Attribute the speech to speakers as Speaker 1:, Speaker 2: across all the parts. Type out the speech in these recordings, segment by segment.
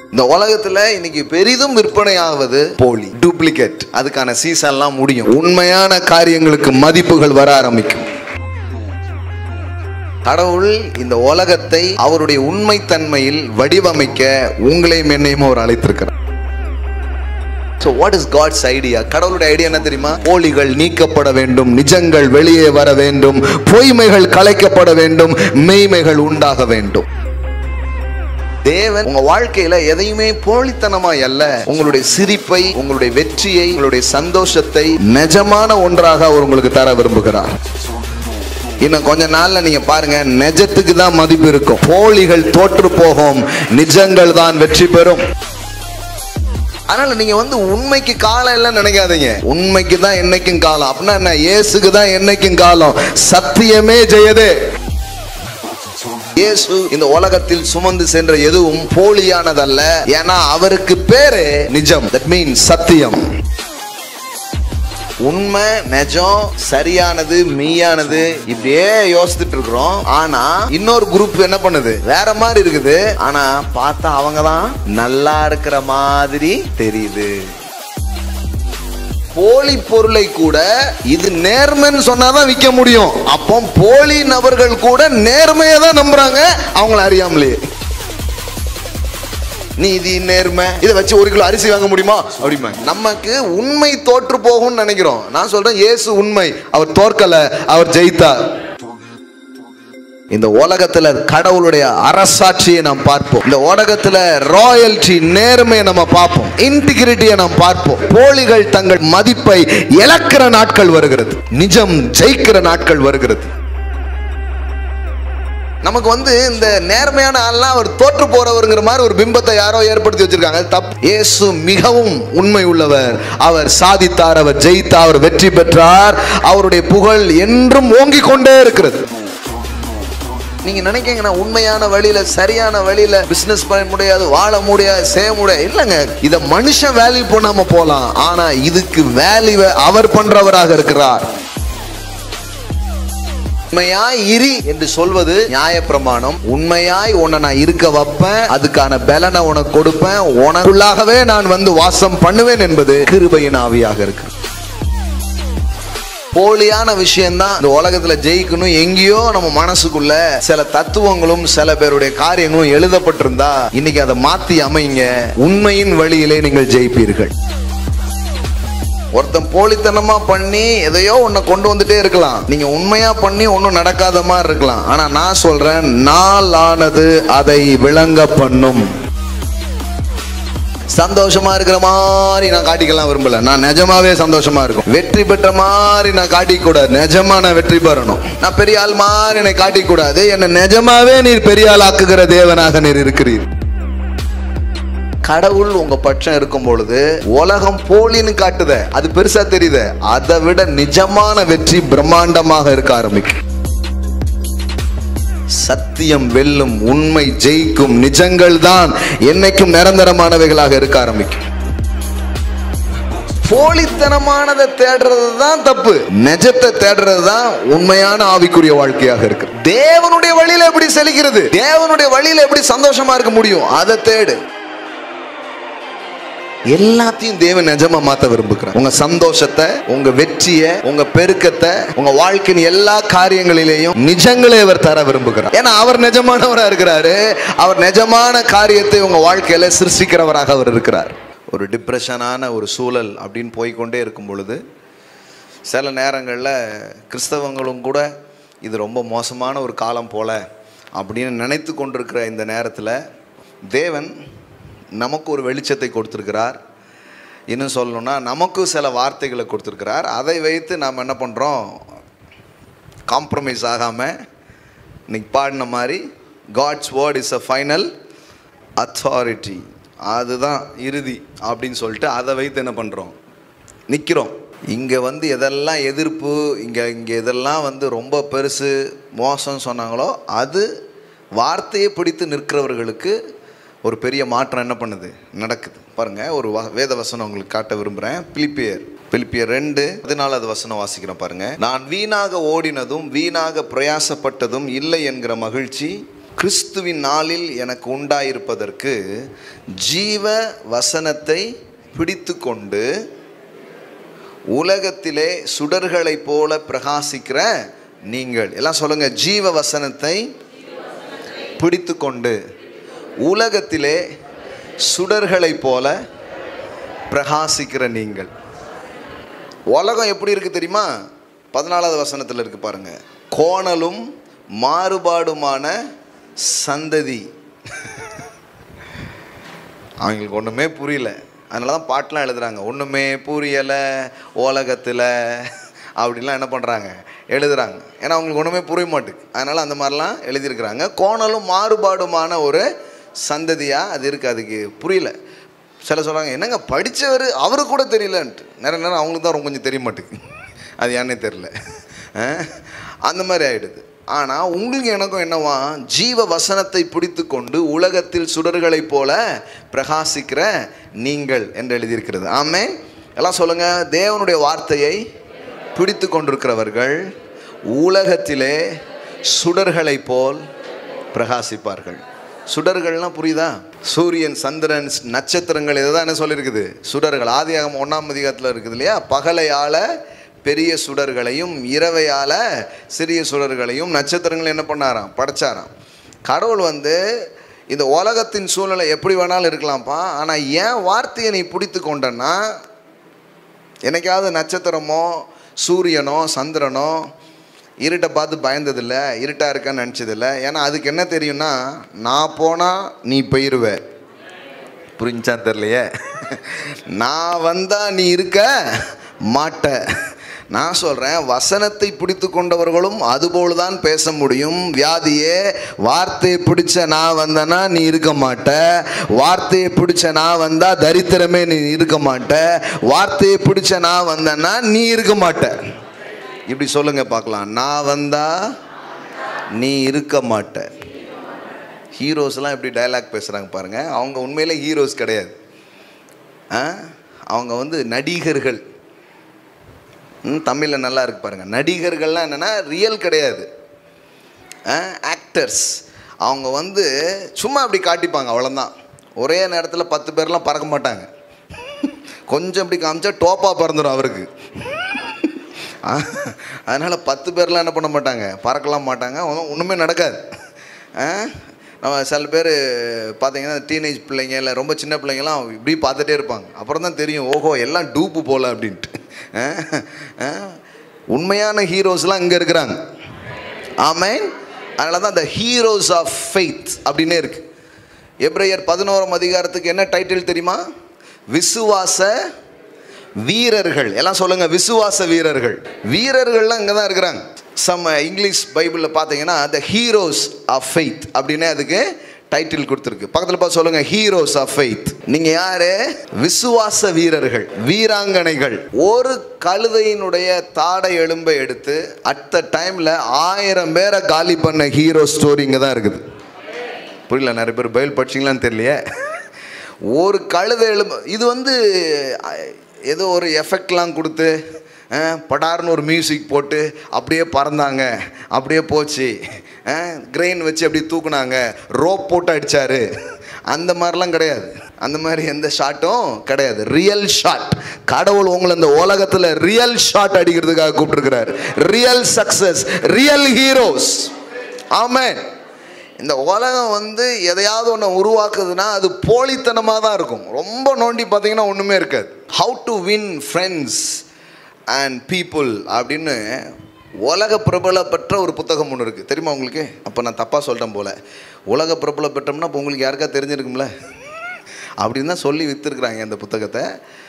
Speaker 1: இந்த உலகத்துல இன்னைக்கு பெரிதும் விற்பனையாவது போலி டூப்ளிகேட் அதுக்கான சீசன்லாம் முடியும் உண்மையான காரியங்களுக்கு மதிப்புகள் வர ஆரம்பிக்கும் கடவுள் இந்த உலகத்தை அவருடைய உண்மைத்தன்மையில் வடிவமைக்க உங்களையும் என்னையும் அவர் அழைத்திருக்கிறார் so what is God's idea கடவுளுடைய ஐடியா என்ன தெரியுமா போலிகள் நீக்கப்பட வேண்டும் நிஜங்கள் வெளியே வர வேண்டும் பொய்மைகள் கலைக்கப்பட வேண்டும் மெய்மைகள் உண்டாக வேண்டும் தேவன் உங்க வாழ்க்கையில எதையுமே போலித்தனமாய் அல்ல உங்களுடைய சிரிப்பை உங்களுடைய வெற்றியை உங்களுடைய சந்தோஷத்தை நிஜமான ஒன்றாக அவர் உங்களுக்கு தர விரும்புகிறார் இன்னும் கொஞ்ச நாள்ல நீங்க பாருங்க நிஜத்துக்கு தான் மதிப்பு இருக்கும் போலிகள் தோற்று போகும் நிஜங்கள் தான் வெற்றி பெறும் அதனால நீங்க வந்து உண்மைக்கு காலம் இல்லைன்னு நினைக்காதீங்க உண்மைக்கு தான் என்னைக்கும் காலம் அப்படின்னா என்ன இயேசுக்கு தான் என்னைக்கும் காலம் சத்தியமே ஜெயதே இயேசு இந்த உலகத்தில் சுமந்து சென்ற எதுவும் போலியானதல்ல ஏன்னா அவருக்கு பேரு நிஜம் தட் மீன் சத்தியம் உண்மை நிஜம் சரியானது மெய்யானது இப்படியே யோசிச்சுட்டு இருக்கிறோம் ஆனா இன்னொரு குரூப் என்ன பண்ணுது வேற மாதிரி இருக்குது ஆனா பார்த்தா அவங்க தான் நல்லா இருக்கிற மாதிரி தெரியுது போலி பொருளை கூட இது நேர்மைன்னு சொன்னாதான் விற்க முடியும் அப்போ போலி நபர்கள் கூட நேர்மையை தான் நம்புறாங்க அவங்கள அறியாமலே நீதி நேர்மை இதை வச்சு ஒரு கிலோ அரிசி வாங்க முடியுமா அப்படிமா நமக்கு உண்மை தோற்று போகும்னு நினைக்கிறோம் நான் சொல்றேன் இயேசு உண்மை அவர் தோற்கல அவர் ஜெயித்தார் இந்த உலகத்துல கடவுளுடைய அரசாட்சியை நாம் பார்ப்போம் இந்த உலகத்துல ராயல்டி நேர்மையை நம்ம பார்ப்போம் இன்டிகிரிட்டியை நாம் பார்ப்போம் போலிகள் தங்கள் மதிப்பை இழக்கிற நாட்கள் வருகிறது நிஜம் ஜெயிக்கிற நாட்கள் வருகிறது நமக்கு வந்து இந்த நேர்மையான ஆள்லாம் அவர் தோற்று போறவருங்கிற மாதிரி ஒரு பிம்பத்தை யாரோ ஏற்படுத்தி வச்சிருக்காங்க தப் இயேசு மிகவும் உண்மை உள்ளவர் அவர் சாதித்தார் அவர் ஜெயித்தார் அவர் வெற்றி பெற்றார் அவருடைய புகழ் என்றும் ஓங்கிக் கொண்டே இருக்கிறது நீங்க நினைக்கீங்க நான் உண்மையான வழியில சரியான வழியில பிசினஸ் பண்ண முடியாது வாழ முடியாது செய்ய முடியாது இல்லைங்க இத மனுஷன் வேல்யூ பண்ணாம போலாம் ஆனா இதுக்கு வேல்யூ அவர் பண்றவராக இருக்கிறார் உண்மையாய் இரி என்று சொல்வது நியாயப்பிரமாணம் உண்மையாய் உன்னை நான் இருக்க வைப்பேன் அதுக்கான பலனை உனக்கு கொடுப்பேன் உனக்குள்ளாகவே நான் வந்து வாசம் பண்ணுவேன் என்பது கிருபையின் ஆவியாக இருக்கு போலியான விஷயம்தான் இந்த உலகத்துல ஜெயிக்கணும் எங்கேயோ நம்ம மனசுக்குள்ள சில தத்துவங்களும் சில பேருடைய காரியங்களும் எழுதப்பட்டிருந்தா இன்னைக்கு அதை மாத்தி அமைங்க உண்மையின் வழியிலே நீங்கள் ஜெயிப்பீர்கள் ஒருத்தன் போலித்தனமா பண்ணி எதையோ ஒன்ன கொண்டு வந்துட்டே இருக்கலாம் நீங்க உண்மையா பண்ணி ஒன்றும் நடக்காத மாதிரி இருக்கலாம் ஆனா நான் சொல்றேன் நாள் ஆனது அதை விளங்க பண்ணும் சந்தோஷமா இருக்கிற மாதிரி நான் காட்டிக்கலாம் விரும்பல நான் நிஜமாவே சந்தோஷமா இருக்கும் வெற்றி பெற்ற மாதிரி நான் காட்டிக்க கூடாது நிஜமா நான் வெற்றி பெறணும் நான் பெரிய ஆள் மாதிரி என்னை காட்டிக்க கூடாது என்னை நிஜமாவே நீர் பெரிய ஆள் ஆக்குகிற தேவனாக நீர் இருக்கிறீர் கடவுள் உங்க பட்சம் இருக்கும் பொழுது உலகம் போலின்னு காட்டுத அது பெருசா தெரியுது அதை விட நிஜமான வெற்றி பிரம்மாண்டமாக இருக்க ஆரம்பிக்கும் சத்தியம் வெல்லும் உண்மை ஜெயிக்கும் நிஜங்கள் தான் என்னைக்கும் நிரந்தரமானவைகளாக இருக்க ஆரம்பிக்கும் போலித்தனமானதை தேடுறது தான் தப்பு நிஜத்தை தேடுறது தான் உண்மையான ஆவிக்குரிய வாழ்க்கையாக இருக்கு தேவனுடைய வழியில எப்படி செழிக்கிறது தேவனுடைய வழியில எப்படி சந்தோஷமா இருக்க முடியும் அதை தேடு எல்லாத்தையும் தேவன் நிஜமா மாத்த விரும்புகிறார் உங்க சந்தோஷத்தை உங்க வெற்றியை உங்க பெருக்கத்தை உங்க வாழ்க்கையின் எல்லா காரியங்களிலேயும் நிஜங்களை அவர் தர விரும்புகிறார் ஏன்னா அவர் நிஜமானவரா இருக்கிறாரு அவர் நிஜமான காரியத்தை உங்க வாழ்க்கையில சிருஷ்டிக்கிறவராக அவர் இருக்கிறார் ஒரு டிப்ரெஷனான ஒரு சூழல் அப்படின்னு போய்க்கொண்டே இருக்கும் பொழுது சில நேரங்களில் கிறிஸ்தவங்களும் கூட இது ரொம்ப மோசமான ஒரு காலம் போல அப்படின்னு நினைத்து கொண்டிருக்கிற இந்த நேரத்தில் தேவன் நமக்கு ஒரு வெளிச்சத்தை கொடுத்துருக்கிறார் இன்னும் சொல்லணும்னா நமக்கு சில வார்த்தைகளை கொடுத்துருக்கிறார் அதை வைத்து நாம் என்ன பண்ணுறோம் காம்ப்ரமைஸ் ஆகாமல் இன்னைக்கு பாடின மாதிரி God's word is a final authority அதுதான் இறுதி அப்படின்னு சொல்லிட்டு அதை வைத்து என்ன பண்ணுறோம் நிற்கிறோம் இங்கே வந்து எதெல்லாம் எதிர்ப்பு இங்கே இங்கே இதெல்லாம் வந்து ரொம்ப பெருசு மோசம்னு சொன்னாங்களோ அது வார்த்தையை பிடித்து நிற்கிறவர்களுக்கு ஒரு பெரிய மாற்றம் என்ன பண்ணுது நடக்குது பாருங்க ஒரு வ- வேத வசனம் உங்களுக்கு காட்ட விரும்புகிறேன் பிலிப்பியர் பிலிப்பியர் ரெண்டு பதினாலாவது வசனம் வாசிக்கிறேன் பாருங்க நான் வீணாக ஓடினதும் வீணாக பிரயாசப்பட்டதும் இல்லை என்கிற மகிழ்ச்சி கிறிஸ்துவின் நாளில் எனக்கு உண்டாயிருப்பதற்கு ஜீவ வசனத்தை பிடித்து கொண்டு உலகத்திலே சுடர்களைப் போல பிரகாசிக்கிற நீங்கள் எல்லாம் சொல்லுங்க ஜீவ வசனத்தை பிடித்து கொண்டு உலகத்திலே சுடர்களைப் போல பிரகாசிக்கிற நீங்கள் உலகம் எப்படி இருக்கு தெரியுமா பதினாலாவது வசனத்தில் இருக்கு பாருங்க கோணலும் மாறுபாடுமான சந்ததி அவங்களுக்கு ஒன்றுமே புரியல அதனால தான் பாட்டெலாம் எழுதுறாங்க ஒன்றுமே புரியலை உலகத்தில் அப்படிலாம் என்ன பண்ணுறாங்க எழுதுறாங்க ஏன்னா அவங்களுக்கு ஒன்றுமே புரிய மாட்டுக்கு அதனால் அந்த மாதிரிலாம் எழுதியிருக்கிறாங்க கோணலும் மாறுபாடுமான ஒரு சந்ததியாக அது இருக்குது அதுக்கு புரியல சில சொல்கிறாங்க என்னங்க படித்தவர் அவரு கூட தெரியலன்ட்டு நிறைய நேரம் அவங்களுக்கு தான் ரொம்ப கொஞ்சம் தெரிய மாட்டேங்குது அது ஏன்னே தெரில அஹ், அந்த மாதிரி ஆயிடுது ஆனால் உங்களுக்கு எனக்கும் என்னவா ஜீவ வசனத்தை பிடித்து கொண்டு உலகத்தில் சுடர்களைப் போல பிரகாசிக்கிற நீங்கள் என்று எழுதியிருக்கிறது ஆமே எல்லாம் சொல்லுங்க தேவனுடைய வார்த்தையை பிடித்து கொண்டிருக்கிறவர்கள் உலகத்திலே சுடர்களைப் போல் பிரகாசிப்பார்கள் சுடர்கள்லாம் புரியுதா சூரியன் சந்திரன் நட்சத்திரங்கள் இதை தான் என்ன சொல்லியிருக்குது சுடர்கள் ஆதியாகமம் ஒன்றாம் அதிகாரத்தில் இருக்குது இல்லையா பகலையால பெரிய சுடர்களையும் இரவையால சிறிய சுடர்களையும் நட்சத்திரங்கள் என்ன பண்ணாராம் படைச்சாராம் கடவுள் வந்து இந்த உலகத்தின் சூழ்நிலை எப்படி வேணாலும் இருக்கலாம்ப்பா ஆனால் ஏன் வார்த்தையை நீ பிடித்து கொண்டன்னா என்னைக்காவது நட்சத்திரமோ சூரியனோ சந்திரனோ இருட்டை பார்த்து பயந்ததில்ல இருட்டாக இருக்கான்னு நினச்சதில்ல ஏன்னா அதுக்கு என்ன தெரியும்னா நான் போனால் நீ போயிடுவ புரிஞ்சா தெரியலையே நான் வந்தால் நீ இருக்க மாட்ட நான் சொல்கிறேன் வசனத்தை பிடித்து கொண்டவர்களும் அதுபோல் தான் பேச முடியும் வியாதியே வார்த்தையை பிடிச்ச நான் வந்தேன்னா நீ இருக்க மாட்ட வார்த்தையை பிடிச்ச நான் வந்தா தரித்திரமே நீ இருக்க மாட்ட வார்த்தையை பிடிச்ச நான் வந்தேன்னா நீ இருக்க மாட்ட இப்படி சொல்லுங்க பார்க்கலாம் நான் வந்தா நீ இருக்க மாட்ட ஹீரோஸ்லாம் எப்படி டயலாக் பேசுகிறாங்க பாருங்கள் அவங்க உண்மையிலே ஹீரோஸ் கிடையாது ஆ? அவங்க வந்து நடிகர்கள் ம், தமிழில் நல்லா இருக்கு பாருங்க நடிகர்கள்லாம் என்னென்னா ரியல் கிடையாது ஆக்டர்ஸ் அவங்க வந்து சும்மா அப்படி காட்டிப்பாங்க அவ்வளோதான் ஒரே நேரத்தில் பத்து பேர்லாம் பறக்க மாட்டாங்க கொஞ்சம் இப்படி காமிச்சா டோப்பாக பறந்துடும் அவருக்கு அதனால் பத்து பேர்லாம் என்ன பண்ண மாட்டாங்க பறக்கலாம் மாட்டாங்க ஒண்ணும் ஒன்றுமே நடக்காது ஆ? நம்ம சில பேர் பார்த்தீங்கன்னா டீனேஜ் பிள்ளைங்க இல்லை ரொம்ப சின்ன பிள்ளைங்கலாம் இப்படி பார்த்துட்டே இருப்பாங்க அப்புறம் தான் தெரியும் ஓஹோ எல்லாம் டூப்பு போல அப்படின்ட்டு ஆ? ஆ? உண்மையான ஹீரோஸ்லாம் இங்கே இருக்கிறாங்க ஆமேன் அதனால தான் the ஹீரோஸ் ஆஃப் ஃபெய்த் அப்படின்னே இருக்கு எப்ரேயர் பதினோராம் அதிகாரத்துக்கு என்ன டைட்டில் தெரியுமா விசுவாச வீரர்கள் எல்லாம் சொல்லுங்க விசுவாச வீரர்கள் வீரர்கள்லாம் இங்கே தான் இருக்கிறாங்க சம் இங்கிலீஷ் பைபிளில் பார்த்தீங்கன்னா த ஹீரோஸ் ஆஃப் ஃபெய்த் அப்படின்னே அதுக்கு டைட்டில் கொடுத்துருக்கு பக்கத்தில் பார்த்து சொல்லுங்க ஹீரோஸ் ஆஃப் ஃபெய்த் நீங்கள் யாரு விசுவாச வீரர்கள் வீராங்கனைகள் ஒரு கழுதையினுடைய தாடை எலும்பை எடுத்து அட் த டைமில் ஆயிரம் பேரை காலி பண்ண ஹீரோ ஸ்டோரி இங்கே தான் இருக்குது புரியல நிறைய பேர் பயில் படிச்சிங்களான்னு தெரியலையே ஒரு கழுதை எலும்பு இது வந்து அஹ், ஏதோ ஒரு எஃபெக்ட்லாம் கொடுத்து அஹ், படார்னு ஒரு மியூசிக் போட்டு அப்படியே பறந்தாங்க அப்படியே போச்சு கிரெயின் வச்சு அப்படியே தூக்குனாங்க ரோப் போட்டு அடிச்சாரு அந்த மாதிரிலாம் கிடையாது அந்த மாதிரி எந்த ஷாட்டும் கிடையாது ரியல் ஷாட் கடவுள் உங்களை இந்த உலகத்தில் ரியல் ஷாட் அடிக்கிறதுக்காக கூப்பிட்டுருக்கிறார் real success real heroes amen இந்த உலகம் வந்து எதையாவது ஒன்று உருவாக்குதுன்னா அது போலித்தனமாக தான் இருக்கும் ரொம்ப நோண்டி பார்த்தீங்கன்னா ஒன்றுமே இருக்காது how to win friends and people அப்படின்னு உலக பிரபல பெற்ற ஒரு புத்தகம் ஒன்று இருக்குது தெரியுமா உங்களுக்கு அப்போ நான் தப்பாக சொல்லிட்டேன் போல் உலக பிரபல பெற்றோம்னா இப்போ உங்களுக்கு யாருக்கா தெரிஞ்சிருக்கும்ல அப்படின்னு தான் சொல்லி விற்றுருக்குறாங்க இந்த புத்தகத்தை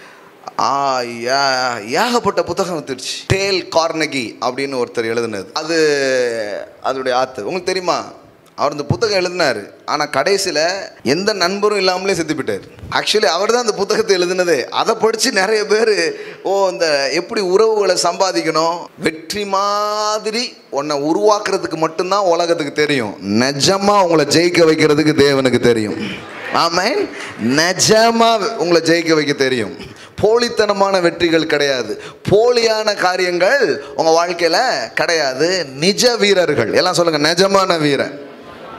Speaker 1: ஆ, ஏ- ஏகப்பட்ட புத்தகம் வந்துருச்சு டேல் கார்னகி அப்படின்னு ஒருத்தர் எழுதுனது அது அதோடைய ஆத்து உங்களுக்கு தெரியுமா அவர் இந்த புத்தகம் எழுதினார் ஆனால் கடைசியில் எந்த நண்பரும் இல்லாமலே செத்து போயிட்டார் ஆக்சுவலி அவர் தான் அந்த புத்தகத்தை எழுதினதே அதை படித்து நிறைய பேர் ஓ இந்த எப்படி உறவுகளை சம்பாதிக்கணும் வெற்றி மாதிரி உன்னை உருவாக்குறதுக்கு மட்டும்தான் உலகத்துக்கு தெரியும் நிஜமா உங்களை ஜெயிக்க வைக்கிறதுக்கு தேவனுக்கு தெரியும் ஆமென் நிஜமா உங்களை ஜெயிக்க வைக்க தெரியும் போலித்தனமான வெற்றிகள் கிடையாது போலியான காரியங்கள் உங்கள் வாழ்க்கையில் கிடையாது நிஜ வீரர்கள் எல்லாம் சொல்லுங்கள் நிஜமான வீரன்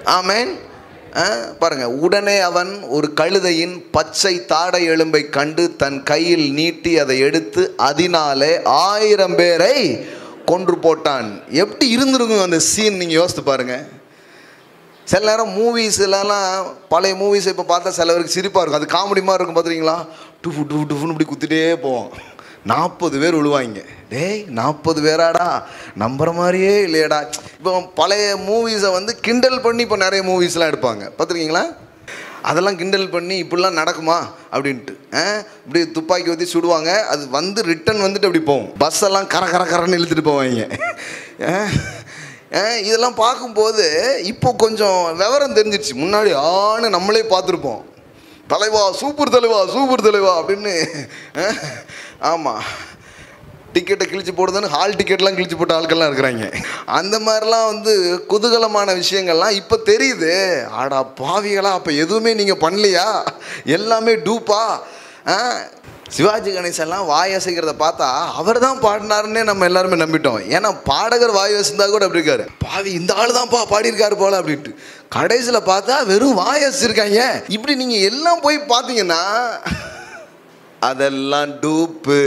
Speaker 1: ஆமென் ஆ, பாருங்க உடனே அவன் ஒரு கழுதையின் பச்சை தாடை எலும்பை கண்டு தன் கையில் நீட்டி அதை எடுத்து அதனாலே ஆயிரம் பேரை கொன்று போட்டான் எப்படி இருந்திருக்கும் அந்த சீன் நீங்கள் யோசித்து பாருங்க சில நேரம் மூவிஸ்லாம் பழைய மூவிஸ் இப்போ பார்த்தா சிலவருக்கு சிரிப்பாக இருக்கும் அது காமெடி மாதிரி இருக்கும் பார்த்துருக்கீங்களா டுஃபு டுஃபு டுஃபுன்னு இப்படி குத்திட்டே போவோம் நாற்பது பேர் விழுவாங்க டேய் நாற்பது பேராடா நம்புற மாதிரியே இல்லையடா இப்போ பழைய மூவிஸை வந்து கிண்டல் பண்ணி இப்போ நிறைய மூவிஸ்லாம் எடுப்பாங்க பார்த்துருக்கீங்களா அதெல்லாம் கிண்டல் பண்ணி இப்படிலாம் நடக்குமா அப்படின்ட்டு ஆ, இப்படி துப்பாக்கி ஊற்றி சுடுவாங்க அது வந்து ரிட்டன் வந்துட்டு அப்படி போகும் பஸ் எல்லாம் கர கர கரன்னு இழுத்துட்டு போவாங்க ஆ, ஆ, இதெல்லாம் பார்க்கும்போது இப்போ கொஞ்சம் விவரம் தெரிஞ்சிருச்சு முன்னாடி ஆன்னு நம்மளே பார்த்துருப்போம் தலைவா சூப்பர் தலைவா சூப்பர் தலைவா அப்படின்னு ஆமாம் டிக்கெட்டை கிழிச்சு போடுதுன்னு ஹால் டிக்கெட்லாம் கிழிச்சு போட்ட ஆட்கள்லாம் இருக்கிறாங்க அந்த மாதிரிலாம் வந்து குதூகலமான விஷயங்கள்லாம் இப்போ தெரியுது ஆடா பாவிகளா அப்போ எதுவுமே நீங்கள் பண்ணலையா எல்லாமே டூப்பா ஆ சிவாஜி கணேசன்லாம் வாய் அசைக்கிறத பார்த்தா அவர் தான் பாடினாருன்னே நம்ம எல்லாருமே நம்பிட்டோம் ஏன்னா பாடகர் வாய் அசைந்தா கூட அப்படி இருக்காரு பாவி இந்த ஆள் தான்ப்பா பாடியிருக்காரு போல அப்படின்ட்டு கடைசியில் பார்த்தா வெறும் வாய் அசைச்சிருக்காங்க இப்படி நீங்கள் எல்லாம் போய் பார்த்தீங்கன்னா அதெல்லாம் டூப்பு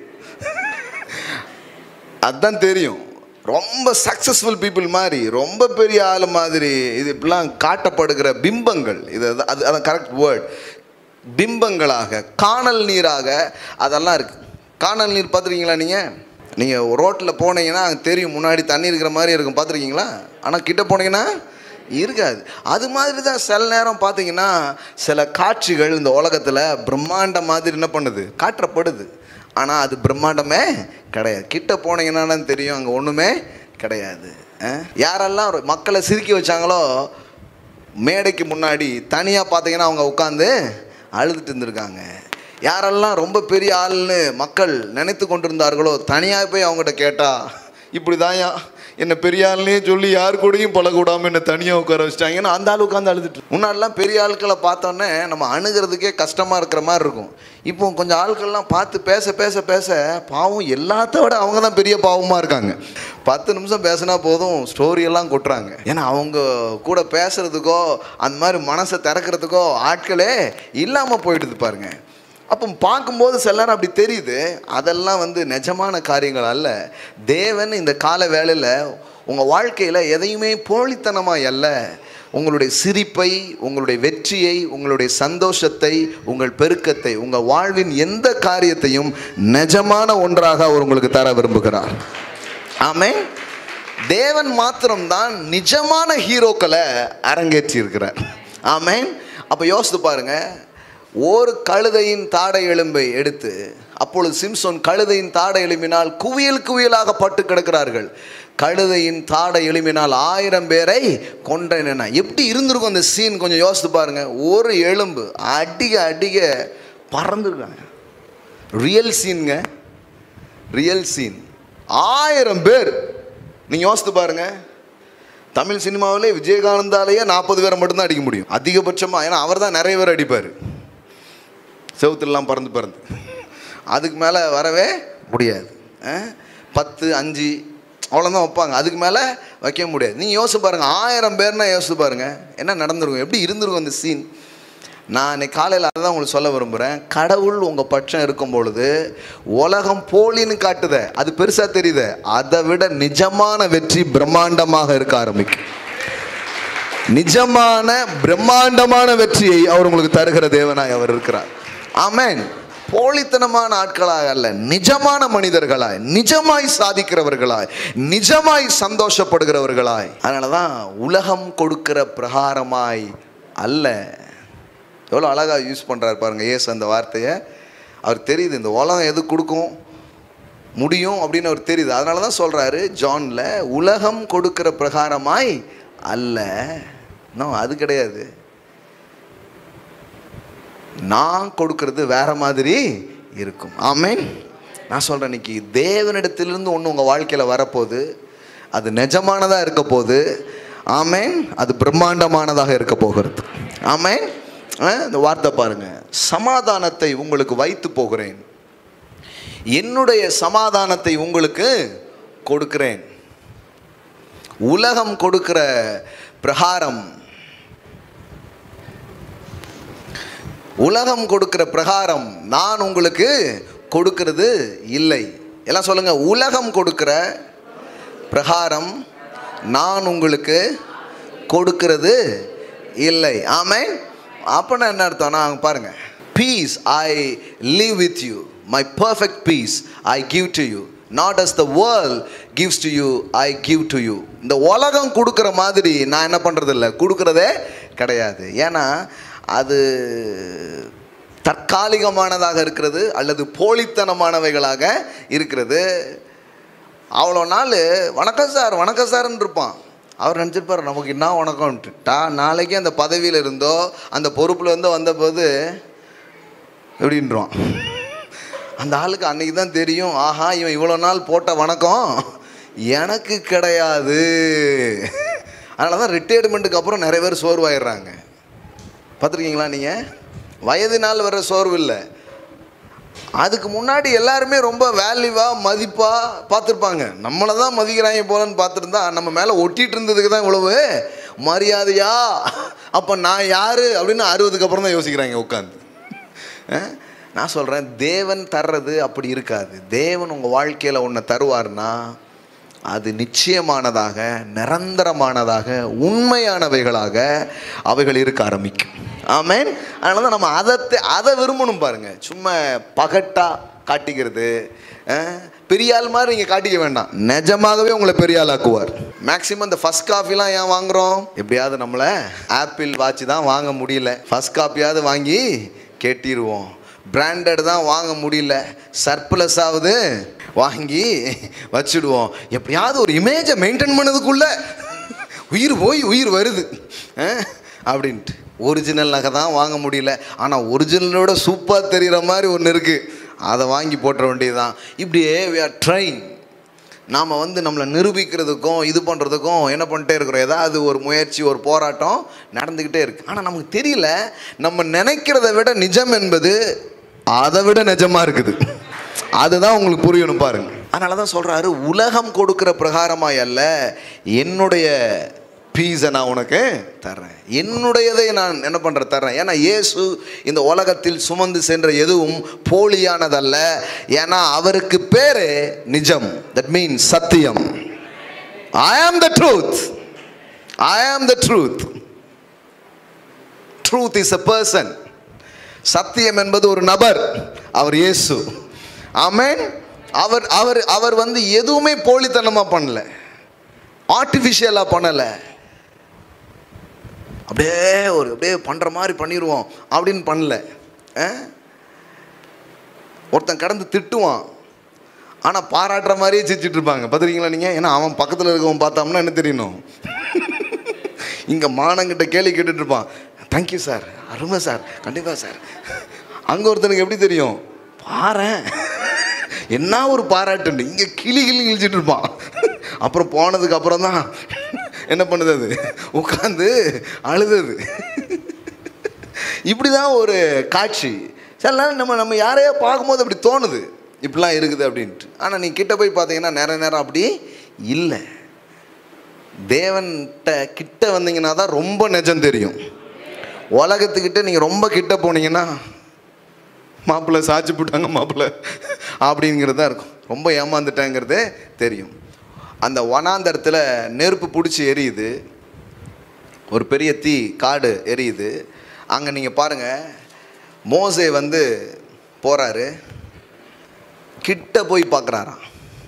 Speaker 1: அதான் தெரியும் ரொம்ப சக்ஸஸ்ஃபுல் பீப்புள் மாதிரி ரொம்ப பெரிய ஆள் மாதிரி இது இப்படிலாம் காட்டப்படுகிற பிம்பங்கள் இது அது- அது அதான் கரெக்ட் வேர்ட் பிம்பங்களாக காணல் நீராக அதெல்லாம் இருக்குது காணல் நீர் பார்த்துருக்கீங்களா நீங்கள் நீங்கள் ரோட்டில் போனீங்கன்னா அங்கே தெரியும் முன்னாடி தண்ணி இருக்கிற மாதிரி இருக்கும் பார்த்துருக்கீங்களா ஆனால் கிட்ட போனீங்கன்னா இருக்காது அது மாதிரி தான் சில நேரம் பார்த்தீங்கன்னா சில காட்சிகள் இந்த உலகத்தில் பிரம்மாண்டம் மாதிரி என்ன பண்ணுது காட்டப்படுது ஆனால் அது பிரம்மாண்டமே கிடையாது கிட்ட போனீங்கன்னா தான் தெரியும் அங்கே ஒன்றுமே கிடையாது அஹ்? யாரெல்லாம் ஒரு மக்களை சிரிக்க வச்சாங்களோ மேடைக்கு முன்னாடி தனியாக பார்த்தீங்கன்னா அவங்க உட்காந்து அழுதுட்டு இருந்திருக்காங்க யாரெல்லாம் ரொம்ப பெரிய ஆள்னு மக்கள் நினைத்து கொண்டிருந்தார்களோ தனியாக போய் அவங்ககிட்ட கேட்டா இப்படி தான்யா என்னை பெரிய ஆள்னே சொல்லி யார் கூடயும் பழகக்கூடாமல் என்னை தனியாக உட்கார வச்சிட்டாங்கன்னு அந்த ஆள் உட்காந்து அழுதுட்டு முன்னாடிலாம் பெரிய ஆட்களை பார்த்தோன்னே நம்ம அணுகிறதுக்கே கஷ்டமாக இருக்கிற மாதிரி இருக்கும் இப்போ கொஞ்சம் ஆட்கள்லாம் பார்த்து பேச பேச பேச பாவம் எல்லாத்த விட அவங்க தான் பெரிய பாவமாக இருக்காங்க பத்து நிமிஷம் பேசினா போதும் ஸ்டோரி எல்லாம் கொட்டுறாங்க ஏன்னா அவங்க கூட பேசுறதுக்கோ அந்த மாதிரி மனசை திறக்கிறதுக்கோ ஆட்களே இல்லாமல் போயிடுது பாருங்க அப்போ பார்க்கும்போது சில நேரம் அப்படி தெரியுது அதெல்லாம் வந்து நிஜமான காரியங்கள் அல்ல தேவன் இந்த கால வேளையில் உங்கள் வாழ்க்கையில் எதையுமே போலித்தனமாக அல்ல உங்களுடைய சிரிப்பை உங்களுடைய வெற்றியை உங்களுடைய சந்தோஷத்தை உங்கள் பெருக்கத்தை உங்கள் வாழ்வின் எந்த காரியத்தையும் நிஜமான ஒன்றாக அவர் உங்களுக்கு தர விரும்புகிறார் ஆமே தேவன் மாத்திரம்தான் நிஜமான ஹீரோக்களை அரங்கேற்றி இருக்கிறார் ஆமேன் அப்போ யோசித்து பாருங்க ஒரு கழுதையின் தாடை எலும்பை எடுத்து அப்பொழுது சிம்சோன் கழுதையின் தாடை எலும்பினால் குவியல் குவியலாக பட்டு கிடக்கிறார்கள் கழுதையின் தாடை எலும்பினால் ஆயிரம் பேரை கொன்றேன் எப்படி இருந்திருக்கும் அந்த சீன் கொஞ்சம் யோசித்து பாருங்க ஒரு எலும்பு அடிக அடிக பறந்துருக்காங்க ரியல் சீனுங்க ரியல் சீன் ஆயிரம் பேர் நீங்கள் யோசித்து பாருங்க தமிழ் சினிமாவிலே விஜயகானந்தாலேயே நாற்பது பேரை மட்டும்தான் அடிக்க முடியும் அதிகபட்சமாக ஏன்னா அவர் தான் நிறைய பேர் அடிப்பார் செவுத்துலலாம் பறந்து பறந்து அதுக்கு மேலே வரவே முடியாது ஆ? பத்து அஞ்சு அவ்வளோதான் வைப்பாங்க அதுக்கு மேலே வைக்க முடியாது நீங்கள் யோசிச்சு பாருங்கள் ஆயிரம் பேர்னா யோசிச்சு பாருங்கள் என்ன நடந்திருக்கும் எப்படி இருந்திருக்கும் அந்த சீன் நான் இன்னைக்கு காலையில் அதை தான் உங்களுக்கு சொல்ல விரும்புகிறேன் கடவுள் உங்கள் பட்சம் இருக்கும் பொழுது உலகம் போலின்னு காட்டுத அது பெருசாக தெரியுது அதை விட நிஜமான வெற்றி பிரம்மாண்டமாக இருக்க ஆரம்பிக்கும் நிஜமான பிரம்மாண்டமான வெற்றியை அவர் உங்களுக்கு தருகிற தேவனாய் அவர் இருக்கிறார் ஆமென் போலித்தனமான ஆட்களாக அல்ல நிஜமான மனிதர்களாய் நிஜமாய் சாதிக்கிறவர்களாய் நிஜமாய் சந்தோஷப்படுகிறவர்களாய் அதனால தான் உலகம் கொடுக்கிற பிரகாரமாய் அல்ல எவ்வளோ அழகாக யூஸ் பண்ணுறாரு பாருங்க ஏசு அந்த வார்த்தையை அவர் தெரியுது இந்த உலகம் எது கொடுக்கும் முடியும் அப்படின்னு அவர் தெரியுது அதனால தான் சொல்கிறாரு ஜானில் உலகம் கொடுக்கிற பிரகாரமாய் அல்ல இன்னும் அது கிடையாது நான் கொடுக்கறது வேற மாதிரி இருக்கும் ஆமென் நான் சொல்கிறேன் இன்னைக்கு தேவனிடத்திலிருந்து ஒன்று உங்கள் வாழ்க்கையில் வரப்போகுது அது நிஜமானதாக இருக்க போகுது ஆமென் அது பிரம்மாண்டமானதாக இருக்க போகிறது ஆமென் ஆ, இந்த வார்த்தை பாருங்க சமாதானத்தை உங்களுக்கு வைத்து போகிறேன் என்னுடைய சமாதானத்தை உங்களுக்கு கொடுக்கிறேன் உலகம் கொடுக்கிற பிரகாரம் உலகம் கொடுக்கிற பிரகாரம் நான் உங்களுக்கு கொடுக்கிறது இல்லை எல்லாம் சொல்லுங்க உலகம் கொடுக்கிற பிரகாரம் நான் உங்களுக்கு கொடுக்கிறது இல்லை ஆமென் அப்போனா என்ன அர்த்தம்னா அங்க பாருங்க peace I live with you my perfect peace I give to you not as the world gives to you I give to you இந்த உலகம் கொடுக்குற மாதிரி நான் என்ன பண்ணுறது இல்லை கொடுக்குறதே கிடையாது ஏன்னா அது தற்காலிகமானதாக இருக்கிறது அல்லது போலித்தனமானவைகளாக இருக்கிறது அவ்வளோ நாள் வணக்கம் சார் வணக்கம் சார்ன்னு இருப்பான் அவர் நினச்சிருப்பார் நமக்கு என்ன வணக்கம்ன்ட்டு டா நாளைக்கு அந்த பதவியில் இருந்தோ அந்த பொறுப்பில் இருந்தோ வந்தபோது எப்படின்றான் அந்த ஆளுக்கு அன்னைக்கு தான் தெரியும் ஆஹா இவன் இவ்வளோ நாள் போட்ட வணக்கம் எனக்கு கிடையாது அதனால தான் ரிட்டையர்மெண்ட்டுக்கு அப்புறம் நிறைய பேர் சோர்வாயிடுறாங்க பார்த்துருக்கீங்களா நீங்கள் வயதினால் வர சோர்வு இல்லை அதுக்கு முன்னாடி எல்லாருமே ரொம்ப வேல்யூவாக மதிப்பாக பார்த்துருப்பாங்க நம்மளை தான் மதிக்கிறாங்க போலன்னு பார்த்துருந்தா நம்ம மேலே ஒட்டிட்டு இருந்ததுக்கு தான் இவ்வளவு மரியாதையா அப்போ நான் யார் அப்படின்னு அறுபதுக்கு அப்புறம் தான் யோசிக்கிறாங்க உட்காந்து அஹ்? நான் சொல்கிறேன் தேவன் தர்றது அப்படி இருக்காது தேவன் உங்கள் வாழ்க்கையில் ஒன்று தருவார்னா அது நிச்சயமானதாக நிரந்தரமானதாக உண்மையானவைகளாக அவைகள் இருக்க ஆரம்பிக்கும் ஆமென் அதனால தான் நம்ம அதை தே- அதை விரும்பணும் பாருங்க சும்மா பகட்டா காட்டிக்கிறது அஹ், பெரிய ஆள் மாதிரி நீங்கள் காட்டிக்க வேண்டாம் நிஜமாகவே உங்களை பெரிய ஆள் ஆக்குவார் மேக்ஸிமம் இந்த ஃபர்ஸ்ட் காஃபிலாம் ஏன் வாங்குறோம் எப்படியாவது நம்மளை ஆப்பிள் வாட்ச் தான் வாங்க முடியல ஃபர்ஸ்ட் காப்பியாவது வாங்கி கேட்டிருவோம் பிராண்டட் தான் வாங்க முடியல சர்ப்ளஸ் ஆகுது வாங்கி வச்சுடுவோம் எப்படியாவது ஒரு இமேஜை மெயின்டைன் பண்ணதுக்குள்ள உயிர் போய் உயிர் வருது அஹ், அப்படின்ட்டு ஒரிஜினல் நகை தான் வாங்க முடியல ஆனால் ஒரிஜினலோட சூப்பராக தெரிகிற மாதிரி ஒன்று இருக்குது அதை வாங்கி போட்டுற வேண்டியதுதான் இப்படியே வி ஆர் ட்ரைங் நாம் வந்து நம்மளை நிரூபிக்கிறதுக்கும் இது பண்ணுறதுக்கும் என்ன பண்ணிட்டே இருக்கிறோம் ஏதாவது ஒரு முயற்சி ஒரு போராட்டம் நடந்துக்கிட்டே இருக்கு ஆனால் நமக்கு தெரியல நம்ம நினைக்கிறத விட நிஜம் என்பது அதை விட நிஜமாக இருக்குது அதுதான் உங்களுக்கு புரியணும் பாருங்க அதனால தான் சொல்கிறாரு உலகம் கொடுக்குற பிரகாரமாய் அல்ல என்னுடைய பீஸை நான் உனக்கு தர்றேன் என்னுடையதை நான் என்ன பண்ணுறேன் தர்றேன் ஏன்னா இயேசு இந்த உலகத்தில் சுமந்து சென்ற எதுவும் போலியானதல்ல ஏன்னா அவருக்கு பேரு நிஜம் தட் மீன்ஸ் சத்தியம் ஐ am the truth I am the truth truth is a person சத்தியம் என்பது ஒரு நபர் அவர் இயேசு ஆமென் அவர் அவர் அவர் வந்து எதுவுமே போலித்தனமாக பண்ணல ஆர்டிஃபிஷியலாக பண்ணலை அப்படியே ஒரு அப்படியே பண்ணுற மாதிரி பண்ணிடுவோம் அப்படின்னு பண்ணல ஆ? ஒருத்தன் கடந்து திட்டுவான் ஆனால் பாராட்டுற மாதிரியே சிரிச்சிட்டு இருப்பாங்க பார்த்துருக்கீங்களா நீங்கள் ஏன்னா அவன் பக்கத்தில் இருக்கவன் பார்த்தோம்னா என்ன தெரியணும் இங்கே மானங்கிட்ட கேள்வி கேட்டுட்டு இருப்பான் தேங்க்யூ சார் அருமை சார் கண்டிப்பாக சார் அங்கே ஒருத்தனுக்கு எப்படி தெரியும் பாரேன் என்ன ஒரு பாராட்டுண்டு இங்கே கிளி கிளி கிழிச்சிட்டு இருப்பான் அப்புறம் போனதுக்கு அப்புறம் தான் என்ன பண்ணுது அது உட்காந்து அழுதது இப்படி தான் ஒரு காட்சி சில நேரம் நம்ம நம்ம யாரையோ பார்க்கும்போது அப்படி தோணுது இப்படிலாம் இருக்குது அப்படின்ட்டு ஆனால் நீ கிட்ட போய் பார்த்தீங்கன்னா நேர நேரம் அப்படி இல்லை தேவன்கிட்ட கிட்ட வந்தீங்கன்னா தான் ரொம்ப நிஜம் தெரியும் உலகத்துக்கிட்ட நீங்கள் ரொம்ப கிட்ட போனீங்கன்னா மாப்பிள்ளை சாட்சி போட்டாங்க மாப்பிள்ளை அப்படிங்கிறது தான் இருக்கும் ரொம்ப ஏமாந்துட்டேங்கிறதே தெரியும் அந்த வனாந்தரத்தில் நெருப்பு பிடிச்சி எரியுது ஒரு பெரிய தீ காடு எரியுது அங்கே நீங்கள் பாருங்கள் மோசே வந்து போகிறாரு கிட்ட போய் பார்க்குறாராம்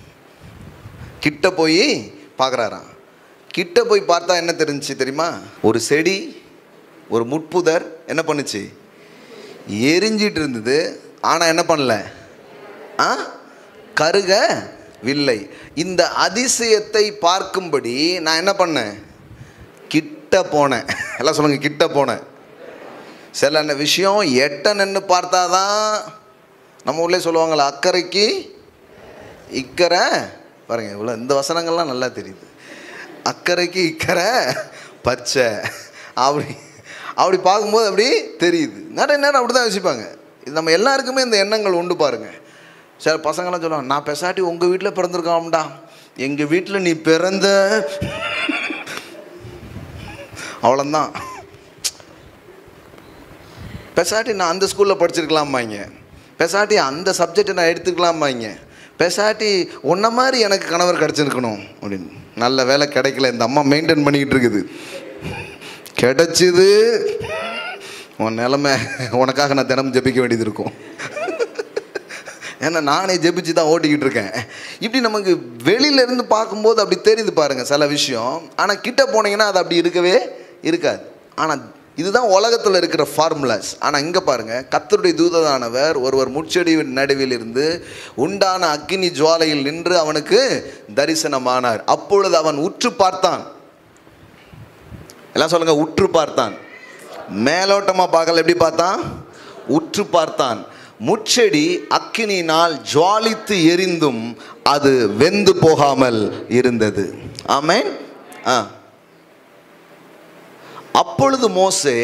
Speaker 1: கிட்ட போய் பார்க்குறாராம் கிட்ட போய் பார்த்தா என்ன தெரிஞ்சுச்சு தெரியுமா ஒரு செடி ஒரு முட்புதர் என்ன பண்ணுச்சு எரிஞ்சிட்டு இருந்தது ஆனால் என்ன பண்ணல ஆ கருக வில்லை இந்த அதிசயத்தை பார்க்கும்படி நான் என்ன பண்ணேன் கிட்ட போனேன் எல்லாம் சொல்லுங்க கிட்ட போனேன் சில ந- விஷயம் எட்ட நின்று பார்த்தாதான் நம்ம ஊர்லேயே சொல்லுவாங்களே அக்கறைக்கு இக்கரை பாருங்க இவ்வளோ இந்த வசனங்கள்லாம் நல்லா தெரியுது அக்கறைக்கு இக்கரை பச்சை அப்படி அப்படி பார்க்கும்போது அப்படி தெரியுது நிறைய நேரம் அப்படி தான் யோசிப்பாங்க இது நம்ம எல்லாருக்குமே இந்த எண்ணங்கள் உண்டு பாருங்க சில பசங்களாம் சொல்லுவாங்க நான் பெசாட்டி உங்கள் வீட்டில் பிறந்திருக்காம்டா எங்கள் வீட்டில் நீ பிறந்த அவ்வளோதான் பெசாட்டி நான் அந்த ஸ்கூலில் படிச்சிருக்கலாமாங்க பெசாட்டி அந்த சப்ஜெக்டை நான் எடுத்துக்கலாமாங்க பெசாட்டி உன்ன மாதிரி எனக்கு கணவர் கிடச்சிருக்கணும் அப்படின்னு நல்ல வேலை கிடைக்கல இந்த அம்மா மெயின்டைன் பண்ணிக்கிட்டு இருக்குது கிடைச்சிது உன் நிலமை உனக்காக நான் தினமும் ஜெபிக்க வேண்டியது இருக்கும் ஏன்னா நானே ஜெபிச்சு தான் ஓட்டிக்கிட்டு இருக்கேன் இப்படி நமக்கு வெளியில இருந்து பார்க்கும்போது அப்படி தெரியுது பாருங்க சில விஷயம் ஆனால் கிட்ட போனீங்கன்னா அது அப்படி இருக்கவே இருக்காது ஆனால் இதுதான் உலகத்தில் இருக்கிற ஃபார்முலாஸ் ஆனால் இங்கே பாருங்க கத்தருடைய தூததானவர் ஒருவர் முச்செடி நடுவில் இருந்து உண்டான அக்கினி ஜுவாலையில் நின்று அவனுக்கு தரிசனமானார் அப்பொழுது அவன் உற்று பார்த்தான் எல்லாம் சொல்லுங்க உற்று பார்த்தான் மேலோட்டமா பார்க்கல எப்படி பார்த்தான் உற்று பார்த்தான் முச்செடி அக்கினியினால் ஜுவாலித்து எரிந்தும் அது வெந்து போகாமல் இருந்தது ஆமென் ஆ அப்பொழுது மோசே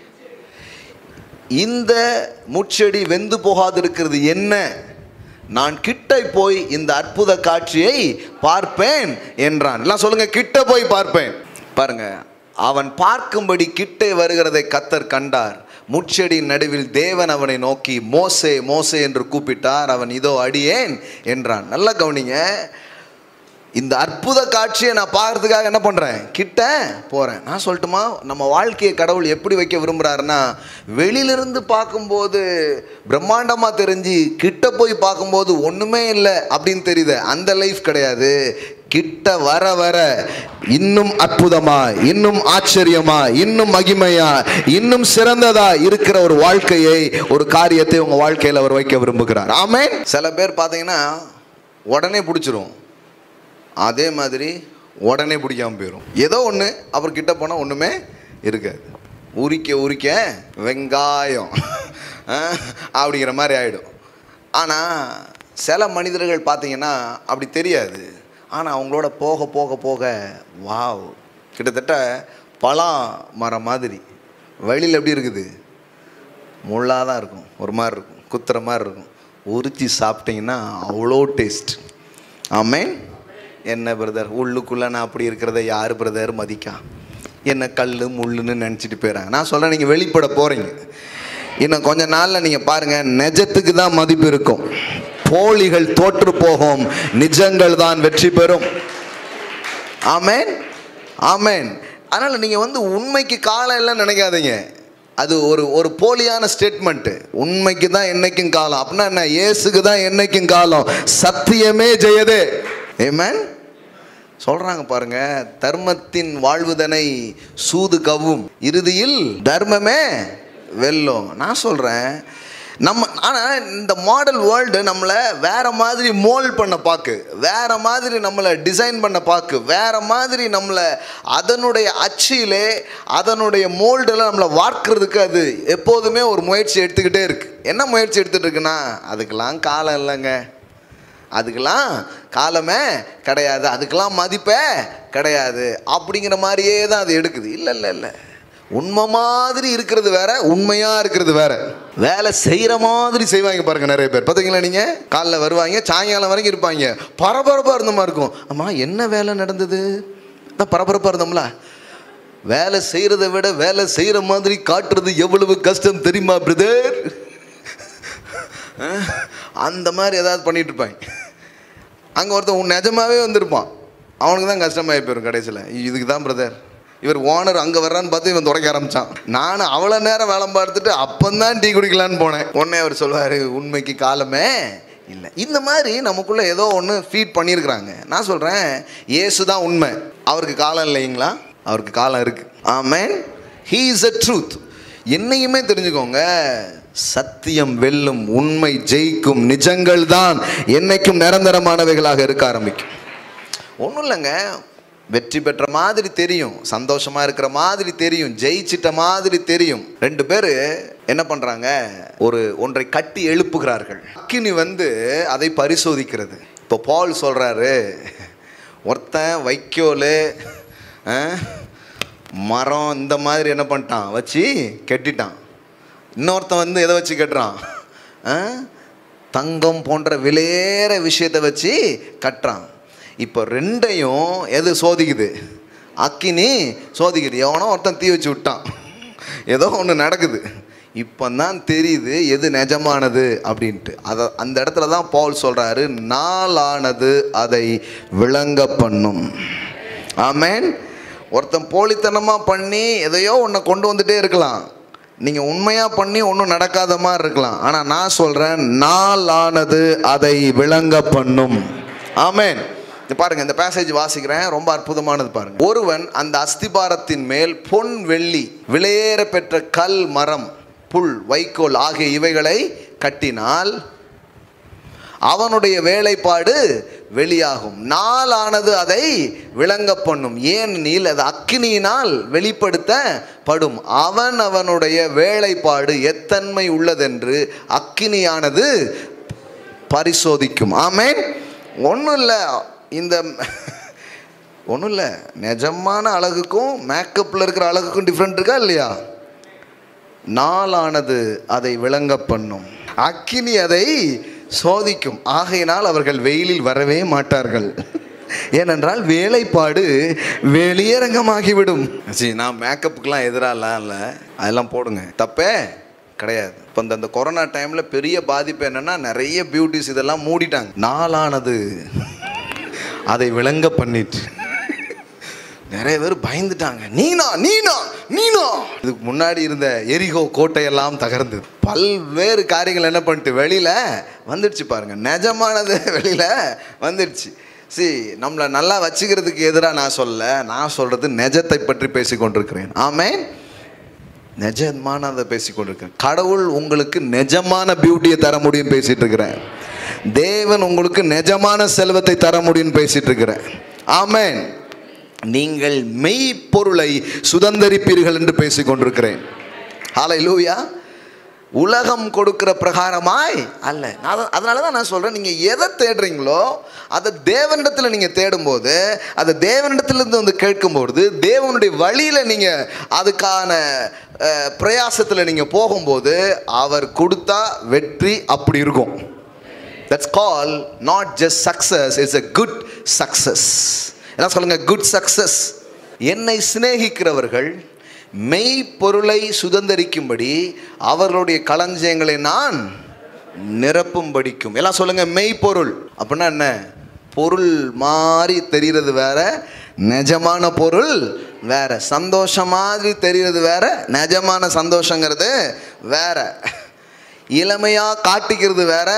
Speaker 1: இந்த முச்செடி வெந்து போகாதிருக்கிறது என்ன நான் கிட்ட போய் இந்த அற்புத காட்சியை பார்ப்பேன் என்றான் எல்லாம் சொல்லுங்க கிட்ட போய் பார்ப்பேன் பாருங்க அவன் பார்க்கும்படி கிட்டே வருகிறதை கத்தர் கண்டார் முச்செடியின் நடுவில் தேவன் அவனை நோக்கி மோசே மோசே என்று கூப்பிட்டார் அவன் இதோ அடியேன் என்றான் நல்லா கவனிங்க இந்த அற்புத காட்சியை நான் பார்க்கறதுக்காக என்ன பண்ணுறேன் கிட்ட போகிறேன் நான் சொல்லட்டுமா நம்ம வாழ்க்கையை கடவுள் எப்படி வைக்க விரும்புகிறாருன்னா வெளியிலிருந்து பார்க்கும்போது பிரம்மாண்டமாக தெரிஞ்சு கிட்ட போய் பார்க்கும்போது ஒன்றுமே இல்லை அப்படின்னு தெரியுது அந்த லைஃப் கிடையாது கிட்ட வர வர இன்னும் அற்புதமா இன்னும் ஆச்சரியமா இன்னும் மகிமையா இன்னும் சிறந்ததா இருக்கிற ஒரு வாழ்க்கையை ஒரு காரியத்தை உங்க வாழ்க்கையில் அவர் வைக்க விரும்புகிறார் ஆமென் சில பேர் பார்த்தீங்கன்னா உடனே பிடிச்சிரும் அதே மாதிரி உடனே பிடிக்காம போயிடும் ஏதோ ஒன்று அப்புறம் கிட்ட போனால் ஒன்றுமே இருக்காது உரிக்க உரிக்க வெங்காயம் அஹ், அப்படிங்கிற மாதிரி ஆகிடும் ஆனால் சில மனிதர்கள் பார்த்தீங்கன்னா அப்படி தெரியாது ஆனால் அவங்களோட போக போக போக வாவ் கிட்டத்தட்ட பழம் மரம் மாதிரி வழியில் எப்படி இருக்குது முள்ளாக தான் இருக்கும் ஒரு மாதிரி இருக்கும் குத்துற மாதிரி இருக்கும் உரிச்சு சாப்பிட்டீங்கன்னா அவ்வளோ டேஸ்ட் ஆமேன் என்ன பிரதர் உள்ளுக்குள்ளே நான் அப்படி இருக்கிறத யார் பிரதர் மதிக்கா என்ன கல் முள்ளுன்னு நினச்சிட்டு போயிடறாங்க நான் சொல்கிறேன் நீங்கள் வெளிப்பட போகிறீங்க இன்னும் கொஞ்ச நாளில் நீங்கள் பாருங்கள் நிஜத்துக்கு தான் மதிப்பு இருக்கும் போலிகள் தோற்று போகும் நிஜங்கள் தான் வெற்றி பெறும் ஆமேன் ஆமேன் அதனால் நீங்கள் வந்து உண்மைக்கு காலம் இல்லைன்னு நினைக்காதீங்க அது ஒரு ஒரு போலியான ஸ்டேட்மெண்ட்டு உண்மைக்கு தான் என்னைக்கும் காலம் அப்படின்னா என்ன இயேசுக்கு தான் என்னைக்கும் காலம் சத்தியமே ஜெயதே ஏமேன் சொல்றாங்க பாருங்க தர்மத்தின் வாழ்வுதனை சூது கவும் இறுதியில் தர்மமே வெல்லும் நான் சொல்றேன் நம்ம ஆனால் இந்த மாடல் வேர்ல்டு நம்மளை வேற மாதிரி மோல்ட் பண்ண பார்க்கு வேற மாதிரி நம்மளை டிசைன் பண்ண பார்க்கு வேற மாதிரி நம்மளை அதனுடைய அச்சிலே அதனுடைய மோல்டில் நம்மளை வார்க்கிறதுக்கு அது எப்போதுமே ஒரு முயற்சி எடுத்துக்கிட்டே இருக்கு என்ன முயற்சி எடுத்துட்டு இருக்குன்னா அதுக்கெல்லாம் காலம் இல்லைங்க அதுக்கெல்லாம் காலமே கிடையாது அதுக்கெல்லாம் மதிப்பே கிடையாது அப்படிங்கிற மாதிரியே தான் அது எடுக்குது இல்லை இல்லை இல்லை உண்மை மாதிரி இருக்கிறது வேற உண்மையா இருக்கிறது வேற வேலை செய்கிற மாதிரி செய்வாங்க பாருங்க நிறைய பேர் பார்த்தீங்களா நீங்க காலைல வருவாங்க சாயங்காலம் வரைக்கும் இருப்பாங்க பரபரப்பாக இருந்த மாதிரி இருக்கும் அம்மா என்ன வேலை நடந்தது அதான் பரபரப்பாக இருந்தோம்ல வேலை செய்கிறத விட வேலை செய்கிற மாதிரி காட்டுறது எவ்வளவு கஷ்டம் தெரியுமா பிரதர் அந்த மாதிரி ஏதாவது பண்ணிட்டு இருப்பாங்க அங்கே ஒருத்தன் உன் நிஜமாவே வந்திருப்பான் அவனுக்கு தான் கஷ்டமாகி போயிடும் கடைசியில் இதுக்கு தான் பிரதர் இவர் ஓனர் அங்கே வர்றான்னு பார்த்து இவன் தொடக்க ஆரம்பிச்சான் நான் அவ்வளோ நேரம் வேலை பார்த்துட்டு அப்பந்தான் டீ குடிக்கலான்னு போனேன் உடனே அவர் சொல்வார் உண்மைக்கு காலமே இல்லை இந்த மாதிரி நமக்குள்ளே ஏதோ ஒன்று ஃபீட் பண்ணியிருக்கிறாங்க நான் சொல்கிறேன் இயேசு தான் உண்மை அவருக்கு காலம் இல்லைங்களா அவருக்கு காலம் இருக்குது amen he is a truth என்னையுமே தெரிஞ்சுக்கோங்க சத்தியம் வெல்லும் உண்மை ஜெயிக்கும் நிஜங்கள் தான் என்னைக்கும் நிரந்தரமானவைகளாக இருக்க ஆரம்பிக்கும் ஒன்றும் இல்லைங்க வெற்றி பெற்ற மாதிரி தெரியும் சந்தோஷமா இருக்கிற மாதிரி தெரியும் ஜெயிச்சிட்ட மாதிரி தெரியும் ரெண்டு பேர் என்ன பண்றாங்க ஒரு ஒன்றை கட்டி எழுப்புகிறார்கள் அக்கினி வந்து அதை பரிசோதிக்கிறது இப்போ பால் சொல்றாரு ஒருத்தன் வைக்கோல் அஹ், மரம் இந்த மாதிரி என்ன பண்ணிட்டான் வச்சு கெட்டிட்டான் இன்னொருத்தன் வந்து எதை வச்சு கட்டுறான் ஆ? தங்கம் போன்ற விலையேற விஷயத்தை வச்சு கட்டுறான் இப்போ ரெண்டையும் எது சோதிக்குது அக்கினி சோதிக்குது எவனோ ஒருத்தன் தீ வச்சு விட்டான் ஏதோ ஒன்று நடக்குது இப்போதான் தெரியுது எது நிஜமானது அப்படின்ட்டு அதை அந்த இடத்துல தான் பவுல் சொல்கிறாரு நாளானது அதை விளங்க பண்ணும் ஆமென் ஒருத்தன் போலித்தனமாக பண்ணி எதையோ ஒன்றை கொண்டு வந்துட்டே இருக்கலாம் நீங்கள் உண்மையாக பண்ணி ஒன்றும் நடக்காத மாதிரி இருக்கலாம் ஆனால் நான் சொல்கிறேன் நாளானது அதை விளங்க பண்ணும் ஆமென் இது பாருங்க இந்த பேசேஜ் வாசிக்கிறேன் ரொம்ப அற்புதமானது பாருங்க ஒருவன் அந்த அஸ்திபாரத்தின் மேல் பொன் வெள்ளி விலையேற பெற்ற கல் மரம் புல் வைக்கோல் ஆகிய இவைகளை கட்டினால் அவனுடைய வேலைப்பாடு வெளியாகும் நாளானது அதை விளங்க பண்ணும் ஏனெனில் அது அக்கினியினால் வெளிப்படுத்தப்படும் அவன் அவனுடைய வேலைப்பாடு எத்தன்மை உள்ளதென்று அக்கினியானது பரிசோதிக்கும் ஆமென் ஒன்றும் இல்லை இந்த ஒன்றும் இல்லை நிஜமான அழகுக்கும் மேக்கப்பில் இருக்கிற அழகுக்கும் டிஃப்ரெண்ட் இருக்கா இல்லையா நாளானது அதை விளங்க பண்ணும் அக்கினி அதை சோதிக்கும் ஆகையினால் அவர்கள் வெயிலில் வரவே மாட்டார்கள் ஏனென்றால் வேலைப்பாடு வெளியரங்கமாகிவிடும் சரி நான் மேக்கப்புக்கெலாம் எதிராலாம் இல்லை அதெல்லாம் போடுங்க தப்பே கிடையாது இப்போ இந்த இந்த கொரோனா டைமில் பெரிய பாதிப்பு என்னென்னா நிறைய பியூட்டிஸ் இதெல்லாம் மூடிட்டாங்க நாளானது அதை விளங்க பண்ணிட்டு நிறைய பேர் பயந்துட்டாங்க நீனா நீனா நீனா இதுக்கு முன்னாடி இருந்த எரிகோ கோட்டையெல்லாம் தகர்ந்தது பல்வேறு காரியங்கள் என்ன பண்ணிட்டு வெளியில வந்துடுச்சு பாருங்க நிஜமானது வெளியில வந்துடுச்சு சி நம்மளை நல்லா வச்சுக்கிறதுக்கு எதிராக நான் சொல்ல நான் சொல்றது நிஜத்தை பற்றி பேசி கொண்டிருக்கிறேன் ஆமேன் நிஜமானதை பேசி கொண்டிருக்கிறேன் கடவுள் உங்களுக்கு நிஜமான பியூட்டியை தர முடியும்னு பேசிட்டு இருக்கிறேன் தேவன் உங்களுக்கு நிஜமான செல்வத்தை தர முடியும்னு பேசிட்டு இருக்கிறேன் ஆமேன் நீங்கள் மெய்ப்பொருளை சுதந்தரிப்பீர்கள் என்று பேசிக் கொண்டிருக்கிறேன் ஹாலை லூயா உலகம் கொடுக்கிற பிரகாரமாய் அல்ல நான் அதனால தான் நான் சொல்கிறேன் நீங்கள் எதை தேடுறீங்களோ அதை தேவனிடத்தில் நீங்கள் தேடும்போது அதை தேவனிடத்திலிருந்து வந்து கேட்கும்போது தேவனுடைய வழியில் நீங்கள் அதுக்கான பிரயாசத்தில் நீங்கள் போகும்போது அவர் கொடுத்தா வெற்றி அப்படி இருக்கும் that's call not just success it's a good success என்ன சொல்லுங்க குட் சக்ஸஸ் என்னை சிநேகிக்கிறவர்கள் மெய்ப்பொருளை சுதந்தரிக்கும்படி அவர்களுடைய களஞ்சியங்களை நான் நிரப்பும்படிக்கும் எல்லாம் சொல்லுங்க மெய்ப்பொருள் அப்படின்னா என்ன பொருள் மாதிரி தெரிகிறது வேற நிஜமான பொருள் வேற சந்தோஷம் மாதிரி தெரிகிறது வேற நிஜமான சந்தோஷங்கிறது வேற இளமையா காட்டிக்கிறது வேற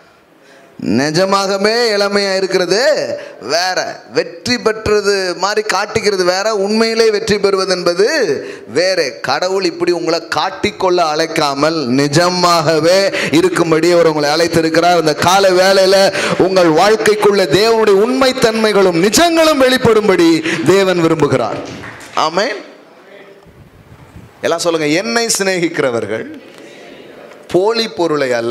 Speaker 1: நிஜமாகவே இளமையா இருக்கிறது வேற வெற்றி பெற்றது மாதிரி காட்டிக்கிறது வேற உண்மையிலே வெற்றி பெறுவது என்பது வேற கடவுள் இப்படி உங்களை காட்டிக்கொள்ள அழைக்காமல் நிஜமாகவே இருக்கும்படி அவர் உங்களை அழைத்திருக்கிறார் இந்த கால வேளையில உங்கள் வாழ்க்கைக்குள்ள தேவனுடைய உண்மைத்தன்மைகளும் நிஜங்களும் வெளிப்படும்படி தேவன் விரும்புகிறார் ஆமென் எல்லாம் சொல்லுங்க என்னை சிநேகிக்கிறவர்கள் போலி பொருளை அல்ல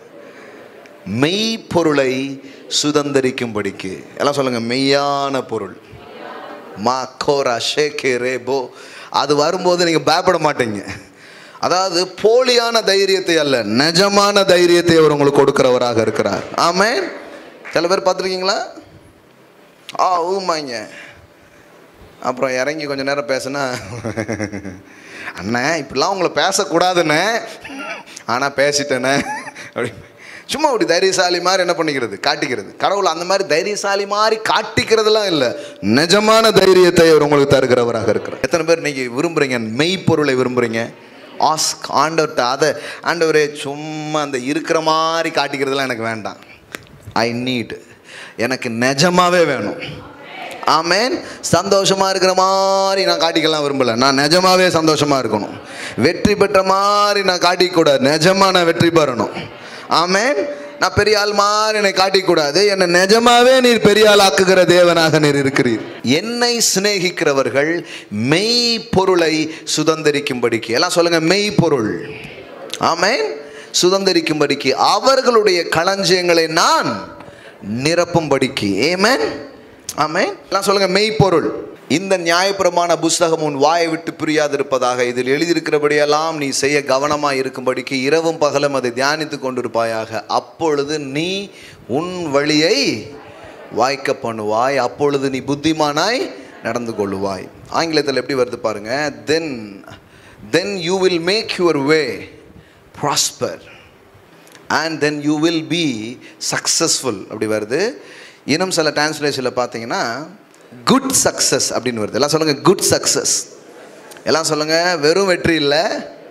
Speaker 1: மெய்ப்பொருளை சுதந்தரிக்கும்படிக்கு எல்லாம் சொல்லுங்க மெய்யான பொருள் மா கோரா ஷேகே ரேபோ அது வரும்போது நீங்கள் பயப்பட மாட்டீங்க அதாவது போலியான தைரியத்தை அல்ல நிஜமான தைரியத்தை அவர் உங்களுக்கு கொடுக்கிறவராக இருக்கிறார் ஆமென் சில பேர் பார்த்துருக்கீங்களா ஆ ஊமாங்க அப்புறம் இறங்கி கொஞ்ச நேரம் பேசுனா அண்ணே இப்படிலாம் உங்களை பேசக்கூடாதுண்ணே ஆனால் பேசிட்டேனே அப்படி சும்மா அப்படி தைரியசாலி மாதிரி என்ன பண்ணிக்கிறது காட்டிக்கிறது கடவுள் அந்த மாதிரி தைரியசாலி மாதிரி காட்டிக்கிறதுலாம் இல்லை நிஜமான தைரியத்தை அவர் உங்களுக்கு தருகிறவராக இருக்கிறார் எத்தனை பேர் இன்னைக்கு விரும்புகிறீங்க மெய்ப்பொருளை விரும்புகிறீங்க ஆஸ்க் ஆண்டவர்கிட்ட அதை ஆண்டவரே சும்மா அந்த இருக்கிற மாதிரி காட்டிக்கிறதுலாம் எனக்கு வேண்டாம் ஐ நீட் எனக்கு நிஜமாவே வேணும் ஆமேன் சந்தோஷமா இருக்கிற மாதிரி நான் காட்டிக்கலாம் விரும்பல நான் நிஜமாவே சந்தோஷமா இருக்கணும் வெற்றி பெற்ற மாதிரி நான் காட்டிக்கூடாது நிஜமா நான் வெற்றி பெறணும் ஆமேன் நான் பெரிய ஆள் மாதிரி என்னை காட்டிக்கூடாது என்னை நிஜமாவே நீர் பெரிய ஆள் ஆக்குகிற தேவனாக நீர் இருக்கிறீர் என்னை சிநேகிக்கிறவர்கள் மெய் பொருளை சுதந்திரிக்கும்படிக்கு எல்லாம் சொல்லுங்க மெய் பொருள் ஆமேன் சுதந்திரிக்கும்படிக்கு அவர்களுடைய களஞ்சியங்களை நான் நிரப்பும்படிக்கு ஏமேன் ஆமேன் எல்லாம் சொல்லுங்க மெய்ப்பொருள் இந்த நியாயப்பிரமாண புஸ்தகம் உன் வாயை விட்டு பிரியாதிருப்பதாக இதில் எழுதியிருக்கிறபடியெல்லாம் நீ செய்ய கவனமாக இருக்கும்படிக்கு இரவும் பகலும் அதை தியானித்து கொண்டிருப்பாயாக அப்பொழுது நீ உன் வழியை வாய்க்க பண்ணுவாய் அப்பொழுது நீ புத்திமானாய் நடந்து கொள்ளுவாய் ஆங்கிலத்தில் எப்படி வருது பாருங்க then then you will make your way prosper and then you will be successful அப்படி வருது இன்னும் சில டிரான்ஸ்லேஷனில் பார்த்தீங்கன்னா குட் சக்ஸஸ் அப்படின்னு வருது எல்லாம் சொல்லுங்கள் குட் சக்ஸஸ் எல்லாம் சொல்லுங்கள் வெறும் வெற்றி இல்லை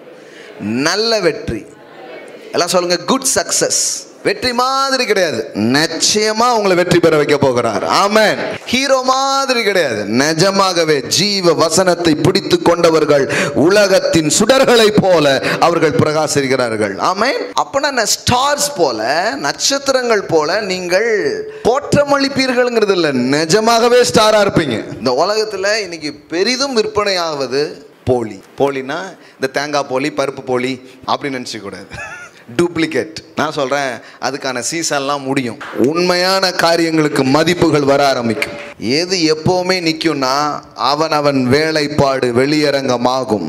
Speaker 1: நல்ல வெற்றி எல்லாம் சொல்லுங்கள் குட் சக்ஸஸ் வெற்றி மாதிரி கிடையாது நிச்சயமா உங்களை வெற்றி பெற வைக்க போகிறார் ஆமென் ஹீரோ மாதிரி கிடையாது நிஜமாகவே ஜீவ வசனத்தை பிடித்து கொண்டவர்கள் உலகத்தின் சுடர்களை போல அவர்கள் பிரகாசிக்கிறார்கள் ஆமென் அப்பனா ஸ்டார்ஸ் போல நட்சத்திரங்கள் போல நீங்கள் தோற்றமளிப்பீர்கள்ங்கிறது இல்லை நிஜமாகவே ஸ்டாரா இருப்பீங்க இந்த உலகத்துல இன்னைக்கு பெரிதும் விற்பனை ஆவது போலி போலினா இந்த தேங்காய் போலி பருப்பு போலி அப்படின்னு நினச்சிக்க கூடாது டூப்ளிகேட் நான் சொல்கிறேன் அதுக்கான சீசன்லாம் முடியும் உண்மையான காரியங்களுக்கு மதிப்புகள் வர ஆரம்பிக்கும் எது எப்போவுமே நிற்கும்னா அவன் அவன் வேலைப்பாடு வெளியரங்கமாகும்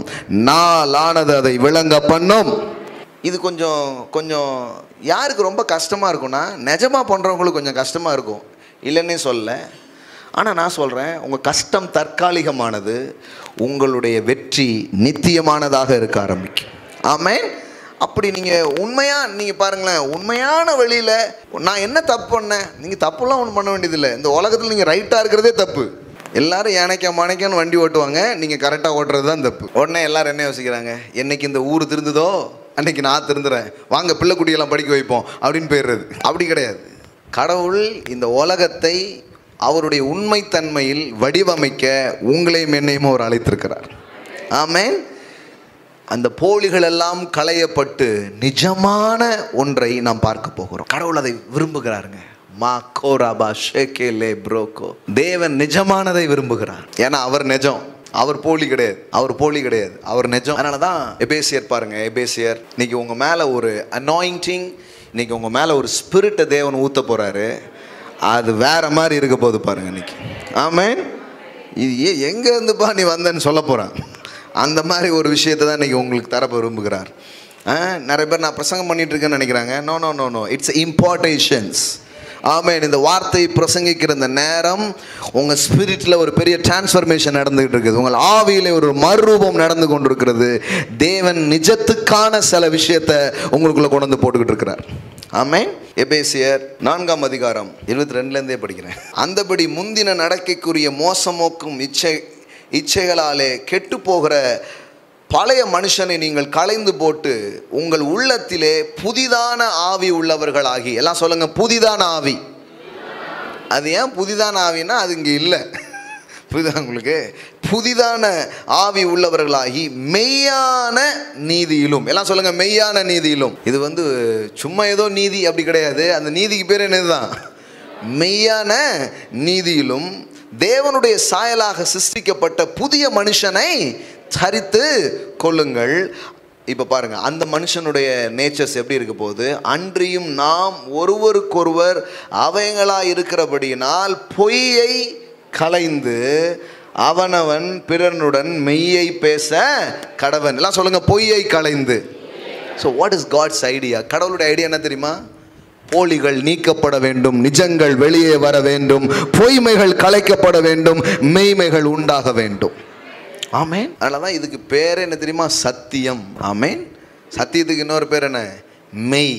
Speaker 1: நாளானது அதை விளங்க பண்ணும் இது கொஞ்சம் கொஞ்சம் யாருக்கு ரொம்ப கஷ்டமாக இருக்கும்னா நிஜமாக பண்ணுறவங்களுக்கு கொஞ்சம் கஷ்டமாக இருக்கும் இல்லைன்னே சொல்ல ஆனால் நான் சொல்கிறேன் உங்கள் கஷ்டம் தற்காலிகமானது உங்களுடைய வெற்றி நித்தியமானதாக இருக்க ஆரம்பிக்கும் ஆமென் அப்படி நீங்கள் உண்மையாக நீங்கள் பாருங்களேன் உண்மையான வழியில் நான் என்ன தப்பு பண்ணேன் நீங்கள் தப்புலாம் ஒன்றும் பண்ண வேண்டியதில்லை இந்த உலகத்தில் நீங்கள் ரைட்டாக இருக்கிறதே தப்பு எல்லாரும் யானைக்கா மானைக்கான்னு வண்டி ஓட்டுவாங்க நீங்கள் கரெக்டாக ஓட்டுறது தான் தப்பு உடனே எல்லாரும் என்ன யோசிக்கிறாங்க என்னைக்கு இந்த ஊர் திருந்துதோ அன்னைக்கு நான் திருந்துறேன் வாங்க பிள்ளை குட்டியெல்லாம் படிக்க வைப்போம் அப்படின்னு போயிடுறது அப்படி கிடையாது கடவுள் இந்த உலகத்தை அவருடைய உண்மைத்தன்மையில் வடிவமைக்க உங்களையும் என்னையும் அவர் அழைத்திருக்கிறார் ஆமென் அந்த போலிகள் எல்லாம் களையப்பட்டு நிஜமான ஒன்றை நாம் பார்க்க போகிறோம் கடவுள் அதை விரும்புகிறாருங்க மா கோராபா ஷேகே லே ப்ரோகோ தேவன் நிஜமானதை விரும்புகிறார் ஏன்னா அவர் நிஜம் அவர் போலி கிடையாது அவர் போலி கிடையாது அவர் நிஜம் அதனால தான் எபேசியர் பாருங்க எபேசியர் இன்னைக்கு உங்க மேல ஒரு அனாயிண்டிங் இன்னைக்கு உங்க மேல ஒரு ஸ்பிரிட்டை தேவன் ஊத்த போறாரு அது வேற மாதிரி இருக்க போகுது பாருங்க இன்னைக்கு ஆமென் இது ஏ எங்க இருந்துப்பா நீ வந்தேன்னு சொல்ல போறான் அந்த மாதிரி ஒரு விஷயத்தை தான் இன்னைக்கு உங்களுக்கு தர விரும்புகிறார் ஆ, நிறைய பேர் நான் பிரசங்கம் பண்ணிட்டு இருக்கேன்னு நினைக்கிறாங்க no no no no it's impartations amen இந்த வார்த்தையை பிரசங்கிக்கிற இந்த நேரம் உங்கள் ஸ்பிரிட்டில் ஒரு பெரிய டிரான்ஸ்ஃபர்மேஷன் நடந்துகிட்டு இருக்குது உங்கள் ஆவியிலே ஒரு மறுரூபம் நடந்து கொண்டிருக்கிறது தேவன் நிஜத்துக்கான சில விஷயத்தை உங்களுக்குள்ள கொண்டு வந்து போட்டுக்கிட்டு இருக்கிறார் ஆமென் எபேசியர் நான்காம் அதிகாரம் இருபத்தி ரெண்டுலேருந்தே படிக்கிறேன் அந்தபடி முந்தின நடக்கைக்குரிய மோசமோக்கும் இச்சை இச்சைகளாலே கெட்டு போகிற பழைய மனுஷனை நீங்கள் களைந்து போட்டு உங்கள் உள்ளத்திலே புதிதான ஆவி உள்ளவர்களாகி எல்லாம் சொல்லுங்க புதிதான ஆவி அது ஏன் புதிதான ஆவின்னா அது இங்கே இல்லை புரியுதா உங்களுக்கு புதிதான ஆவி உள்ளவர்களாகி மெய்யான நீதியிலும் எல்லாம் சொல்லுங்க மெய்யான நீதியிலும் இது வந்து சும்மா ஏதோ நீதி அப்படி கிடையாது அந்த நீதிக்கு பேர் என்னதுதான் மெய்யான நீதியிலும் தேவனுடைய சாயலாக சிருஷ்டிக்கப்பட்ட புதிய மனுஷனை தரித்து கொள்ளுங்கள் இப்போ பாருங்க அந்த மனுஷனுடைய நேச்சர்ஸ் எப்படி இருக்க போகுது அன்றியும் நாம் ஒருவருக்கொருவர் அவயங்களாய் இருக்கிறபடியினால் பொய்யை கலைந்து அவனவன் பிறனுடன் மெய்யை பேச கடவன் எல்லாம் சொல்லுங்க பொய்யை கலைந்து so what is God's idea கடவுளுடைய ஐடியா என்ன தெரியுமா போலிகள் நீக்கப்பட வேண்டும் நிஜங்கள் வெளியே வர வேண்டும் பொய்மைகள் கலைக்கப்பட வேண்டும் மெய்மைகள் உண்டாக வேண்டும் ஆமேன் அதனால தான் இதுக்கு பேர் என்ன தெரியுமா சத்தியம் ஆமேன் சத்தியத்துக்கு இன்னொரு பேர் என்ன மெய்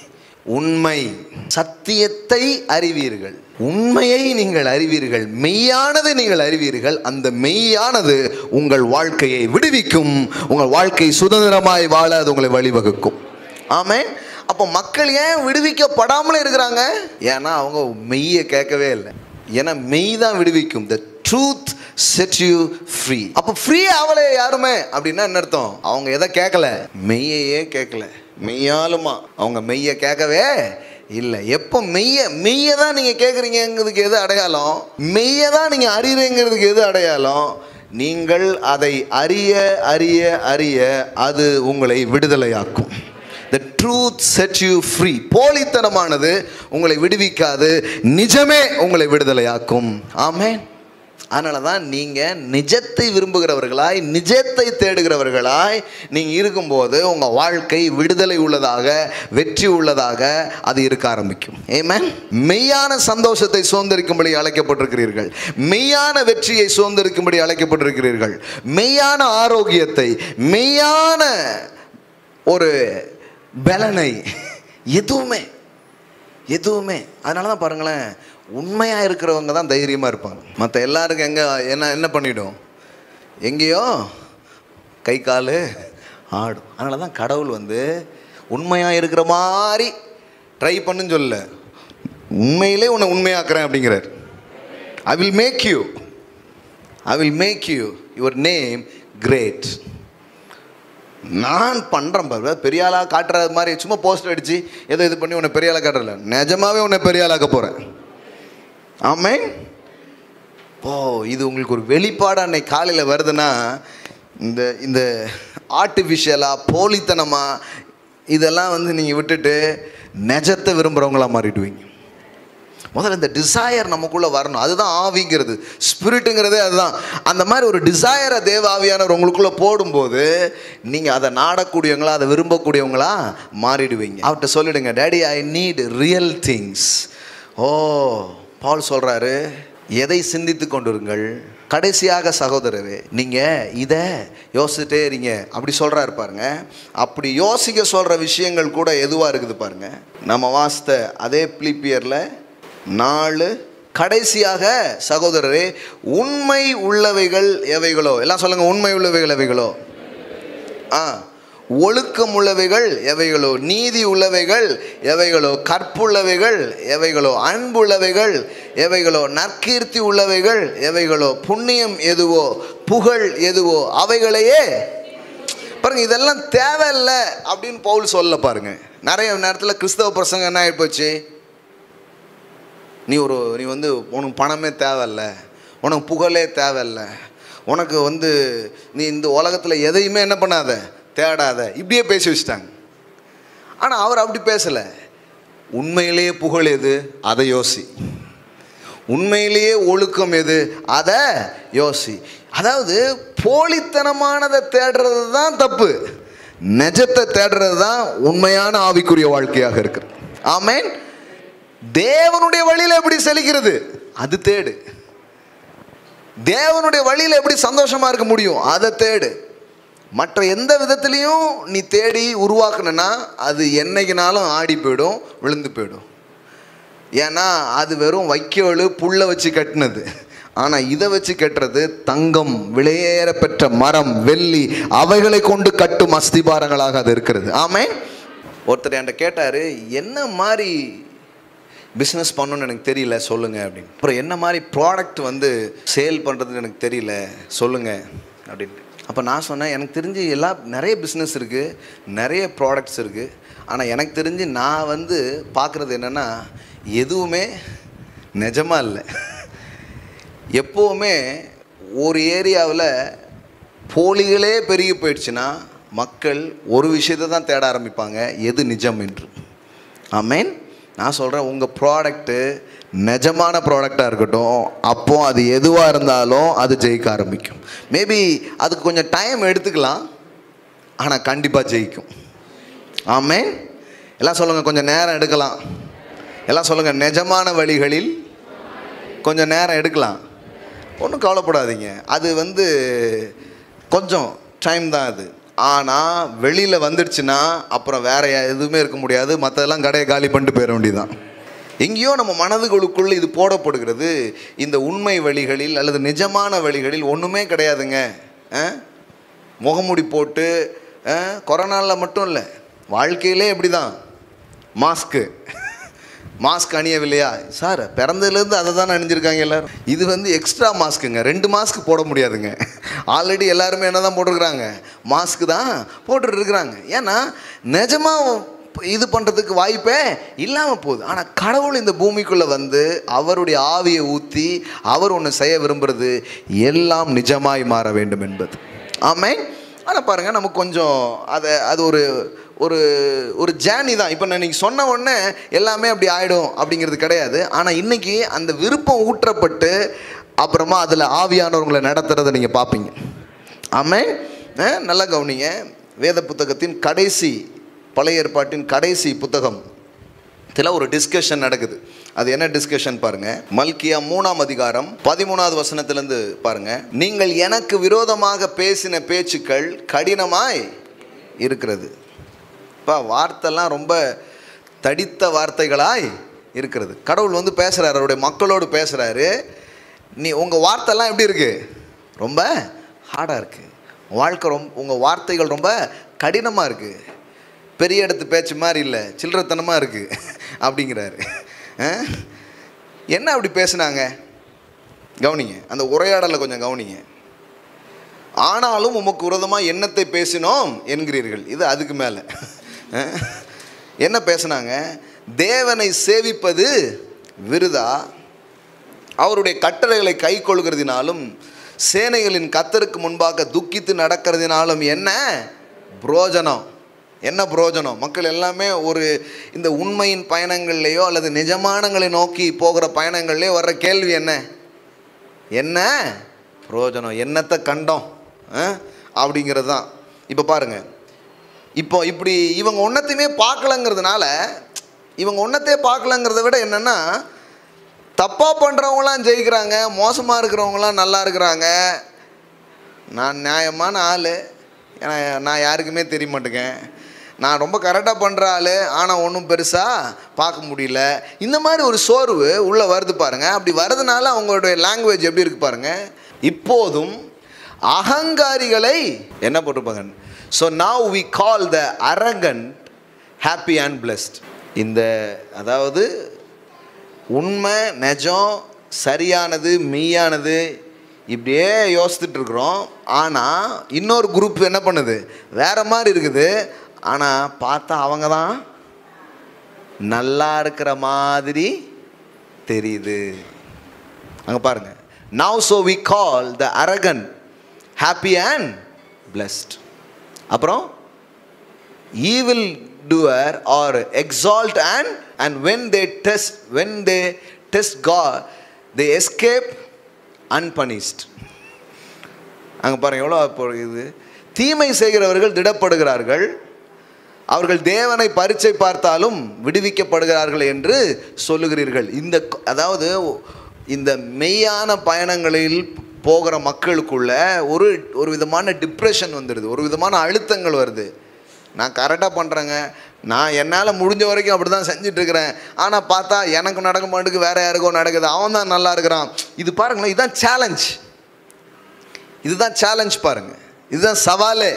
Speaker 1: உண்மை சத்தியத்தை அறிவீர்கள் உண்மையை நீங்கள் அறிவீர்கள் மெய்யானதை நீங்கள் அறிவீர்கள் அந்த மெய்யானது உங்கள் வாழ்க்கையை விடுவிக்கும் உங்கள் வாழ்க்கை சுதந்திரமாய் வாழ அது உங்களை வழிவகுக்கும் ஆமென் அப்போ மக்கள் ஏன் விடுவிக்கப்படாமலே இருக்கிறாங்க ஏன்னா அவங்க மெய்யை கேட்கவே இல்லை ஏன்னா மெய் தான் விடுவிக்கும் the truth set you free அப்போ ஃப்ரீ ஆகலை யாருமே அப்படின்னா என்ன அர்த்தம் அவங்க எதை கேட்கல மெய்யையே கேட்கல மெய்யாலுமா அவங்க மெய்யை கேட்கவே இல்லை எப்போ மெய்ய மெய்யை தான் நீங்கள் கேட்குறீங்கிறதுக்கு எது அடையாளம் மெய்யை தான் நீங்கள் அறிகிறீங்கிறதுக்கு எது அடையாளம் நீங்கள் அதை அறிய அறிய அறிய அது உங்களை விடுதலையாக்கும் the truth set you free போலித்தனமானது உங்களை விடுவிக்காது நிஜமே உங்களை விடுதலையாக்கும் ஆமென் அதனால தான் நீங்கள் நிஜத்தை விரும்புகிறவர்களாய் நிஜத்தை தேடுகிறவர்களாய் நீங்கள் இருக்கும்போது உங்கள் வாழ்க்கை விடுதலை உள்ளதாக வெற்றி உள்ளதாக அது இருக்க ஆரம்பிக்கும் ஏமேன் மெய்யான சந்தோஷத்தை சுதந்திரிக்கும்படி அழைக்கப்பட்டிருக்கிறீர்கள் மெய்யான வெற்றியை சுதந்திரிக்கும்படி அழைக்கப்பட்டிருக்கிறீர்கள் மெய்யான ஆரோக்கியத்தை மெய்யான ஒரு பலனை எதுவுமே எதுவுமே அதனால தான் பாருங்களேன் உண்மையாக இருக்கிறவங்க தான் தைரியமாக இருப்பாங்க மற்ற எல்லாருக்கும் எங்கே என்ன என்ன பண்ணிடும் எங்கேயோ கை கால் ஆடும் அதனால தான் கடவுள் வந்து உண்மையாக இருக்கிற மாதிரி ட்ரை பண்ணுன்னு சொல்ல உண்மையிலே உன்னை உண்மையாக்குறேன் அப்படிங்கிறார் I will make you I will make you your name great நான் பண்ணுறேன் பாரு பெரிய ஆளாக காட்டுறது மாதிரி சும்மா போஸ்டர் அடித்து ஏதோ இது பண்ணி உன்னை பெரிய ஆளாக காட்டுறல நிஜமாவே உன்னை பெரிய ஆளாக்க போகிறேன் ஆமே ஓ இது உங்களுக்கு ஒரு வெளிப்பாடு அன்னைக்கு காலையில் வருதுன்னா இந்த இந்த ஆர்டிஃபிஷியலாக போலித்தனமாக இதெல்லாம் வந்து நீங்கள் விட்டுட்டு நிஜத்தை விரும்புகிறவங்களா மாறிடுவீங்க முதல்ல இந்த டிசையர் நமக்குள்ளே வரணும் அதுதான் ஆவிங்கிறது ஸ்பிரிட்டுங்கிறதே அதுதான் அந்த மாதிரி ஒரு டிசையரை தேவ ஆவியானவர் உங்களுக்குள்ளே போடும்போது நீங்கள் அதை நாடக்கூடியவங்களா அதை விரும்பக்கூடியவங்களா மாறிடுவீங்க அவர்கிட்ட சொல்லிடுங்க daddy I need real things oh Paul சொல்கிறாரு எதை சிந்தித்து கொண்டிருங்கள் கடைசியாக சகோதரரே நீங்கள் இதை யோசிச்சுட்டே இருங்க அப்படி சொல்கிறாரு பாருங்க அப்படி யோசிக்க சொல்கிற விஷயங்கள் கூட எதுவாக இருக்குது பாருங்க நம்ம வாசித்த அதே பிலிப்பியரில் நாலு கடைசியாக சகோதரரே உண்மை உள்ளவைகள் எவைகளோ எல்லாம் சொல்லுங்க உண்மை உள்ளவைகள் எவைகளோ ஆ ஒழுக்கம் உள்ளவைகள் எவைகளோ நீதி உள்ளவைகள் எவைகளோ கற்புள்ளவைகள் எவைகளோ அன்புள்ளவைகள் எவைகளோ நற்கீர்த்தி உள்ளவைகள் எவைகளோ புண்ணியம் எதுவோ புகழ் எதுவோ அவைகளையே பாருங்க இதெல்லாம் தேவையில்லை அப்படின்னு பவுல் சொல்ல பாருங்க நிறைய நேரத்தில் கிறிஸ்தவ பிரசங்கம் என்ன ஆகிப்போச்சு நீ ஒரு நீ வந்து உனக்கு பணமே தேவையில்ல உனக்கு புகழே தேவையில்ல உனக்கு வந்து நீ இந்த உலகத்தில் எதையுமே என்ன பண்ணாத தேடாத இப்படியே பேசி வச்சுட்டாங்க ஆனால் அவர் அப்படி பேசலை உண்மையிலேயே புகழ் எது அதை யோசி உண்மையிலேயே ஒழுக்கம் எது அதை யோசி அதாவது போலித்தனமானதை தேடுறது தான் தப்பு நிஜத்தை தேடுறது தான் உண்மையான ஆவிக்குரிய வாழ்க்கையாக இருக்குது ஆமேன் தேவனுடைய வழியில் எப்படி செழிக்கிறது அது தேடு தேவனுடைய வழியில் எப்படி சந்தோஷமா இருக்க முடியும் அதை தேடு மற்ற எந்த விதத்துலேயும் நீ தேடி உருவாக்குனா அது என்னைக்குனாலும் ஆடி போயிடும் விழுந்து போயிடும் ஏன்னா அது வெறும் வைக்கோல் புல்லை வச்சு கட்டினது ஆனால் இதை வச்சு கட்டுறது தங்கம் விலையேற பெற்ற மரம் வெள்ளி அவைகளை கொண்டு கட்டும் அஸ்திபாரங்களாக அது இருக்கிறது ஆமே ஒருத்தர் என்கிட்ட கேட்டார் என்ன மாதிரி பிஸ்னஸ் பண்ணணும்னு எனக்கு தெரியல சொல்லுங்கள் அப்படின்னு அப்புறம் என்ன மாதிரி ப்ராடக்ட் வந்து சேல் பண்ணுறதுன்னு எனக்கு தெரியல சொல்லுங்கள் அப்படின்ட்டு அப்போ நான் சொன்னேன் எனக்கு தெரிஞ்சு எல்லா நிறைய பிஸ்னஸ் இருக்குது நிறைய ப்ராடக்ட்ஸ் இருக்குது ஆனால் எனக்கு தெரிஞ்சு நான் வந்து பார்க்குறது என்னென்னா எதுவுமே நிஜமாக இல்லை எப்போவுமே ஒரு ஏரியாவில் போலிகளே பெருகி போயிடுச்சுன்னா மக்கள் ஒரு விஷயத்தை தான் தேட ஆரம்பிப்பாங்க எது நிஜம் என்று ஆமேன் நான் சொல்கிறேன் உங்கள் ப்ராடக்ட்டு நிஜமான ப்ராடக்டாக இருக்கட்டும் அப்போ அது எதுவாக இருந்தாலும் அது ஜெயிக்க ஆரம்பிக்கும் மேபி அதுக்கு கொஞ்சம் டைம் எடுத்துக்கலாம் ஆனால் கண்டிப்பாக ஜெயிக்கும் ஆமேன் எல்லாம் சொல்லுங்கள் கொஞ்சம் நேரம் எடுக்கலாம் எல்லாம் சொல்லுங்கள் நிஜமான வழிகளில் கொஞ்சம் நேரம் எடுக்கலாம் ஒன்றும் கவலைப்படாதீங்க அது வந்து கொஞ்சம் டைம் தான் அது ஆனால் வெளியில் வந்துடுச்சுன்னா அப்புறம் வேற எதுவுமே இருக்க முடியாது மற்றதெல்லாம் கடையை காலி பண்ணிட்டு போயிட வேண்டியதுதான் எங்கேயோ நம்ம மனதுகளுக்குள்ள இது போடப்படுகிறது இந்த உண்மை வழிகளில் அல்லது நிஜமான வழிகளில் ஒன்றுமே கிடையாதுங்க ஆ? முகமூடி போட்டு கொரோனாவில் மட்டும் இல்லை வாழ்க்கையிலே இப்படி தான் மாஸ்க்கு மாஸ்க் அணியவில்லையா சார் பிறந்ததுலேருந்து அதை தான் அணிஞ்சிருக்காங்க எல்லாரும் இது வந்து எக்ஸ்ட்ரா மாஸ்க்குங்க ரெண்டு மாஸ்க் போட முடியாதுங்க ஆல்ரெடி எல்லாருமே என்ன தான் போட்டிருக்கிறாங்க மாஸ்க் தான் போட்டுட்டு இருக்கிறாங்க ஏன்னா நிஜமாக இது பண்ணுறதுக்கு வாய்ப்பே இல்லாமல் போகுது ஆனால் கடவுள் இந்த பூமிக்குள்ளே வந்து அவருடைய ஆவியை ஊற்றி அவர் ஒன்று செய்ய விரும்புறது எல்லாம் நிஜமாய் மாற வேண்டும் என்பது ஆமென் ஆனால் பாருங்கள் நமக்கு கொஞ்சம் அதை அது ஒரு ஒரு ஒரு ஜேர்னி தான் இப்போ நான் நீங்கள் சொன்ன உடனே எல்லாமே அப்படி ஆகிடும் அப்படிங்கிறது கிடையாது ஆனால் இன்றைக்கி அந்த விருப்பம் ஊற்றப்பட்டு அப்புறமா அதில் ஆவியானவர்களை நடத்துகிறத நீங்கள் பார்ப்பீங்க ஆமென் அஹ், நல்லா கவனிங்க வேத புத்தகத்தின் கடைசி பழைய ஏற்பாட்டின் கடைசி புத்தகம் இதில் ஒரு டிஸ்கஷன் நடக்குது அது என்ன டிஸ்கஷன் பாருங்க மல்கியா மூணாம் அதிகாரம் பதிமூணாவது வசனத்திலிருந்து பாருங்க நீங்கள் எனக்கு விரோதமாக பேசின பேச்சுக்கள் கடினமாய் இருக்கிறது இப்போ வார்த்தைலாம் ரொம்ப தடித்த வார்த்தைகளாய் இருக்கிறது கடவுள் வந்து பேசுகிறாரு அவருடைய மக்களோடு பேசுகிறாரு நீ உங்கள் வார்த்தைலாம் எப்படி இருக்குது ரொம்ப ஹார்டாக இருக்குது வாழ்க்கை ரொம்ப உங்கள் வார்த்தைகள் ரொம்ப கடினமாக இருக்குது பெரிய இடத்து பேச்சு மாதிரி இல்லை சில்லறத்தனமாக இருக்குது அப்படிங்கிறாரு அஹ்? என்ன அப்படி பேசுனாங்க கவனிங்க அந்த உரையாடலை கொஞ்சம் கவனிங்க ஆனாலும் உமக்கு விரோதமாக எண்ணத்தை பேசினோம் என்கிறீர்கள் இது அதுக்கு மேலே என்ன பேசுனாங்க தேவனை சேவிப்பது விருதா அவருடைய கட்டளைகளை கை கொள்கிறதினாலும் சேனைகளின் கத்தருக்கு முன்பாக துக்கித்து நடக்கிறதினாலும் என்ன புரோஜனம் என்ன புரோஜனம் மக்கள் எல்லாமே ஒரு இந்த உண்மையின் பயணங்கள்லையோ அல்லது நிஜமானங்களை நோக்கி போகிற பயணங்கள்லையோ வர்ற கேள்வி என்ன என்ன பிரயோஜனம் என்னத்தை கண்டோம் ஆ? அப்படிங்கிறது தான் இப்போ பாருங்கள் இப்போ இப்படி இவங்க ஒன்றத்தையுமே பார்க்கலங்கிறதுனால இவங்க ஒன்றத்தையே பார்க்கலங்கிறத விட என்னென்னா தப்பாக பண்ணுறவங்களாம் ஜெயிக்கிறாங்க மோசமாக இருக்கிறவங்களாம் நல்லா இருக்கிறாங்க நான் நியாயமான ஆள் ஏன்னா நான் யாருக்குமே தெரிய மாட்டேங்கேன் நான் ரொம்ப கரெக்டாக பண்ணுற ஆள் ஆனால் ஒன்றும் பெருசாக பார்க்க முடியல இந்த மாதிரி ஒரு சோர்வு உள்ளே வருது பாருங்கள் அப்படி வர்றதுனால அவங்களுடைய லாங்குவேஜ் எப்படி இருக்கு பாருங்கள் இப்போதும் அகங்காரிகளை என்ன போட்டிருப்பாங்க so now we call the arrogant happy and blessed இந்த அதாவது உண்மை நிஜம் சரியானது மெய்யானது இப்படியே யோசித்துட்டு இருக்கிறோம் ஆனால் இன்னொரு குரூப் என்ன பண்ணுது வேற மாதிரி இருக்குது ஆனால் பார்த்தா அவங்க தான் நல்லா இருக்கிற மாதிரி தெரியுது அங்கே பாருங்க now so we call the arrogant happy and blessed அப்புறம் evil doer or exalt and and when they test when they test god they escape unpunished அங்க பாருங்க எவ்வளோ இப்போ இது தீமை செய்கிறவர்கள் திடப்படுகிறார்கள் அவர்கள் தேவனை பரீட்சை பார்த்தாலும் விடுவிக்கப்படுகிறார்கள் என்று சொல்லுகிறீர்கள் இந்த அதாவது இந்த மெய்யான பயணங்களில் போகிற மக்களுக்குள்ள ஒரு ஒரு விதமான டிப்ரெஷன் வந்துடுது ஒரு விதமான அழுத்தங்கள் வருது நான் கரெக்டாக பண்ணுறேங்க நான் என்னால் முடிஞ்ச வரைக்கும் அப்படி தான் செஞ்சிட்ருக்கிறேன் ஆனால் பார்த்தா எனக்கு நடக்க மாட்டேங்குது வேற யாருக்கோ நடக்குது அவன் தான் நல்லா இருக்கிறான் இது பாருங்களேன் இதுதான் சேலஞ்ச் இதுதான் சேலஞ்ச் பாருங்க இதுதான் சவாலே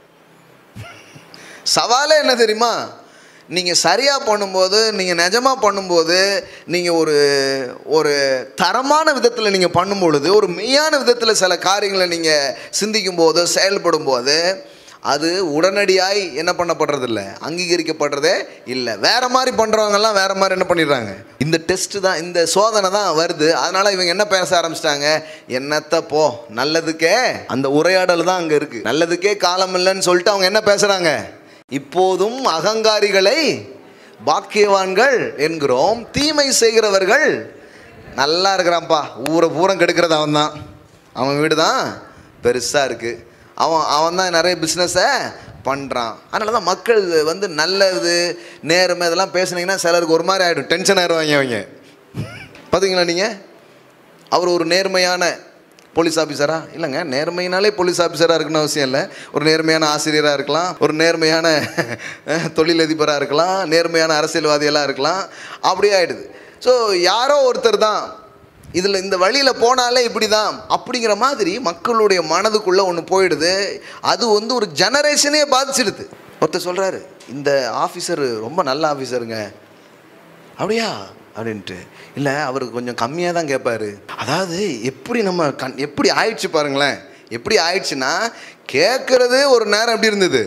Speaker 1: சவாலே என்ன தெரியுமா நீங்கள் சரியாக பண்ணும்போது நீங்கள் நிஜமாக பண்ணும்போது நீங்கள் ஒரு ஒரு தரமான விதத்தில் நீங்கள் பண்ணும் பொழுது ஒரு மெய்யான விதத்தில் சில காரியங்களை நீங்கள் சிந்திக்கும் போது செயல்படும் போது அது உடனடியாய் என்ன பண்ணப்படுறதில்ல அங்கீகரிக்கப்படுறதே இல்லை வேற மாதிரி பண்ணுறவங்கெல்லாம் வேற மாதிரி என்ன பண்ணிடுறாங்க இந்த டெஸ்ட் தான் இந்த சோதனை தான் வருது அதனால இவங்க என்ன பேச ஆரம்பிச்சிட்டாங்க என்னத்த போ நல்லதுக்கே அந்த உரையாடல் தான் அங்கே இருக்கு நல்லதுக்கே காலம் இல்லைன்னு சொல்லிட்டு அவங்க என்ன பேசுகிறாங்க இப்போதும் அகங்காரிகளை பாக்கியவான்கள் என்கிறோம் தீமை செய்கிறவர்கள் நல்லா இருக்கிறான்ப்பா ஊரை பூரம் கெடுக்கிறது அவன் தான் அவன் வீடு தான் பெருசாக இருக்குது அவன் அவன் தான் நிறைய பிஸ்னஸை பண்ணுறான் அதனால தான் மக்கள் வந்து நல்லது நேர்மை இதெல்லாம் பேசுனீங்கன்னா சிலருக்கு ஒரு மாதிரி ஆகிடும் டென்ஷன் ஆயிடுவாங்க அவங்க பார்த்தீங்களா நீங்கள் அவர் ஒரு நேர்மையான போலீஸ் ஆஃபீஸரா இல்லைங்க நேர்மையினாலே போலீஸ் ஆஃபீஸராக இருக்குன்னு அவசியம் இல்லை ஒரு நேர்மையான ஆசிரியராக இருக்கலாம் ஒரு நேர்மையான தொழிலதிபராக இருக்கலாம் நேர்மையான அரசியல்வாதியெல்லாம் இருக்கலாம் அப்படியே ஆயிடுது ஸோ யாரோ ஒருத்தர் தான் இதில் இந்த வழியில் போனாலே இப்படி தான் அப்படிங்கிற மாதிரி மக்களுடைய மனதுக்குள்ளே ஒன்று போயிடுது அது வந்து ஒரு ஜெனரேஷனே பாதிச்சிடுது ஒருத்தர் சொல்கிறாரு இந்த ஆஃபீஸர் ரொம்ப நல்ல ஆஃபீஸருங்க அப்படியா அப்படின்ட்டு இல்லை அவர் கொஞ்சம் கம்மியாக தான் கேட்பாரு அதாவது எப்படி நம்ம கண் எப்படி ஆயிடுச்சு பாருங்களேன் எப்படி ஆயிடுச்சுன்னா கேட்குறது ஒரு நேரம் எப்படி இருந்தது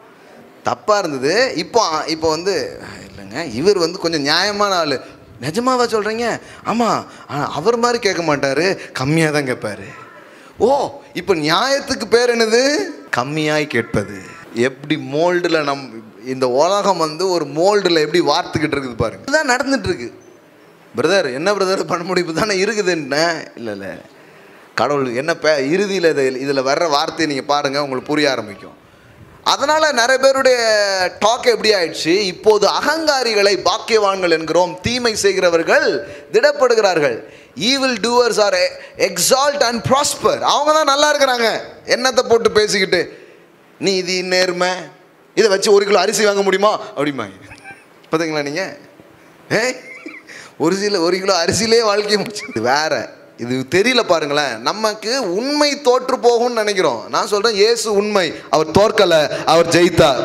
Speaker 1: தப்பாக இருந்தது இப்போ இப்போ வந்து இல்லைங்க இவர் வந்து கொஞ்சம் நியாயமான ஆள் நிஜமாவா சொல்கிறீங்க ஆமாம் ஆனால் அவர் மாதிரி கேட்க மாட்டார் கம்மியாக தான் கேட்பாரு ஓ இப்போ நியாயத்துக்கு பேர் என்னது கம்மியாய் கேட்பது எப்படி மோல்டில் நம் இந்த உலகம் வந்து ஒரு மோல்டில் எப்படி வார்த்துக்கிட்டு இருக்குது பாருங்க இதுதான் நடந்துட்டு இருக்கு பிரதர் என்ன பிரதர் பண்ண முடியும் தானே இருக்குதுன்னு இல்லை இல்லை கடவுள் என்ன பே இறுதியில் இதில் இதில் வர்ற வார்த்தையை நீங்கள் பாருங்கள் உங்களுக்கு புரிய ஆரம்பிக்கும் அதனால் நிறைய பேருடைய டாக் எப்படி ஆயிடுச்சு இப்போது அகங்காரிகளை பாக்கியவான்கள் என்கிறோம் தீமை செய்கிறவர்கள் திடப்படுகிறார்கள் evil doers are exalt and prosper அவங்க தான் நல்லா இருக்கிறாங்க என்னத்தை போட்டு பேசிக்கிட்டு நீதி நேர்மை இதை வச்சு ஒரு கிலோ அரிசி வாங்க முடியுமா அப்படிம்பாங்க பார்த்தீங்களா நீங்கள் ஏ ஒரு சில ஒரு கிலோ அரிசியிலே வாழ்க்கையை முடிச்சு இது வேற இது தெரியல பாருங்களேன் நமக்கு உண்மை தோற்று போகும்னு நினைக்கிறோம் நான் சொல்றேன் இயேசு உண்மை அவர் தோற்கல அவர் ஜெயித்தார்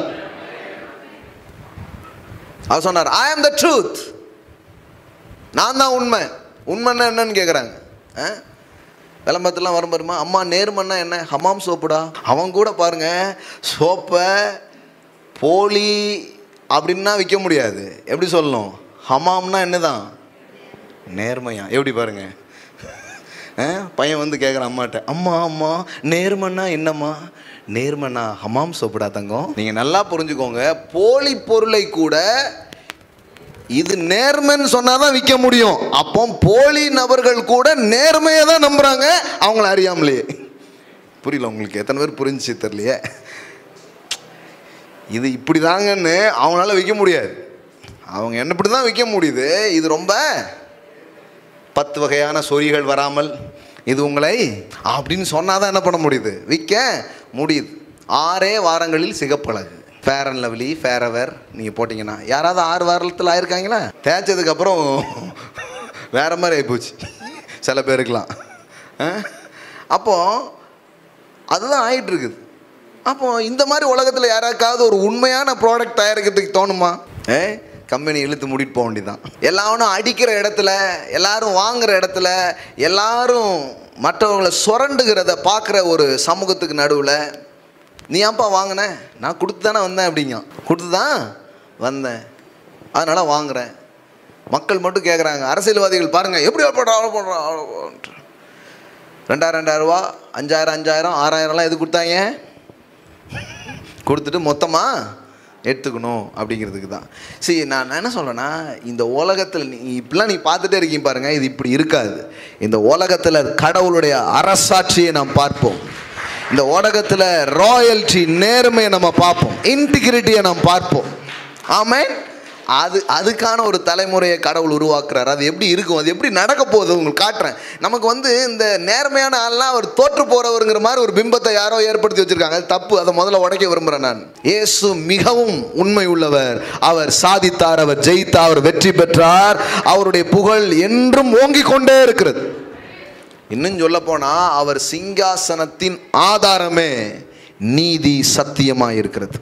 Speaker 1: அவர் சொன்னார் ஐ ஆம் த ட்ரூத் நான் தான் உண்மை உண்மைன்னா என்னன்னு கேட்குறாங்க விளம்பரத்துலாம் வரும் பாருமா அம்மா நேர்மன்னா என்ன ஹமாம் சோப்புடா அவன் கூட பாருங்க சோப்பை போலி அப்படின்னா விற்க முடியாது எப்படி சொல்லணும் ஹமாம்னா என்னதான் நேர்மையா எப்படி பாருங்க ஆ, பையன் வந்து கேட்குறான் அம்மாட்ட அம்மா அம்மா நேர்மன்னா என்னம்மா நேர்மன்னா ஹமாம் சோப்புடா தங்கம் நீங்கள் நல்லா புரிஞ்சுக்கோங்க போலி பொருளை கூட இது நேர்மைன்னு சொன்னாதான் விற்க முடியும் அப்போ போலி நபர்கள் கூட நேர்மையை தான் நம்புறாங்க அவங்கள அறியாமலேயே புரியல உங்களுக்கு எத்தனை பேர் புரிஞ்சுச்சு தெரியலையே இது இப்படி தாங்கன்னு அவங்களால விற்க முடியாது அவங்க என்ன இப்படி தான் விற்க முடியுது இது ரொம்ப பத்து வகையான சொறிகள் வராமல் இது உங்களை அப்படின்னு சொன்னாதான் என்ன பண்ண முடியுது விற்க முடியுது ஆறே வாரங்களில் சிகப்பழகு ஃபேர் அண்ட் லவ்லி ஃபேரவர் நீங்கள் போட்டிங்கன்னா யாராவது ஆறு வாரத்தில் ஆயிருக்காங்களா தேய்ச்சதுக்கப்புறம் வேற மாதிரி ஆகிப்போச்சு சில பேருக்கெலாம் அப்போ அதுதான் ஆயிட்டு இருக்குது அப்போ இந்த மாதிரி உலகத்தில் யாராக்காவது ஒரு உண்மையான ப்ராடக்ட் தயாரிக்கிறதுக்கு தோணுமா ஏ கம்பெனி இழுத்து மூடிட்டு போக வேண்டியதான் எல்லாரும் அடிக்கிற இடத்துல எல்லாரும் வாங்குற இடத்துல எல்லாரும் மற்றவங்களை சுரண்டுகிறத பார்க்குற ஒரு சமூகத்துக்கு நடுவில் நீ ஏன்ப்பா வாங்கின நான் கொடுத்து தானே வந்தேன் அப்படிங்க கொடுத்து தான் வந்தேன் அதனால் வாங்குறேன் மக்கள் மட்டும் கேட்குறாங்க அரசியல்வாதிகள் பாருங்கள் எப்படி போடுறா அவ்வளோ போடுறா அவ்வளோ போடுறா. ரெண்டாயிரம் ரெண்டாயிரம் ரூபா அஞ்சாயிரம் அஞ்சாயிரம் ஆறாயிரம்லாம் எது கொடுத்தாங்க கொடுத்துட்டு மொத்தமாக எடுத்துக்கணும் அப்படிங்கிறதுக்கு தான் சரி நான் என்ன சொல்கிறேன்னா இந்த உலகத்தில் நீ இப்படிலாம் நீ பார்த்துட்டே இருக்கீங்க பாருங்கள் இது இப்படி இருக்காது இந்த உலகத்தில் கடவுளுடைய அரசாட்சியை நாம் பார்ப்போம் இந்த உலகத்தில் ராயல்ட்டி நேர்மையை நம்ம பார்ப்போம் இன்டிகிரிட்டியை நாம் பார்ப்போம் ஆமென் அது அதுக்கான ஒரு தலைமுறையை கடவுள் உருவாக்குறாரு அது எப்படி இருக்கும் அது எப்படி நடக்க போகுது உங்களுக்கு காட்டுறேன் நமக்கு வந்து இந்த நேர்மையான ஆள்லாம் அவர் தோற்று போறவருங்கிற மாதிரி ஒரு பிம்பத்தை யாரோ ஏற்படுத்தி வச்சிருக்காங்க அது தப்பு அதை முதல்ல உடைக்க விரும்புகிறேன் நான் இயேசு மிகவும் உண்மை உள்ளவர் அவர் சாதித்தார் அவர் ஜெயித்தார் அவர் வெற்றி பெற்றார் அவருடைய புகழ் என்றும் ஓங்கிக் கொண்டே இருக்கிறது இன்னும் சொல்ல போனா அவர் சிங்காசனத்தின் ஆதாரமே நீதி சத்தியமாக இருக்கிறது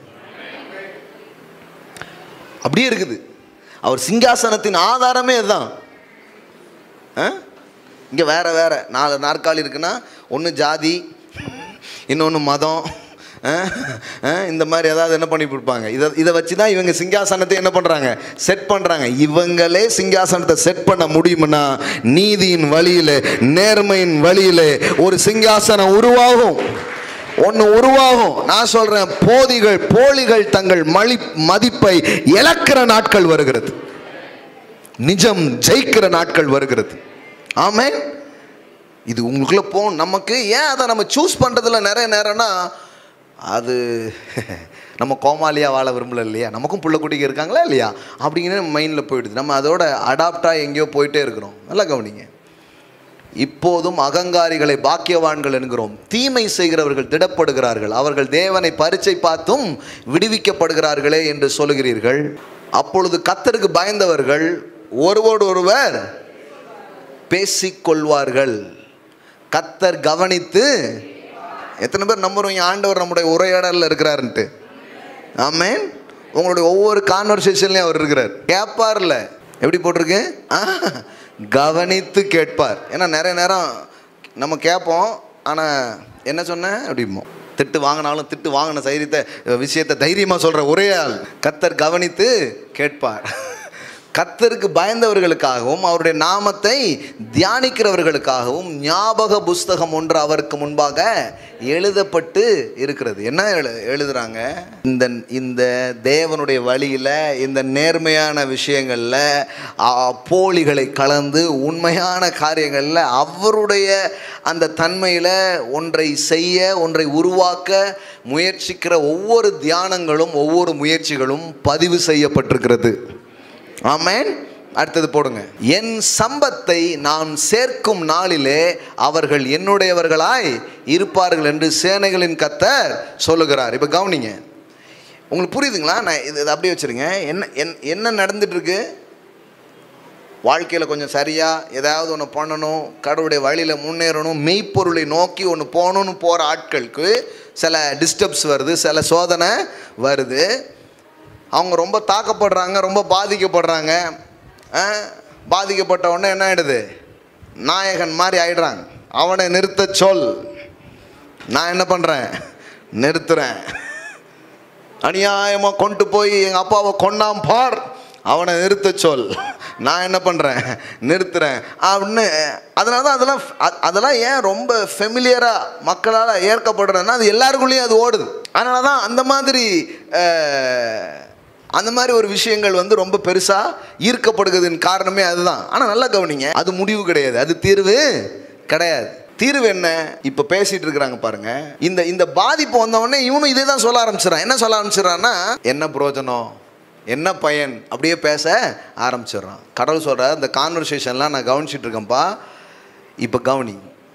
Speaker 1: அப்படியே இருக்குது அவர் சிங்காசனத்தின் ஆதாரமே இதுதான் இங்கே வேற வேற நாலு நாற்காலி இருக்குன்னா ஒன்று ஜாதி இன்னொன்று மதம் ஆ? ஆ? இந்த மாதிரி ஏதாவது என்ன பண்ணி கொடுப்பாங்க இதை இதை வச்சு தான் இவங்க சிங்காசனத்தை என்ன பண்ணுறாங்க செட் பண்ணுறாங்க இவங்களே சிங்காசனத்தை செட் பண்ண முடியும்னா நீதியின் வழியில் நேர்மையின் வழியில் ஒரு சிங்காசனம் உருவாகும் ஒன்று உருவாகும் நான் சொல்கிறேன் போதிகள் போலிகள் தங்கள் மலி மதிப்பை இழக்கிற நாட்கள் வருகிறது நிஜம் ஜெயிக்கிற நாட்கள் வருகிறது ஆமென் இது உங்களுக்குள்ள போகும் நமக்கு ஏன் அதை நம்ம சூஸ் பண்ணுறதுல நிறைய நேரம்னா அது நம்ம கோமாளியாக வாழ விரும்பல இல்லையா நமக்கும் புள்ள குட்டிங்க இருக்காங்களா இல்லையா அப்படிங்கிற மைண்டில் போயிடுது நம்ம அதோட அடாப்டாக எங்கேயோ போயிட்டே இருக்கிறோம் நல்லா கவனிங்க இப்போதும் அகங்காரிகளை பாக்கியவான்கள் என்கிறோம் தீமை செய்கிறவர்கள் திடப்படுகிறார்கள் அவர்கள் தேவனை பரீட்சை பார்த்தும் விடுவிக்கப்படுகிறார்களே என்று சொல்லுகிறீர்கள் அப்பொழுது கத்தருக்கு பயந்தவர்கள் ஒருவோடு ஒருவர் பேசிக்கொள்வார்கள் கத்தர் கவனித்து எத்தனை பேர் நம்புறோம் ஆண்டவர் நம்முடைய உரையாடலில் இருக்கிறாருன்ட்டு ஆமென் உங்களுடைய ஒவ்வொரு கான்வர்சேஷன்லையும் அவர் இருக்கிறார் கேட்பார்ல எப்படி போட்டிருக்கு ஆ, கவனித்து கேட்பார் ஏன்னா நிறைய நேரம் நம்ம கேட்போம் ஆனால் என்ன சொன்னேன் அப்படிமோ திட்டு வாங்கினாலும் திட்டு வாங்கின தைரியத்தை விஷயத்தை தைரியமாக சொல்கிற ஒரே ஆள் கத்தர் கவனித்து கேட்பார் கத்தருக்கு பயந்தவர்களுக்காகவும் அவருடைய நாமத்தை தியானிக்கிறவர்களுக்காகவும் ஞாபக புஸ்தகம் ஒன்று அவருக்கு முன்பாக எழுதப்பட்டு இருக்கிறது என்ன எழு எழுதுறாங்க இந்த இந்த தேவனுடைய வழியில் இந்த நேர்மையான விஷயங்களில் ஆ, போலிகளை கலந்து உண்மையான காரியங்களில் அவருடைய அந்த தன்மையில் ஒன்றை செய்ய ஒன்றை உருவாக்க முயற்சிக்கிற ஒவ்வொரு தியானங்களும் ஒவ்வொரு முயற்சிகளும் பதிவு செய்யப்பட்டிருக்கிறது ஆமென் அடுத்தது போடுங்க என் சம்பத்தை நான் சேர்க்கும் நாளிலே அவர்கள் என்னுடையவர்களாய் இருப்பார்கள் என்று சேனைகளின் கத்தர் சொல்லுகிறார் இப்போ கவனிங்க உங்களுக்கு புரியுதுங்களா நான் இது இதை அப்படியே வச்சுருங்க என்ன என் என்ன நடந்துட்டு இருக்கு வாழ்க்கையில் கொஞ்சம் சரியாக ஏதாவது ஒன்று பண்ணணும் கடவுளுடைய வழியில் முன்னேறணும் மெய்ப்பொருளை நோக்கி ஒன்று போகணும்னு போகிற ஆட்களுக்கு சில டிஸ்டர்ப்ஸ் வருது சில சோதனை வருது அவங்க ரொம்ப தாக்கப்படுறாங்க ரொம்ப பாதிக்கப்படுறாங்க ஆ, பாதிக்கப்பட்ட உடனே என்ன ஆகிடுது நாயகன் மாதிரி ஆயிடுறாங்க அவனை நிறுத்த சொல் நான் என்ன பண்ணுறேன் நிறுத்துறேன் அநியாயமாக கொண்டு போய் எங்கள் அப்பாவை கொண்டாம் பார் அவனை நிறுத்த சொல் நான் என்ன பண்ணுறேன் நிறுத்துறேன் அப்படின்னு அதனால தான் அதெல்லாம் அ- அதெல்லாம் ஏன் ரொம்ப ஃபெமிலியராக மக்களால் ஏற்கப்படுறேன்னா அது எல்லாருக்குள்ளேயும் அது ஓடுது அதனால தான் அந்த மாதிரி அஹ், அந்த மாதிரி ஒரு விஷயங்கள் வந்து ரொம்ப பெருசாக ஈர்க்கப்படுகிறதுன்னு காரணமே அதுதான் ஆனால் நல்லா கவனிங்க அது முடிவு கிடையாது அது தீர்வு கிடையாது தீர்வு என்ன இப்போ பேசிட்டு இருக்கிறாங்க பாருங்க இந்த இந்த பாதிப்பு வந்த உடனே இவனும் இதே தான் சொல்ல ஆரம்பிச்சிடறான் என்ன சொல்ல ஆரம்பிச்சிடறான்னா என்ன பிரயோஜனம் என்ன பயன் அப்படியே பேச ஆரம்பிச்சிடுறான் கடவுள் சொல்ற இந்த கான்வர்சேஷன்லாம் நான் கவனிச்சிட்டு இருக்கேன்ப்பா இப்போ கவனி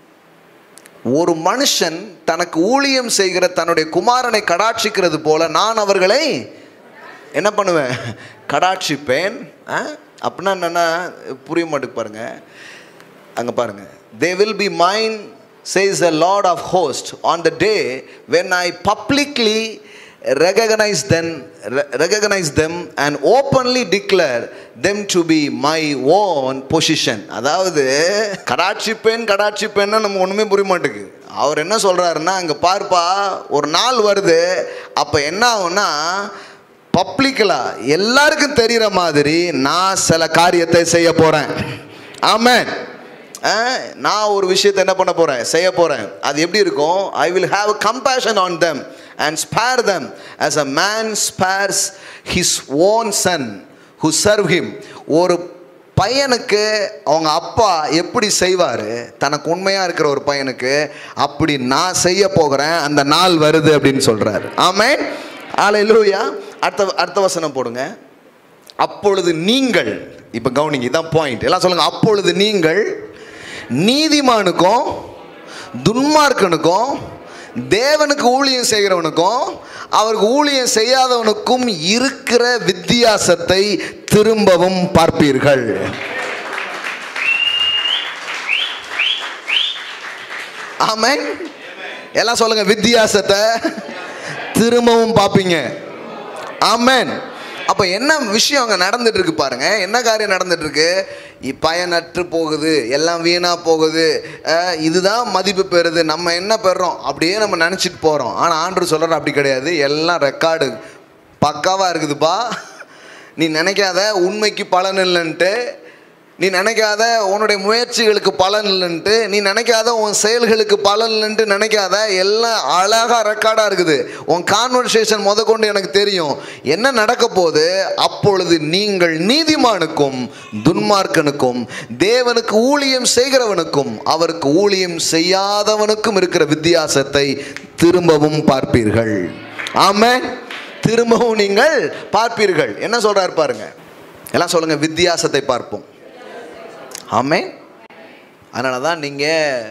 Speaker 1: ஒரு மனுஷன் தனக்கு ஊழியம் செய்கிற தன்னுடைய குமாரனை கடாட்சிக்கிறது போல நான் அவர்களை என்ன பண்ணுவேன் கடாட்சிப்பேன் ஆ? அப்படின்னா என்னன்னா புரிய மாட்டேக்கு பாருங்க அங்கே பாருங்க they will be mine says the Lord of host on the day when I publicly recognize them re- recognize them and openly declare them to be my own position அதாவது கடாட்சிப்பேன் கடாட்சிப்பேன்னு நம்ம ஒன்றுமே புரிய மாட்டேங்குது அவர் என்ன சொல்கிறாருன்னா அங்கே பார்ப்பா ஒரு நாள் வருது அப்போ என்ன ஆகும்னா பப்ளிக்கலாக எல்லாருக்கும் தெரிகிற மாதிரி நான் சில காரியத்தை செய்ய போகிறேன் ஆமென் ஆ, நான் ஒரு விஷயத்தை என்ன பண்ண போகிறேன் செய்ய போகிறேன் அது எப்படி இருக்கும் I will have compassion on them and spare them as a man spares his own son who serve him ஒரு பையனுக்கு அவங்க அப்பா எப்படி செய்வார் தனக்கு உண்மையாக இருக்கிற ஒரு பையனுக்கு அப்படி நான் செய்ய போகிறேன் அந்த நாள் வருது அப்படின்னு சொல்கிறாரு ஆமென் ஆலையிலூயா அடுத்த அடுத்த வசனம் போடுங்க அப்பொழுது நீங்கள் இப்போ கவனிங்க இதான் பாயிண்ட் எல்லாம் சொல்லுங்க அப்பொழுது நீங்கள் நீதிமானுக்கும் துன்மார்க்கனுக்கும் தேவனுக்கு ஊழியம் செய்கிறவனுக்கும் அவருக்கு ஊழியம் செய்யாதவனுக்கும் இருக்கிற வித்தியாசத்தை திரும்பவும் பார்ப்பீர்கள் ஆமென் எல்லாம் சொல்லுங்க வித்தியாசத்தை திரும்பவும் பார்ப்பீங்க ஆமென் அப்போ என்ன விஷயம் அங்கே நடந்துட்டு இருக்கு பாருங்க என்ன காரியம் நடந்துட்டு இருக்கு இ- பயனற்று போகுது எல்லாம் வீணாக போகுது அஹ், இதுதான் மதிப்பு பெறுது நம்ம என்ன பெறுறோம் அப்படியே நம்ம நினச்சிட்டு போகிறோம் ஆனால் ஆண்டு சொல்கிற அப்படி கிடையாது எல்லாம் ரெக்கார்டு பக்காவாக இருக்குதுப்பா நீ நினைக்காத உண்மைக்கு பலன் இல்லைன்ட்டு நீ நினைக்காத உன்னுடைய முயற்சிகளுக்கு பலன் இல்லைன்ட்டு நீ நினைக்காத உன் செயல்களுக்கு பலன் இல்லைன்ட்டு நினைக்காத எல்லாம் அழகாக ரெக்கார்டாக இருக்குது உன் கான்வர்சேஷன் முத கொண்டு எனக்கு தெரியும் என்ன நடக்க போகுது அப்பொழுது நீங்கள் நீதிமானுக்கும் துன்மார்க்கனுக்கும் தேவனுக்கு ஊழியம் செய்கிறவனுக்கும் அவருக்கு ஊழியம் செய்யாதவனுக்கும் இருக்கிற வித்தியாசத்தை திரும்பவும் பார்ப்பீர்கள் ஆமென் திரும்பவும் நீங்கள் பார்ப்பீர்கள் என்ன சொல்றாரு பாருங்க எல்லாம் சொல்லுங்க வித்தியாசத்தை பார்ப்போம் ஆமென் அதனால தான் நீங்கள்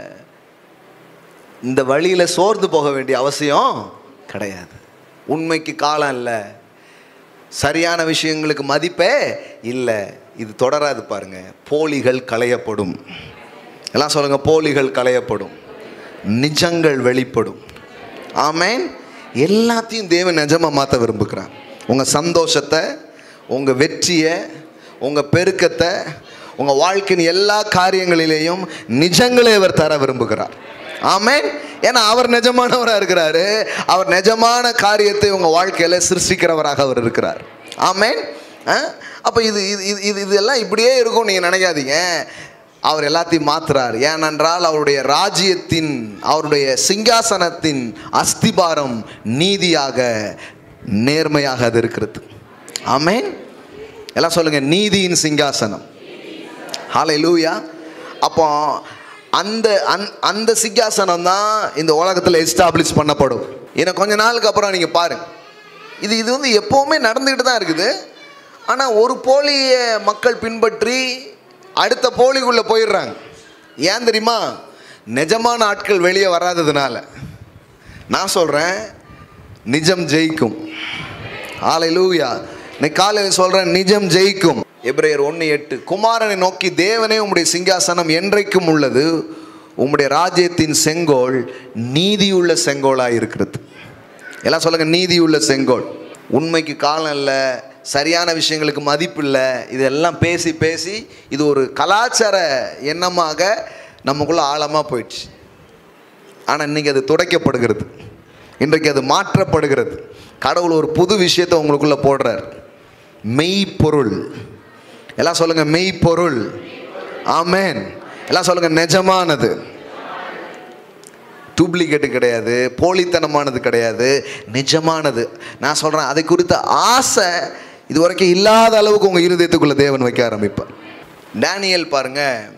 Speaker 1: இந்த வழியில் சோர்ந்து போக வேண்டிய அவசியம் கிடையாது உண்மைக்கு காலம் இல்லை சரியான விஷயங்களுக்கு மதிப்பே இல்லை இது தொடராது பாருங்க போலிகள் களையப்படும் எல்லாம் சொல்லுங்க போலிகள் களையப்படும் நிஜங்கள் வெளிப்படும் ஆமென் எல்லாத்தையும் தேவன் நிஜமாக மாற்ற விரும்புகிறார் உங்கள் சந்தோஷத்தை உங்கள் வெற்றியை உங்கள் பெருக்கத்தை உங்கள் வாழ்க்கையின் எல்லா காரியங்களிலேயும் நிஜங்களை அவர் தர விரும்புகிறார் ஆமென் ஏன்னா அவர் நிஜமானவராக இருக்கிறாரு அவர் நிஜமான காரியத்தை உங்கள் வாழ்க்கையில் சிருஷ்டிக்கிறவராக அவர் இருக்கிறார் ஆமென் அப்போ இது இது இது இது இதெல்லாம் இப்படியே இருக்கும் நீங்கள் நினைக்காதீங்க அவர் எல்லாத்தையும் மாத்துறார் ஏனென்றால் அவருடைய ராஜ்யத்தின் அவருடைய சிங்காசனத்தின் அஸ்திபாரம் நீதியாக நேர்மையாக அது இருக்கிறது ஆமென் எல்லாம் சொல்லுங்க நீதியின் சிங்காசனம் ஹாலை லூயா அப்போ அந்த அந் அந்த சிங்காசனம் தான் இந்த உலகத்தில் எஸ்டாப்ளிஷ் பண்ணப்படும் இன்னும் கொஞ்ச நாளுக்கு அப்புறம் நீங்கள் பாருங்க இது இது வந்து எப்போவுமே நடந்துக்கிட்டு தான் இருக்குது ஆனால் ஒரு போலியை மக்கள் பின்பற்றி அடுத்த போலிக்குள்ளே போயிடுறாங்க ஏன் தெரியுமா நிஜமான ஆட்கள் வெளியே வராததுனால நான் சொல்கிறேன் நிஜம் ஜெயிக்கும் ஹalleluya இன்னைக்கு காலையில் சொல்றேன் நிஜம் ஜெயிக்கும் எபிரேயர் ஒன்று எட்டு குமாரனை நோக்கி தேவனே உம்முடைய சிங்காசனம் என்றைக்கும் உள்ளது உம்முடைய ராஜ்யத்தின் செங்கோல் நீதியுள்ள செங்கோலாக இருக்கிறது எல்லாம் சொல்லுங்க நீதியுள்ள செங்கோல் உண்மைக்கு காலம் இல்லை சரியான விஷயங்களுக்கு மதிப்பு இல்லை இதெல்லாம் பேசி பேசி இது ஒரு கலாச்சார எண்ணமாக நமக்குள்ள ஆழமாக போயிடுச்சு ஆனால் இன்னைக்கு அது துடைக்கப்படுகிறது இன்றைக்கு அது மாற்றப்படுகிறது கடவுள் ஒரு புது விஷயத்தை உங்களுக்குள்ள போடுறார் மெய்ப்பொருள் எல்லாம் சொல்லுங்க மெய்ப்பொருள் ஆமென் எல்லாம் சொல்லுங்க நிஜமானது டூப்ளிகேட்டு கிடையாது போலித்தனமானது கிடையாது நிஜமானது நான் சொல்கிறேன் அதை குறித்த ஆசை இது வரைக்கும் இல்லாத அளவுக்கு உங்கள் இருதயத்துக்குள்ள தேவன் வைக்க ஆரம்பிப்பார் டேனியல் பாருங்க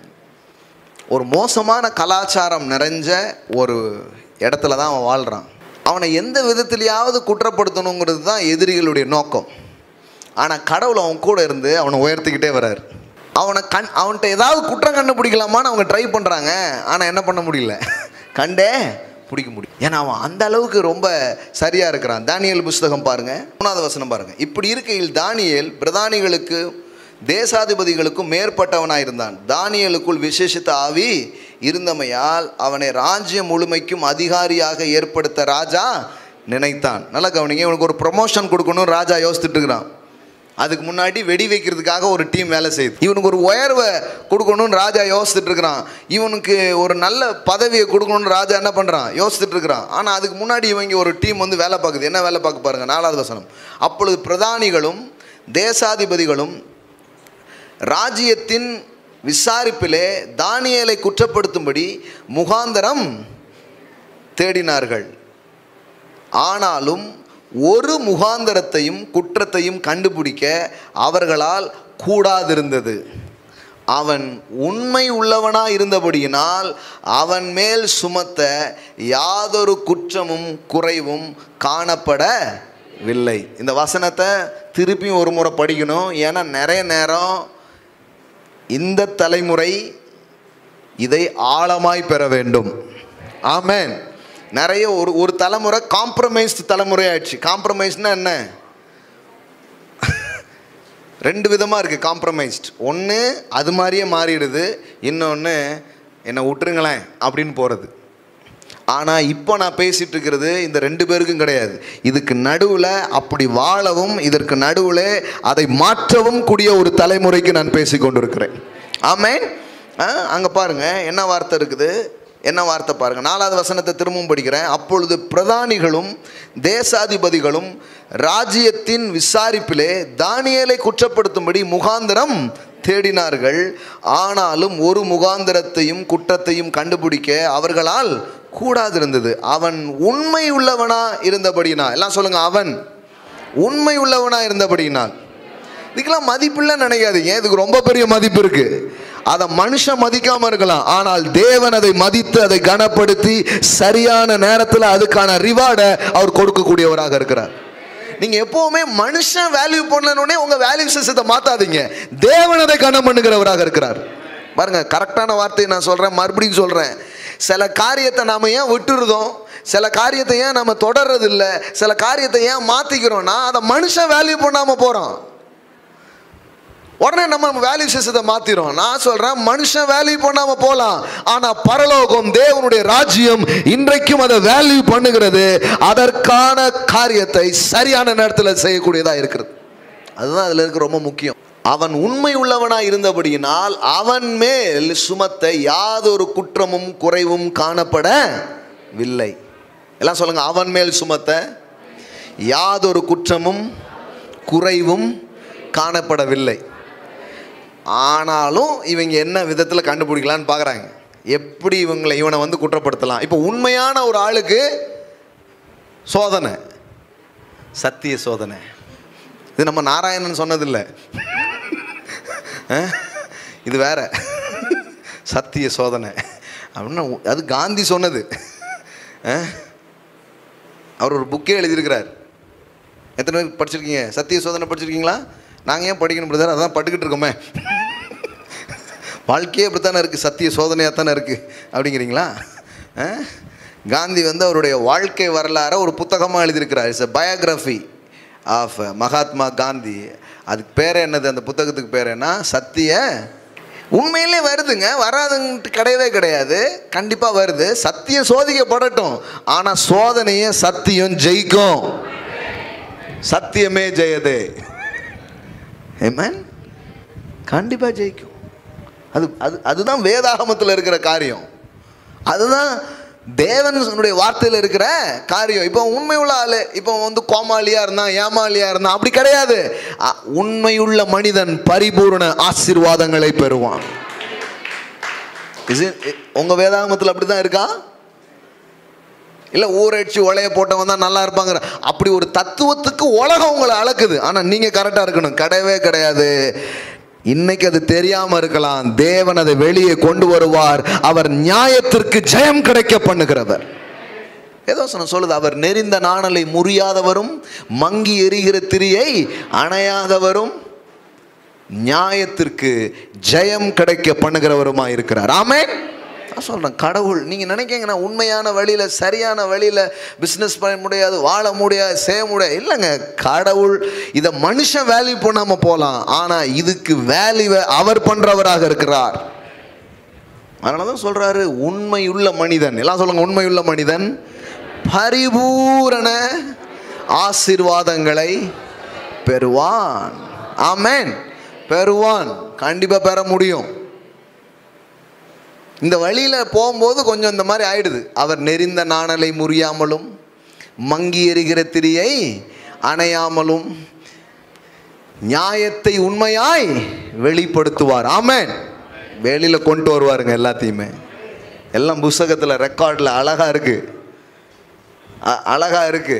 Speaker 1: ஒரு மோசமான கலாச்சாரம் நிறைஞ்ச ஒரு இடத்துல தான் அவன் வாழ்கிறான் அவனை எந்த விதத்திலையாவது குற்றப்படுத்தணுங்கிறது தான் எதிரிகளுடைய நோக்கம் ஆனால் கடவுள் அவன் கூட இருந்து அவனை உயர்த்திக்கிட்டே வர்றார் அவனை கண் அவன்கிட்ட ஏதாவது குற்றம் கண்டுபிடிக்கலாமான்னு அவங்க ட்ரை பண்ணுறாங்க ஆனால் என்ன பண்ண முடியல கண்டே பிடிக்க முடியும் ஏன்னா அவன் அந்த அளவுக்கு ரொம்ப சரியாக இருக்கிறான் தானியல் புஸ்தகம் பாருங்க மூணாவது வசனம் பாருங்க இப்படி இருக்கையில் தானியேல் பிரதானிகளுக்கு தேசாதிபதிகளுக்கும் மேற்பட்டவனாக இருந்தான் தானியலுக்குள் விசேஷித்த ஆவி இருந்தமையால் அவனை ராஜ்யம் முழுமைக்கும் அதிகாரியாக ஏற்படுத்த ராஜா நினைத்தான் நல்லா கவனிங்க இவனுக்கு ஒரு ப்ரொமோஷன் கொடுக்கணும் ராஜா யோசித்துட்டு இருக்கிறான் அதுக்கு முன்னாடி வெடி வைக்கிறதுக்காக ஒரு டீம் வேலை செய்யுது இவனுக்கு ஒரு உயர்வை கொடுக்கணும்னு ராஜா யோசிச்சுட்டு இருக்கிறான் இவனுக்கு ஒரு நல்ல பதவியை கொடுக்கணும்னு ராஜா என்ன பண்ணுறான் யோசிச்சுட்டு இருக்கிறான் ஆனால் அதுக்கு முன்னாடி இவங்க ஒரு டீம் வந்து வேலை பார்க்குது என்ன வேலை பார்க்க பாருங்க நாலாவது வசனம் அப்பொழுது பிரதானிகளும் தேசாதிபதிகளும் ராஜ்யத்தின் விசாரிப்பிலே தானியேலை குற்றப்படுத்தும்படி முகாந்தரம் தேடினார்கள் ஆனாலும் ஒரு முகாந்தரத்தையும் குற்றத்தையும் கண்டுபிடிக்க அவர்களால் கூடாதிருந்தது அவன் உண்மை உள்ளவனாய் இருந்தபடியினால் அவன் மேல் சுமத்த யாதொரு குற்றமும் குறைவும் காணப்படவில்லை இந்த வசனத்தை திருப்பியும் ஒரு முறை படிக்கணும் ஏன்னா நிறைய நேரம் இந்த தலைமுறை இதை ஆழமாய் பெற வேண்டும் ஆமென் நிறைய ஒரு ஒரு தலைமுறை காம்ப்ரமைஸ்டு தலைமுறை ஆயிடுச்சு காம்ப்ரமைஸ்னா என்ன ரெண்டு விதமாக இருக்குது காம்ப்ரமைஸ்ட் ஒன்று அது மாதிரியே மாறிடுது இன்னொன்று என்னை விட்டுருங்களேன் அப்படின்னு போகிறது ஆனால் இப்போ நான் பேசிட்டு இருக்கிறது இந்த ரெண்டு பேருக்கும் கிடையாது இதுக்கு நடுவில் அப்படி வாழவும் இதற்கு நடுவில் அதை மாற்றவும் கூடிய ஒரு தலைமுறைக்கு நான் பேசி கொண்டிருக்கிறேன் ஆமேன் அங்கே பாருங்க என்ன வார்த்தை இருக்குது என்ன வார்த்தை பாருங்க நாலாவது வசனத்தை திரும்பவும் படிக்கிறேன் அப்பொழுது பிரதானிகளும் தேசாதிபதிகளும் ராஜ்யத்தின் விசாரிப்பிலே தானியேலை குற்றப்படுத்தும்படி முகாந்திரம் தேடினார்கள் ஆனாலும் ஒரு முகாந்திரத்தையும் குற்றத்தையும் கண்டுபிடிக்க அவர்களால் கூடாதிருந்தது அவன் உண்மை உள்ளவனா இருந்தபடினா எல்லாம் சொல்லுங்க அவன் உண்மை உள்ளவனா இருந்தபடினால் இதுக்கெல்லாம் மதிப்பில்லைன்னு நினைக்காதீங்க இதுக்கு ரொம்ப பெரிய மதிப்பு இருக்கு அதை மனுஷன் மதிக்காம இருக்கலாம் ஆனால் தேவன் அதை மதித்து அதை கனப்படுத்தி சரியான நேரத்தில் அதுக்கான ரிவார்டை அவர் கொடுக்கக்கூடியவராக இருக்கிறார் நீங்க எப்பவுமே மனுஷன் வேல்யூ பண்ணணுன்னே உங்க வேல்யூ சிஸ்டத்தை மாத்தாதீங்க தேவன் அதை கனம் பண்ணுகிறவராக இருக்கிறார் பாருங்க கரெக்டான வார்த்தையை நான் சொல்றேன் மறுபடியும் சொல்றேன் சில காரியத்தை நாம ஏன் விட்டுருதோம் சில காரியத்தை ஏன் நம்ம தொடர்றது இல்லை சில காரியத்தை ஏன் மாத்திக்கிறோம்னா அதை மனுஷன் வேல்யூ பண்ணாம போறோம் உடனே நம்ம வேல்யூ சிஸ்டத்தை மாத்திரும் நான் சொல்றேன் மனுஷன் வேல்யூ பண்ணாம போலாம் ஆனா பரலோகம் தேவனுடைய ராஜ்யம் இன்றைக்கும் அதை வேல்யூ பண்ணுகிறது அதற்கான காரியத்தை சரியான நேரத்தில் செய்யக்கூடியதா இருக்கிறது அதுதான் அதுல இருக்க ரொம்ப முக்கியம் அவன் உண்மை உள்ளவனா இருந்தபடியினால் அவன் மேல் சுமத்த யாதொரு குற்றமும் குறைவும் காணப்படவில்லை எல்லாம் சொல்லுங்க அவன் மேல் சுமத்த யாதொரு குற்றமும் குறைவும் காணப்படவில்லை ஆனாலும் இவங்க என்ன விதத்தில் கண்டுபிடிக்கலான்னு பார்க்குறாங்க எப்படி இவங்களை இவனை வந்து குற்றப்படுத்தலாம் இப்போ உண்மையான ஒரு ஆளுக்கு சோதனை சத்திய சோதனை இது நம்ம நாராயணன் சொன்னதில்லை அஹ்? இது வேற சத்திய சோதனை அப்படின்னா அது காந்தி சொன்னது அஹ்? அவர் ஒரு புக்கே எழுதியிருக்கிறார் எத்தனை பேர் படிச்சிருக்கீங்க சத்திய சோதனை படிச்சிருக்கீங்களா நாங்கள் ஏன் படிக்கணும் பிரதர் அதான் பட்டுக்கிட்டு இருக்கோமே வாழ்க்கையே அப்படித்தானே இருக்குது சத்திய சோதனையாக தானே இருக்குது அப்படிங்கிறீங்களா ஆ? காந்தி வந்து அவருடைய வாழ்க்கை வரலாறை ஒரு புத்தகமாக எழுதியிருக்கிறார் it's a biography of Mahatma Gandhi அதுக்கு பேர் என்னது அந்த புத்தகத்துக்கு பேர் என்ன சத்திய உண்மையிலே வருதுங்க வராதுன்ட்டு கிடையவே கிடையாது கண்டிப்பாக வருது சத்தியம் சோதிக்கப்படட்டும் ஆனால் சோதனையை சத்தியம் ஜெயிக்கும் சத்தியமே ஜெயதே ஏமன் கண்டிப்பாக ஜெயிக்கும் அது அது அதுதான் வேதாகமத்தில் இருக்கிற காரியம் அதுதான் தேவனுடைய வார்த்தையில் இருக்கிற காரியம் இப்போ உண்மை உள்ள ஆளு இப்போ வந்து கோமாளியா இருந்தான் ஏமாளியா இருந்தான் அப்படி கிடையாது அ- உண்மையுள்ள மனிதன் பரிபூரண ஆசீர்வாதங்களை பெறுவான் Is it- உங்க வேதாகமத்தில் அப்படிதான் இருக்கா இல்லை ஊரடிச்சு உலைய போட்டவன் தான் நல்லா இருப்பாங்கிற அப்படி ஒரு தத்துவத்துக்கு உலகம் உங்களை அளக்குது ஆனால் நீங்கள் கரெக்டாக இருக்கணும் கிடையவே கிடையாது இன்னைக்கு அது தெரியாம இருக்கலாம் தேவன் அதை வெளியே கொண்டு வருவார் அவர் நியாயத்திற்கு ஜெயம் கிடைக்க பண்ணுகிறவர் ஏதோ சொன்ன சொல்லுது அவர் நெறிந்த நாணலை முறியாதவரும் மங்கி எரிகிற திரியை அணையாதவரும் நியாயத்திற்கு ஜெயம் கிடைக்க பண்ணுகிறவருமா இருக்கிறார் ஆமென் நான் சொல்கிறேன் கடவுள் நீங்கள் நினைக்கிங்கன்னா உண்மையான வழியில் சரியான வழியில் பிஸ்னஸ் பண்ண முடியாது வாழ முடியாது செய்ய முடியாது இல்லைங்க கடவுள் இதை மனுஷன் வேல்யூ பண்ணாமல் போகலாம் ஆனால் இதுக்கு வேல்யூவை அவர் பண்ணுறவராக இருக்கிறார் அதனால தான் சொல்கிறாரு உண்மையுள்ள மனிதன் எல்லாம் சொல்லுங்க உண்மையுள்ள மனிதன் பரிபூரண ஆசீர்வாதங்களை பெறுவான் ஆமென் பெறுவான் கண்டிப்பாக பெற முடியும் இந்த வழியில் போகும்போது கொஞ்சம் இந்த மாதிரி ஆயிடுது அவர் நெறிந்த நாணலை முறியாமலும் மங்கி எறிகிற திரியை அணையாமலும் நியாயத்தை உண்மையாய் வெளிப்படுத்துவார் ஆமென் வெளியில் கொண்டு வருவாருங்க எல்லாத்தையுமே எல்லாம் புஸ்தகத்தில் ரெக்கார்டில் அழகாக இருக்கு அ- அழகா இருக்கு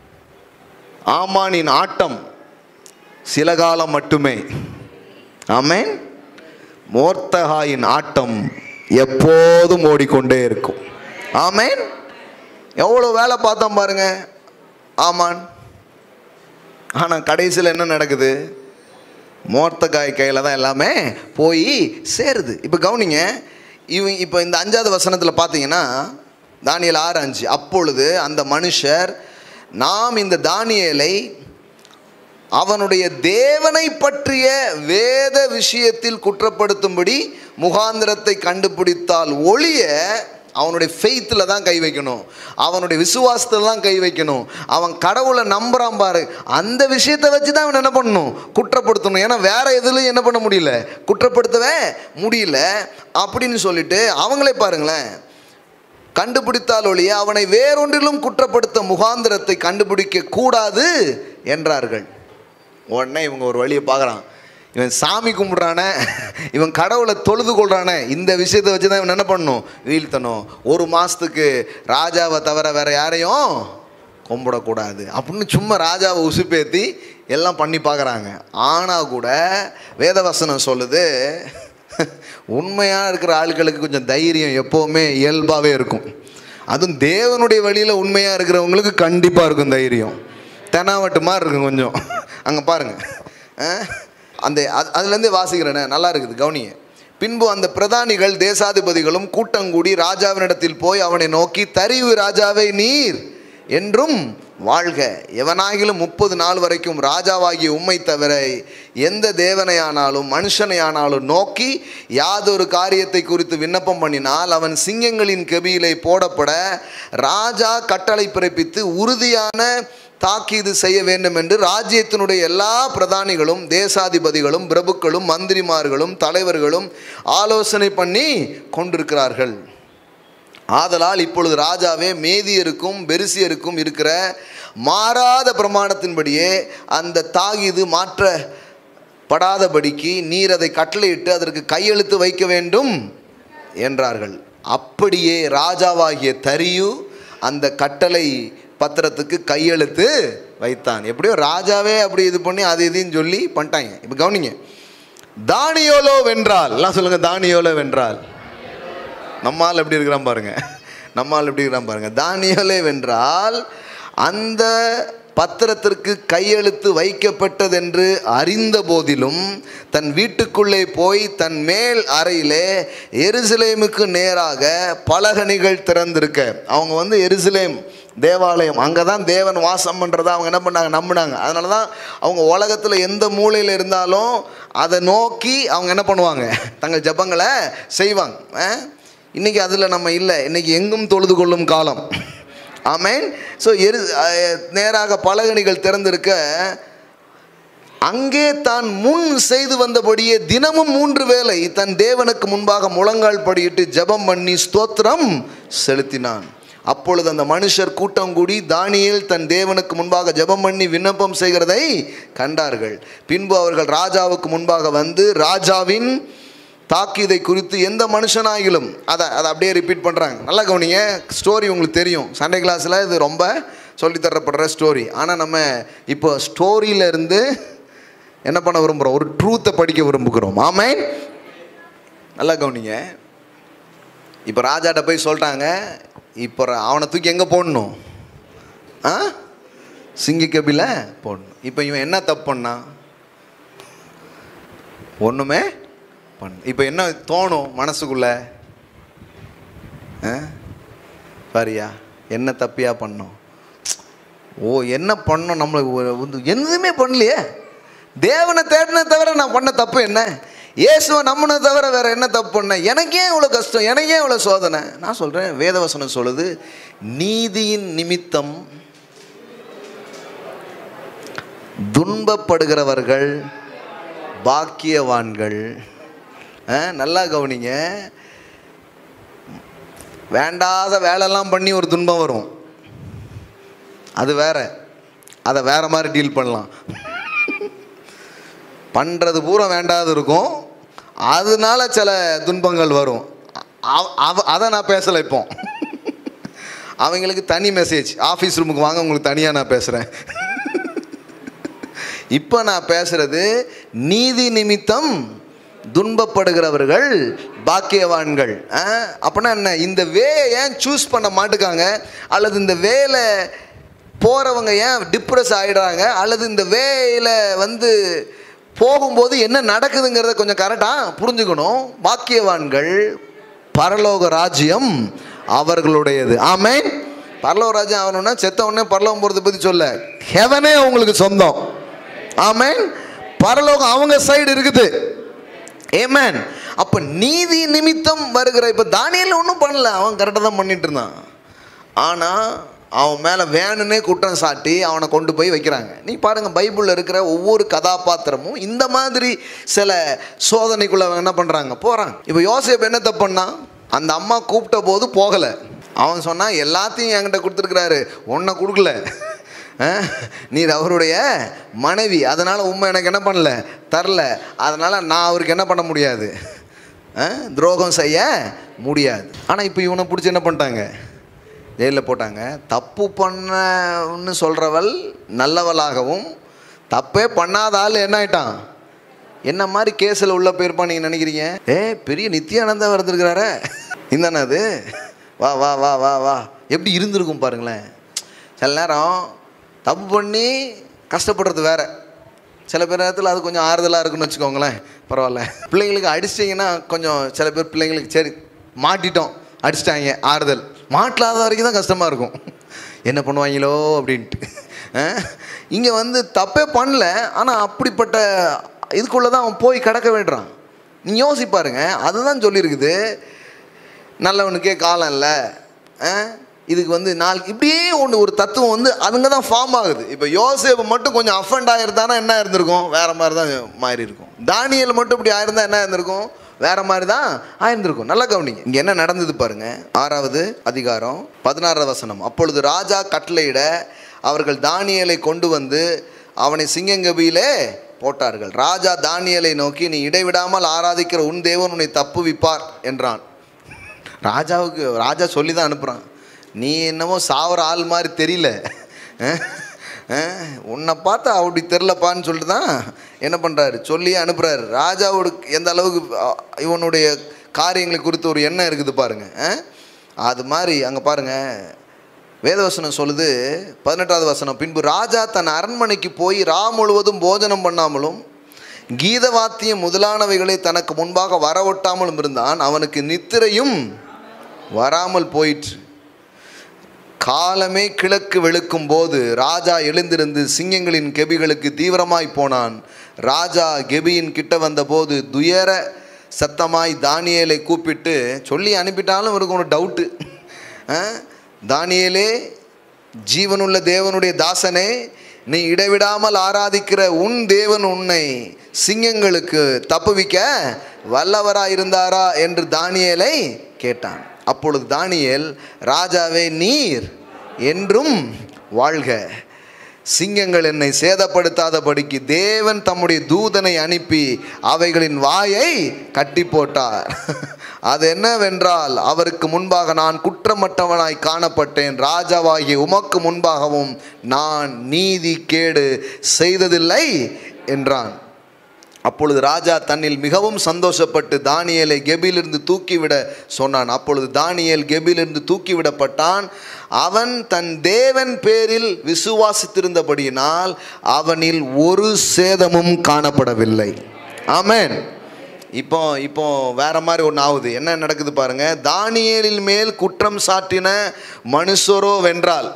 Speaker 1: ஆமானின் ஆட்டம் சில காலம் மட்டுமே ஆமென் மோர்த்தகாயின் ஆட்டம் எப்போதும் ஓடிக்கொண்டே இருக்கும் ஆமென் எவ்வளோ வேலை பார்த்தோம் பாருங்க ஆமான் ஆனால் கடைசியில் என்ன நடக்குது மோர்த்தகாய் கையில் தான் எல்லாமே போய் சேருது இப்போ கவனிங்க இவங்க இப்போ இந்த அஞ்சாவது வசனத்தில் பார்த்தீங்கன்னா தானியல் ஆறு அஞ்சு அப்பொழுது அந்த மனுஷர் நாம் இந்த தானியேலை அவனுடைய தேவனை பற்றிய வேத விஷயத்தில் குற்றப்படுத்தும்படி முகாந்திரத்தை கண்டுபிடித்தால் ஒழிய அவனுடைய ஃபெய்த்தில் தான் கை வைக்கணும் அவனுடைய விசுவாசத்தில் தான் கை வைக்கணும் அவன் கடவுளை நம்புறான் பாரு அந்த விஷயத்தை வச்சு தான் அவன் என்ன பண்ணணும் குற்றப்படுத்தணும் ஏன்னா வேற எதுலையும் என்ன பண்ண முடியல குற்றப்படுத்தவே முடியல அப்படின்னு சொல்லிட்டு அவங்களே பாருங்களேன் கண்டுபிடித்தால் ஒழிய அவனை வேறொன்றிலும் குற்றப்படுத்த முகாந்திரத்தை கண்டுபிடிக்க கூடாது என்றார்கள் உடனே இவங்க ஒரு வழியை பார்க்குறான் இவன் சாமி கும்பிட்றானே இவன் கடவுளை தொழுது கொள்றானே இந்த விஷயத்தை வச்சு தான் இவன் என்ன பண்ணணும் வீழ்த்தணும் ஒரு மாதத்துக்கு ராஜாவை தவிர வேற யாரையும் கும்பிடக்கூடாது அப்படின்னு சும்மா ராஜாவை உசுப்பேத்தி எல்லாம் பண்ணி பார்க்குறாங்க ஆனால் கூட வேதவசனம் சொல்லுது உண்மையாக இருக்கிற ஆட்களுக்கு கொஞ்சம் தைரியம் எப்போவுமே இயல்பாகவே இருக்கும் அதுவும் தேவனுடைய வழியில் உண்மையாக இருக்கிறவங்களுக்கு கண்டிப்பாக இருக்கும் தைரியம் தெனாவட்டு மாதிரி இருக்கும் கொஞ்சம் அங்கே பாருங்கள் அந்த அது- அதுலேருந்தே வாசிக்கிறேனே நல்லா இருக்குது கவனிங்க பின்பு அந்த பிரதானிகள் தேசாதிபதிகளும் கூட்டங்கூடி ராஜாவினிடத்தில் போய் அவனை நோக்கி தரிவு ராஜாவை நீர் என்றும் வாழ்க எவனாகிலும் முப்பது நாள் வரைக்கும் ராஜாவாகிய உம்மை தவிர எந்த தேவனையானாலும் மனுஷனையானாலும் நோக்கி யாதொரு காரியத்தை குறித்து விண்ணப்பம் பண்ணினால் அவன் சிங்கங்களின் கெபியிலே போடப்பட ராஜா கட்டளை பிறப்பித்து உறுதியான தாக்கீது செய்ய வேண்டும் என்று ராஜ்யத்தினுடைய எல்லா பிரதானிகளும் தேசாதிபதிகளும் பிரபுக்களும் மந்திரிமார்களும் தலைவர்களும் ஆலோசனை பண்ணி கொண்டிருக்கிறார்கள் ஆதலால் இப்பொழுது ராஜாவே மேதியருக்கும் பெருசியருக்கும் இருக்கிற மாறாத பிரமாணத்தின்படியே அந்த தாகீது மாற்றப்படாதபடிக்கு நீர் அதை கட்டளையிட்டு அதற்கு கையெழுத்து வைக்க வேண்டும் என்றார்கள் அப்படியே ராஜாவாகிய தரியு அந்த கட்டளை பத்திரத்துக்கு கையெழுத்து வைத்தான் எப்படியோ ராஜாவே அப்படி இது பண்ணி அது இதுன்னு சொல்லி பண்ணிட்டாங்க இப்போ கவனிங்க தானியோலோ வென்றால் எல்லாம் சொல்லுங்க தானியோலோ வென்றால் நம்மால் எப்படி இருக்கிறான் பாருங்க நம்மால் எப்படி இருக்கிறான் பாருங்க தானியலே வென்றால் அந்த பத்திரத்திற்கு கையெழுத்து வைக்கப்பட்டதென்று அறிந்த போதிலும் தன் வீட்டுக்குள்ளே போய் தன் மேல் அறையிலே எருசலேமுக்கு நேராக பலகணிகள் திறந்திருக்க அவங்க வந்து எருசலேம் தேவாலயம் அங்கே தான் தேவன் வாசம் பண்ணுறதா அவங்க என்ன பண்ணாங்க நம்பினாங்க அதனால தான் அவங்க உலகத்தில் எந்த மூலையில் இருந்தாலும் அதை நோக்கி அவங்க என்ன பண்ணுவாங்க தங்கள் ஜபங்களை செய்வாங்க அஹ்? இன்னைக்கு அதில் நம்ம இல்லை இன்னைக்கு எங்கும் தொழுது கொள்ளும் காலம் ஆமேன் ஸோ எரு அஹ், நேராக பலகணிகள் திறந்திருக்க அங்கே தான் முன் செய்து வந்தபடியே தினமும் மூன்று வேளை தன் தேவனுக்கு முன்பாக முழங்கால் படியிட்டு ஜெபம் பண்ணி ஸ்தோத்திரம் செலுத்தினான் அப்பொழுது அந்த மனுஷர் கூட்டம் கூடி தானியேல் தன் தேவனுக்கு முன்பாக ஜெபம் பண்ணி விண்ணப்பம் செய்கிறதை கண்டார்கள் பின்பு அவர்கள் ராஜாவுக்கு முன்பாக வந்து ராஜாவின் தாக்கீதை குறித்து எந்த மனுஷனாகிலும் அதை அதை அப்படியே ரிப்பீட் பண்ணுறாங்க நல்லா கவனிங்க ஸ்டோரி உங்களுக்கு தெரியும் சண்டே கிளாஸில் இது ரொம்ப சொல்லித் தரப்படுற ஸ்டோரி ஆனால் நம்ம இப்போ ஸ்டோரியில இருந்து என்ன பண்ண விரும்புகிறோம் ஒரு ட்ரூத்தை படிக்க விரும்புகிறோம் ஆமேன் நல்லா கவனிங்க இப்போ ராஜாட்ட போய் சொல்லிட்டாங்க இப்போ அவனை தூக்கி எங்கே போடணும் ஆ சிங்கிக்கபில போடணும் இப்போ இவன் என்ன தப்பு பண்ணான் ஒன்றுமே பண்ண இப்போ என்ன தோணும் மனசுக்குள்ள ஆ? பாரியா என்ன தப்பியா பண்ணோம் ஓ என்ன பண்ணோம் நம்மளுக்கு ஒரு- வந்து எதுவுமே பண்ணலையே தேவனை தேடின தவிர நான் பண்ண தப்பு என்ன இயேசுவை நம்பின தவிர வேற என்ன தப்பு பண்ணேன் எனக்கே இவ்வளோ கஷ்டம் எனக்கே இவ்வளோ சோதனை நான் சொல்கிறேன் வேதவசனம் சொல்லுது நீதியின் நிமித்தம் துன்பப்படுகிறவர்கள் பாக்கியவான்கள் ஆ, நல்லா கவனிங்க வேண்டாத வேலைலாம் பண்ணி ஒரு துன்பம் வரும் அது வேற அதை வேற மாதிரி டீல் பண்ணலாம் பண்ணுறது பூரா வேண்டாது இருக்கும் அதனால சில துன்பங்கள் வரும் அவ- அவ- அதை நான் பேசலை இப்போ அவங்களுக்கு தனி மெசேஜ் ஆஃபீஸ் ரூமுக்கு வாங்க உங்களுக்கு தனியாக நான் பேசுகிறேன் இப்போ நான் பேசுறது நீதி நிமித்தம் துன்பப்படுகிறவர்கள் பாக்கியவான்கள் ஆ? அப்படின்னா என்ன இந்த வேயை ஏன் சூஸ் பண்ண மாட்டுக்காங்க அல்லது இந்த வேலை போகிறவங்க ஏன் டிப்ரெஸ் ஆகிடுறாங்க அல்லது இந்த வேயில் வந்து போகும்போது என்ன நடக்குதுங்கிறத கொஞ்சம் கரெக்டாக புரிஞ்சுக்கணும் பாக்கியவான்கள் பரலோக ராஜ்யம் அவர்களுடையது ஆமென் பரலோக ராஜ்யம் ஆகணும்னா செத்த உடனே பரலோகம் போகிறத பற்றி சொல்ல ஹெவனே உங்களுக்கு சொந்தம் ஆமென் பரலோகம் அவங்க சைடு இருக்குது ஏமேன் அப்போ நீதி நிமித்தம் வருகிற இப்போ தானியல் ஒன்றும் பண்ணல அவன் கரெக்டாக தான் பண்ணிட்டு இருந்தான் ஆனால் அவன் மேலே வேணும்னே குற்றம் சாட்டி அவனை கொண்டு போய் வைக்கிறாங்க நீ பாருங்கள் பைபிளில் இருக்கிற ஒவ்வொரு கதாபாத்திரமும் இந்த மாதிரி சில சோதனைக்குள்ளே அவன் என்ன பண்ணுறாங்க போகிறாங்க இப்போ யோசேப் என்ன தப்பு பண்ணான் அந்த அம்மா கூப்பிட்ட போது போகலை அவன் சொன்னான் எல்லாத்தையும் என்கிட்ட கொடுத்துருக்குறாரு ஒன்றை கொடுக்கல அஹ், நீர் அவருடைய மனைவி அதனால் உண்மை எனக்கு என்ன பண்ணல தரல அதனால் நான் அவருக்கு என்ன பண்ண முடியாது அஹ், துரோகம் செய்ய முடியாது ஆனால் இப்போ இவனை பிடிச்சி என்ன பண்ணிட்டாங்க ஜெயிலில் போட்டாங்க தப்பு பண்ணன்னு சொல்கிறவள் நல்லவளாகவும் தப்பே பண்ணாத ஆள் என்ன ஆயிட்டான் என்ன மாதிரி கேஸில் உள்ள போயிருப்பான் நீங்கள் நினைக்கிறீங்க ஏ பெரிய நித்யானந்தா வந்திருக்கிறாரே இந்தானே அது வா வா வா வா வா எப்படி இருந்திருக்கும் பாருங்களேன் சில நேரம் தப்பு பண்ணி கஷ்டப்படுறது வேற சில பேர் நேரத்தில் அது கொஞ்சம் ஆறுதலாக இருக்குன்னு வச்சுக்கோங்களேன் பரவாயில்ல பிள்ளைங்களுக்கு அடிச்சிட்டிங்கன்னா கொஞ்சம் சில பேர் பிள்ளைங்களுக்கு சரி மாட்டிட்டோம் அடிச்சிட்டாங்க ஆறுதல் மாட்டலாத வரைக்கும் தான் கஷ்டமாக இருக்கும் என்ன பண்ணுவாங்களோ அப்படின்ட்டு இங்கே வந்து தப்பே பண்ணல ஆனால் அப்படிப்பட்ட இதுக்குள்ளே தான் அவன் போய் கிடக்க வேண்டுறான் நீ யோசிப்பாருங்க அதுதான் சொல்லியிருக்குது நல்லவனுக்கே காலம் இல்லை இதுக்கு வந்து நாள் இப்படியே ஒன்று ஒரு தத்துவம் வந்து அதுங்க தான் ஃபார்ம் ஆகுது இப்போ யோசேப்பு மட்டும் கொஞ்சம் அஃபண்ட் ஆகிருந்தானா என்ன இருந்திருக்கும் வேற மாதிரி தான் மாறி இருக்கும் தானியல் மட்டும் இப்படி ஆயிருந்தா என்ன இருந்திருக்கும் வேற மாதிரி தான் ஆயிருந்திருக்கும் நல்லா கவனிங்க இங்கே என்ன நடந்தது பாருங்க ஆறாவது அதிகாரம் பதினாறாவது வசனம் அப்பொழுது ராஜா கட்டளையிட அவர்கள் தானியலை கொண்டு வந்து அவனை சிங்கங்கபியிலே போட்டார்கள் ராஜா தானியலை நோக்கி நீ இடைவிடாமல் ஆராதிக்கிற உன் தேவன் உன்னை தப்புவிப்பார் என்றான் ராஜாவுக்கு ராஜா சொல்லி தான் அனுப்புகிறான் நீ என்னமோ சாவர ஆள் மாதிரி தெரியல அஹ், அஹ், உன்னை பார்த்தா அப்படி தெரிலப்பான்னு சொல்லிட்டு தான் என்ன பண்ணுறாரு சொல்லி அனுப்புகிறாரு ராஜாவோட எந்த அளவுக்கு அஹ், இவனுடைய காரியங்களை குறித்து ஒரு எண்ணம் இருக்குது பாருங்க அஹ். அது மாதிரி அங்கே பாருங்க வேதவசனம் சொல்லுது பதினெட்டாவது வசனம் பின்பு ராஜா தன் அரண்மனைக்கு போய் ரா முழுவதும் போஜனம் பண்ணாமலும் கீதவாத்தியம் முதலானவைகளை தனக்கு முன்பாக வரவொட்டாமலும் இருந்தான் அவனுக்கு நித்திரையும் வராமல் போயிற்று காலமே கிழக்கு வெளுக்கும் போது ராஜா எழுந்திருந்து சிங்கங்களின் கெபிகளுக்கு தீவிரமாய் போனான் ராஜா கெபியின் கிட்ட வந்தபோது துயர சத்தமாய் தானியேலை கூப்பிட்டு சொல்லி அனுப்பிட்டாலும் இவருக்கு ஒரு டவுட்டு தானியேலே ஜீவனுள்ள தேவனுடைய தாசனே நீ இடைவிடாமல் ஆராதிக்கிற உன் தேவன் உன்னை சிங்கங்களுக்கு தப்புவிக்க வல்லவராயிருந்தாரா என்று தானியேலை கேட்டான் அப்பொழுது தானியேல் ராஜாவே நீர் என்றும் வாழ்க சிங்கங்கள் என்னை சேதப்படுத்தாதபடிக்கு தேவன் தம்முடைய தூதனை அனுப்பி அவைகளின் வாயை கட்டி போட்டார் அது என்னவென்றால் அவருக்கு முன்பாக நான் குற்றமற்றவனாய் காணப்பட்டேன் ராஜாவாகிய உமக்கு முன்பாகவும் நான் நீதி கேடு செய்ததில்லை என்றான் அப்பொழுது ராஜா தன்னில் மிகவும் சந்தோஷப்பட்டு தானியேலை கெபிலிருந்து தூக்கிவிட சொன்னான் அப்பொழுது தானியேல் கெபிலிருந்து தூக்கிவிடப்பட்டான் அவன் தன் தேவன் பேரில் விசுவாசித்திருந்தபடியினால் அவனில் ஒரு சேதமும் காணப்படவில்லை ஆமென் இப்போ இப்போ வேற மாதிரி ஒன்று ஆகுது என்ன நடக்குது பாருங்க தானியேலின் மேல் குற்றம் சாட்டின மனுஷரோ வென்றால்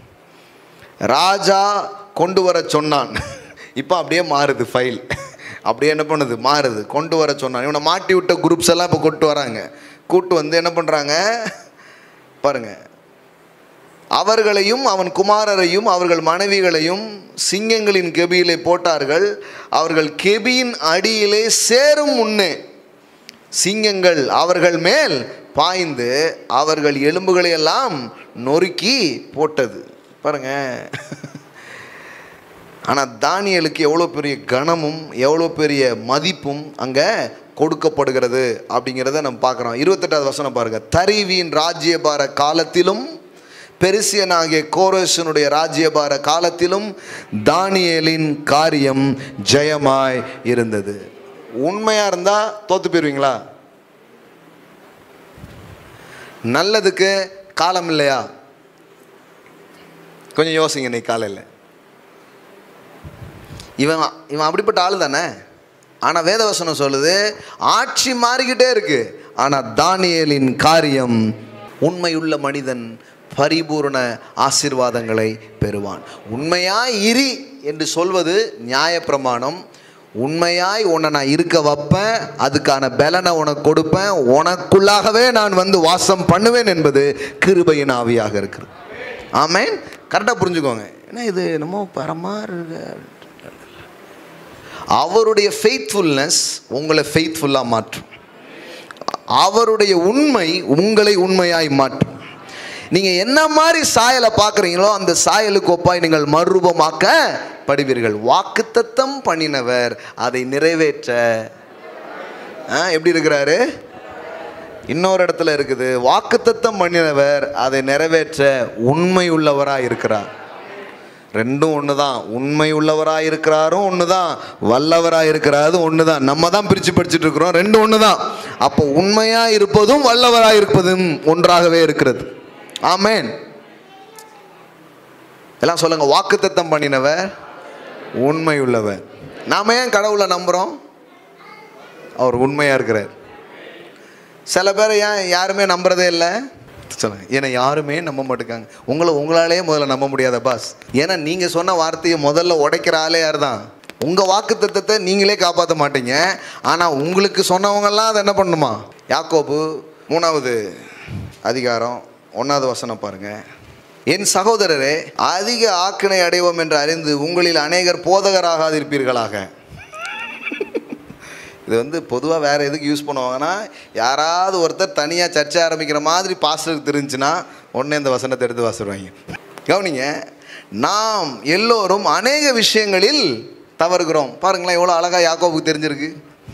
Speaker 1: ராஜா கொண்டு வர சொன்னான் இப்போ அப்படியே மாறுது ஃபைல் அப்படியே என்ன பண்ணுது மாறுது கொண்டு வர சொன்னான் இவனை மாட்டி விட்ட குரூப்ஸ் எல்லாம் இப்போ கொண்டு வராங்க கூட்டு வந்து என்ன பண்ணுறாங்க பாருங்க அவர்களையும் அவன் குமாரரையும் அவர்கள் மனைவிகளையும் சிங்கங்களின் கெபியிலே போட்டார்கள் அவர்கள் கெபியின் அடியிலே சேரும் முன்னே சிங்கங்கள் அவர்கள் மேல் பாய்ந்து அவர்கள் எலும்புகளை எல்லாம் நொறுக்கி போட்டது பாருங்க ஆனால் தானியலுக்கு எவ்வளோ பெரிய கனமும் எவ்வளோ பெரிய மதிப்பும் அங்கே கொடுக்கப்படுகிறது அப்படிங்கிறத நம்ம பார்க்குறோம் இருபத்தெட்டாவது வசனம் பாருங்க தரிவியின் ராஜ்யபார காலத்திலும் பெருசியனாகிய கோரேசனுடைய ராஜ்யபார காலத்திலும் தானியேலின் காரியம் ஜெயமாய் இருந்தது உண்மையாக இருந்தால் தோத்து போயிருவீங்களா நல்லதுக்கு காலம் இல்லையா கொஞ்சம் யோசிங்க இன்னைக்கு காலையில் இவன் இவன் அப்படிப்பட்ட ஆள் தானே ஆனால் வேதவசனம் சொல்லுது ஆட்சி மாறிக்கிட்டே இருக்கு ஆனால் தானியேலின் காரியம் உண்மையுள்ள மனிதன் பரிபூர்ண ஆசீர்வாதங்களை பெறுவான் உண்மையாய் இரி என்று சொல்வது நியாயப்பிரமாணம் உண்மையாய் உன்னை நான் இருக்க வைப்பேன் அதுக்கான பலனை உனக்கு கொடுப்பேன் உனக்குள்ளாகவே நான் வந்து வாசம் பண்ணுவேன் என்பது கிருபையின் ஆவியாக இருக்கிறது ஆமேன் கரெக்டாக புரிஞ்சுக்கோங்க ஏன்னா இது என்னமோ பரமா இருக்கு அவருடைய ஃபெய்த்ஃபுல்னஸ் உங்களை ஃபெய்த்ஃபுல்லாக மாற்றும் அவருடைய உண்மை உங்களை உண்மையாய் மாற்றும் நீங்கள் என்ன மாதிரி சாயலை பார்க்குறீங்களோ அந்த சாயலுக்கு ஒப்பாய் நீங்கள் மறுரூபமாக்கப்படுவீர்கள் வாக்குத்தத்தம் பண்ணினவர் அதை நிறைவேற்ற ஆ, எப்படி இருக்கிறாரு இன்னொரு இடத்துல இருக்குது வாக்குத்தத்தம் பண்ணினவர் அதை நிறைவேற்ற உண்மை உள்ளவராக இருக்கிறார் ரெண்டும் ஒன்று தான் உண்மை உள்ளவராக இருக்கிறாரும் ஒன்று தான் வல்லவராக இருக்கிறாரும் ஒன்று தான் நம்ம தான் பிரித்து படிச்சுட்டு இருக்கிறோம் ரெண்டும் ஒன்று தான் அப்போ உண்மையாக இருப்பதும் வல்லவராக இருப்பதும் ஒன்றாகவே இருக்கிறது ஆமேன் எல்லாம் சொல்லுங்க வாக்குத்தத்தம் பண்ணினவர் உண்மை உள்ளவர் நாம ஏன் கடவுளை நம்புகிறோம் அவர் உண்மையாக இருக்கிறார் சில பேர் ஏன் யாருமே நம்புறதே இல்லை சொல்லுங்க ஏன்னா யாருமே நம்ப மாட்டேங்காங்க உங்களை உங்களாலேயே முதல்ல நம்ப முடியாத பாஸ் ஏன்னா நீங்கள் சொன்ன வார்த்தையை முதல்ல உடைக்கிற ஆளே யார் தான் உங்கள் வாக்கு நீங்களே காப்பாற்ற மாட்டீங்க ஆனால் உங்களுக்கு சொன்னவங்கெல்லாம் அதை என்ன பண்ணுமா யாக்கோபு மூணாவது அதிகாரம் ஒன்றாவது வசனம் பாருங்க என் சகோதரரே அதிக ஆக்கினை அடைவோம் என்று அறிந்து உங்களில் அநேகர் போதகராகாதிருப்பீர்களாக இது வந்து பொதுவாக வேறு எதுக்கு யூஸ் பண்ணுவாங்கன்னா யாராவது ஒருத்தர் தனியாக சர்ச்சை ஆரம்பிக்கிற மாதிரி பாஸ்டருக்கு தெரிஞ்சுன்னா உடனே இந்த வசனத்தை எடுத்து வாசிடுவாங்க கவனிங்க நாம் எல்லோரும் அநேக விஷயங்களில் தவறுகிறோம் பாருங்களேன் எவ்வளோ அழகாக யாக்கோவுக்கு தெரிஞ்சிருக்கு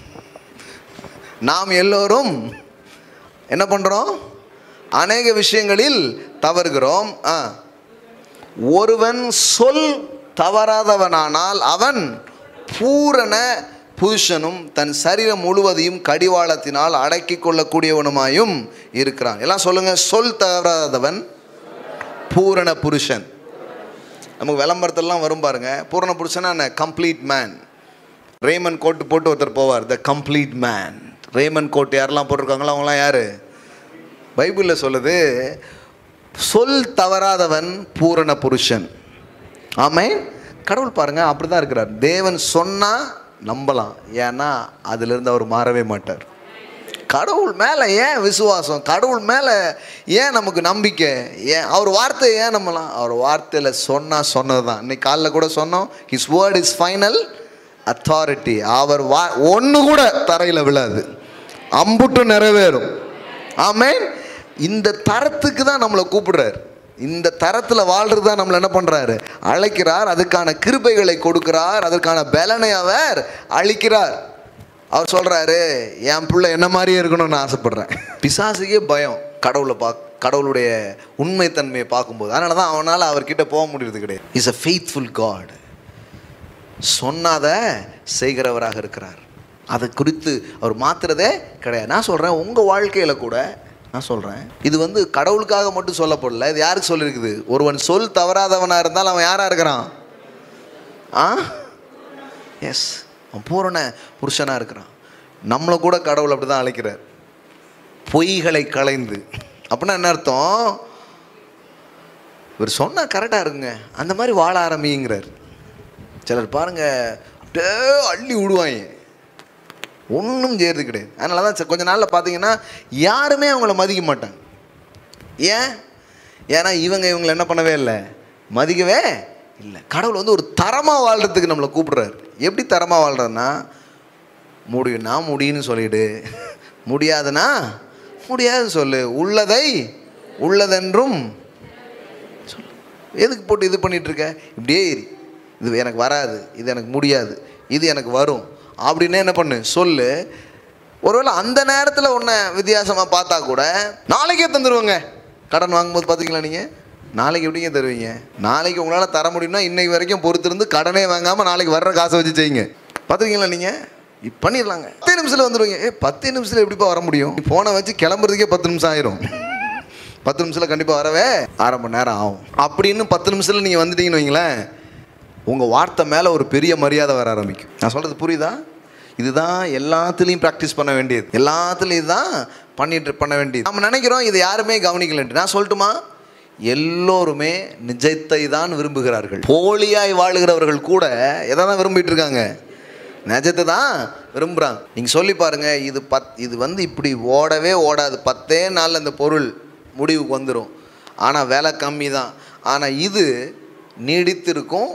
Speaker 1: நாம் எல்லோரும் என்ன பண்ணுறோம் அநேக விஷயங்களில் தவறுகிறோம் ஆ ஒருவன் சொல் தவறாதவனானால் அவன் பூரண புருஷனும் தன் சரீரம் முழுவதையும் கடிவாளத்தினால் அடக்கிக் கொள்ளக்கூடியவனுமாயும் இருக்கிறான் எல்லாம் சொல்லுங்க சொல் தவறாதவன் பூரண புருஷன் நமக்கு விளம்பரத்திலலாம் வரும் பாருங்க பூரண புருஷனா என்ன கம்ப்ளீட் மேன் ரேமன் கோட்டு போட்டு ஒருத்தர் போவார் the complete man Raymond coat யாரெல்லாம் போட்டிருக்காங்களோ அவங்களாம் யார் பைபிளில் சொல்லுது சொல் தவறாதவன் பூரண புருஷன் ஆமே கடவுள் பாருங்க அப்படி தான் இருக்கிறார் தேவன் சொன்னால் நம்பலாம் ஏன்னா அதிலிருந்து அவர் மாறவே மாட்டார் கடவுள் மேலே ஏன் விசுவாசம் கடவுள் மேலே ஏன் நமக்கு நம்பிக்கை ஏன் அவர் வார்த்தையை ஏன் நம்பலாம் அவர் வார்த்தையில் சொன்னால் சொன்னது தான் இன்னைக்கு காலைல கூட சொன்னோம் his word is final authority அவர் வா ஒன்று கூட தரையில் விழாது அம்புட்டு நிறைவேறும் ஆமேன் இந்த தரத்துக்கு தான் நம்மளை கூப்பிடுறாரு இந்த தரத்தில் வாழ்றது தான் நம்மளை என்ன பண்ணுறாரு அழைக்கிறார் அதுக்கான கிருபைகளை கொடுக்கிறார் அதற்கான பலனை அவர் அளிக்கிறார் அவர் சொல்கிறாரு என் பிள்ளை என்ன மாதிரியே இருக்கணும்னு நான் ஆசைப்படுறேன் பிசாசுக்கே பயம் கடவுளை பா கடவுளுடைய உண்மைத்தன்மையை பார்க்கும்போது அதனால தான் அவனால் அவர்கிட்ட போக முடியறது கிடையாது இஸ் அ ஃபெய்த்ஃபுல் காட் சொன்னாத செய்கிறவராக இருக்கிறார் அதை குறித்து அவர் மாத்துறதே கிடையாது நான் சொல்கிறேன் உங்கள் வாழ்க்கையில் கூட நான் சொல்கிறேன் இது வந்து கடவுளுக்காக மட்டும் சொல்லப்படல இது யாருக்கு சொல்லியிருக்குது ஒருவன் சொல் தவறாதவனாக இருந்தால் அவன் யாராக இருக்கிறான் ஆ எஸ் அவன் பூரண புருஷனாக இருக்கிறான் நம்மளை கூட கடவுள் அப்படி தான் அழைக்கிறார் பொய்களை களைந்து அப்படின்னா என்ன அர்த்தம் இவர் சொன்னால் கரெக்டாக இருக்குங்க அந்த மாதிரி வாழ ஆரம்பிங்கிறார் சிலர் பாருங்க அப்படியே அள்ளி விடுவாங்க ஒன்றும் செய்யறது கிடையாது அதனால தான் ச- கொஞ்ச நாளில் பார்த்தீங்கன்னா யாருமே அவங்கள மதிக்க மாட்டாங்க ஏன் ஏன்னா இவங்க இவங்களை என்ன பண்ணவே இல்லை மதிக்கவே இல்லை கடவுள் வந்து ஒரு தரமாக வாழ்கிறதுக்கு நம்மளை கூப்பிடுறாரு எப்படி தரமாக வாழ்கிறதுனா முடியும்னா முடியும்னு சொல்லிடு முடியாதுன்னா முடியாது சொல்லு உள்ளதை உள்ளதென்றும் சொல்லு எதுக்கு போட்டு இது பண்ணிட்டு இருக்க இப்படியே இரு இது எனக்கு வராது இது எனக்கு முடியாது இது எனக்கு வரும் அப்படின்னு என்ன பண்ணு சொல்லு ஒருவேளை அந்த நேரத்தில் உன்னை வித்தியாசமாக பார்த்தா கூட நாளைக்கே தந்துடுவோங்க கடன் வாங்கும்போது பார்த்தீங்களா நீங்கள் நாளைக்கு எப்படிங்க தருவீங்க நாளைக்கு உங்களால் தர முடியும்னா இன்னைக்கு வரைக்கும் பொறுத்திருந்து கடனே வாங்காமல் நாளைக்கு வர்ற காசை வச்சு செய்யுங்க பார்த்துருக்கீங்களா நீங்கள் இப்போ பண்ணிடலாங்க பத்து நிமிஷத்தில் வந்துடுவீங்க ஏ பத்து நிமிஷத்தில் எப்படிப்பா வர முடியும் போனை வச்சு கிளம்புறதுக்கே பத்து நிமிஷம் ஆயிரும் பத்து நிமிஷத்தில் கண்டிப்பாக வரவே அரை மணி நேரம் ஆகும் அப்படின்னு பத்து நிமிஷத்தில் நீங்கள் வந்துட்டீங்கன்னு வைங்களேன் உங்கள் வார்த்தை மேலே ஒரு பெரிய மரியாதை வர ஆரம்பிக்கும் நான் சொல்கிறது புரியுதா இதுதான் எல்லாத்துலேயும் ப்ராக்டிஸ் பண்ண வேண்டியது எல்லாத்துலேயும் இதுதான் பண்ணிட்டு பண்ண வேண்டியது நம்ம நினைக்கிறோம் இதை யாருமே கவனிக்கலன்ட்டு நான் சொல்லட்டுமா எல்லோருமே நிஜத்தை தான் விரும்புகிறார்கள் போலியாய் வாழுகிறவர்கள் கூட எதை தான் விரும்பிட்டு இருக்காங்க நிஜத்தை தான் விரும்புகிறாங்க நீங்கள் சொல்லி பாருங்க இது பத் இது வந்து இப்படி ஓடவே ஓடாது பத்தே நாளில் இந்த பொருள் முடிவுக்கு வந்துடும் ஆனால் விலை கம்மி தான் ஆனால் இது நீடித்திருக்கும்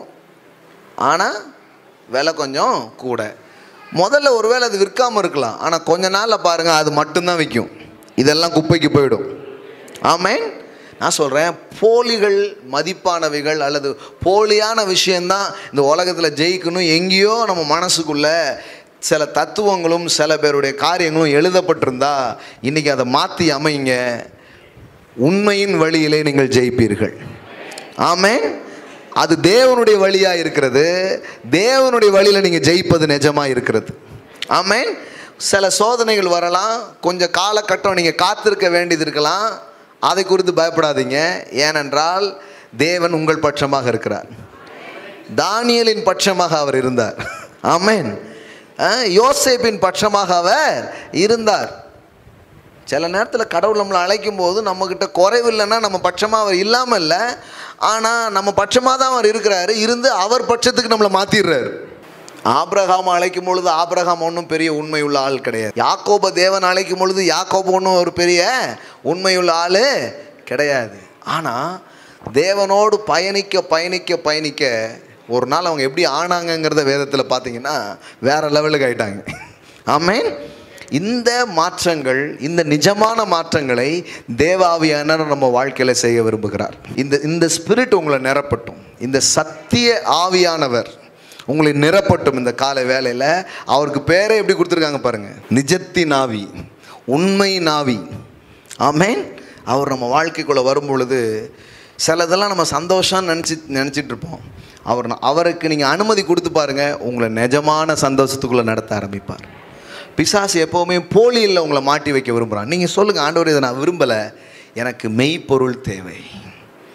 Speaker 1: ஆனால் விலை கொஞ்சம் கூட முதல்ல ஒருவேளை அது விற்காமல் இருக்கலாம் ஆனால் கொஞ்ச நாளில் பாருங்கள் அது மட்டும்தான் விற்கும் இதெல்லாம் குப்பைக்கு போயிடும் ஆமேன் நான் சொல்கிறேன் போலிகள் மதிப்பானவைகள் அல்லது போலியான விஷயந்தான் இந்த உலகத்தில் ஜெயிக்கணும் எங்கேயோ நம்ம மனசுக்குள்ள சில தத்துவங்களும் சில பேருடைய காரியங்களும் எழுதப்பட்டிருந்தா இன்றைக்கி அதை மாற்றி அமைங்க உண்மையின் வழியிலே நீங்கள் ஜெயிப்பீர்கள் ஆமென் அது தேவனுடைய வழியாக இருக்கிறது தேவனுடைய வழியில் நீங்கள் ஜெயிப்பது நிஜமாக இருக்கிறது ஆமென் சில சோதனைகள் வரலாம் கொஞ்சம் காலகட்டம் நீங்கள் காத்திருக்க வேண்டியது இருக்கலாம் அதை குறித்து பயப்படாதீங்க ஏனென்றால் தேவன் உங்கள் பட்சமாக இருக்கிறார் தானியலின் பட்சமாக அவர் இருந்தார் ஆமென் அஹ், யோசேப்பின் பட்சமாக அவர் இருந்தார் சில நேரத்தில் கடவுள் நம்மளை அழைக்கும் போது நம்மக்கிட்ட குறைவில்லைன்னா நம்ம பட்சமாக அவர் இல்லாமல் இல்லை ஆனால் நம்ம பட்சமாக தான் அவர் இருக்கிறாரு இருந்து அவர் பட்சத்துக்கு நம்மளை மாற்றிடுறாரு ஆபிரகாம் அழைக்கும் பொழுது ஆபிரகாம் ஒன்றும் பெரிய உண்மையுள்ள ஆள் கிடையாது யாக்கோப தேவன் அழைக்கும் பொழுது யாக்கோப ஒன்றும் ஒரு பெரிய உண்மையுள்ள ஆள் கிடையாது ஆனால் தேவனோடு பயணிக்க பயணிக்க பயணிக்க ஒரு நாள் அவங்க எப்படி ஆனாங்கங்கிறத வேதத்தில் பார்த்தீங்கன்னா வேற லெவலுக்கு ஆயிட்டாங்க ஆமென் இந்த மாற்றங்கள் இந்த நிஜமான மாற்றங்களை தேவாவியானர் நம்ம வாழ்க்கையில் செய்ய விரும்புகிறார் இந்த இந்த ஸ்பிரிட் உங்களை நிரப்பட்டும் இந்த சத்திய ஆவியானவர் உங்களை நிரப்பட்டும் இந்த காலை வேலையில் அவருக்கு பேரே எப்படி கொடுத்துருக்காங்க பாருங்க நிஜத்தின் ஆவி உண்மையின் ஆவி ஆமென் அவர் நம்ம வாழ்க்கைக்குள்ளே வரும் பொழுது சிலதெல்லாம் நம்ம சந்தோஷம் நினச்சி நினச்சிட்டு இருப்போம் அவர் அவருக்கு நீங்கள் அனுமதி கொடுத்து பாருங்க உங்களை நிஜமான சந்தோஷத்துக்குள்ளே நடத்த ஆரம்பிப்பார் பிசாசு எப்போவுமே போலியில் உங்களை மாட்டி வைக்க விரும்புகிறான் நீங்கள் சொல்லுங்கள் ஆண்டவர் இதை நான் விரும்பலை எனக்கு மெய்ப்பொருள் தேவை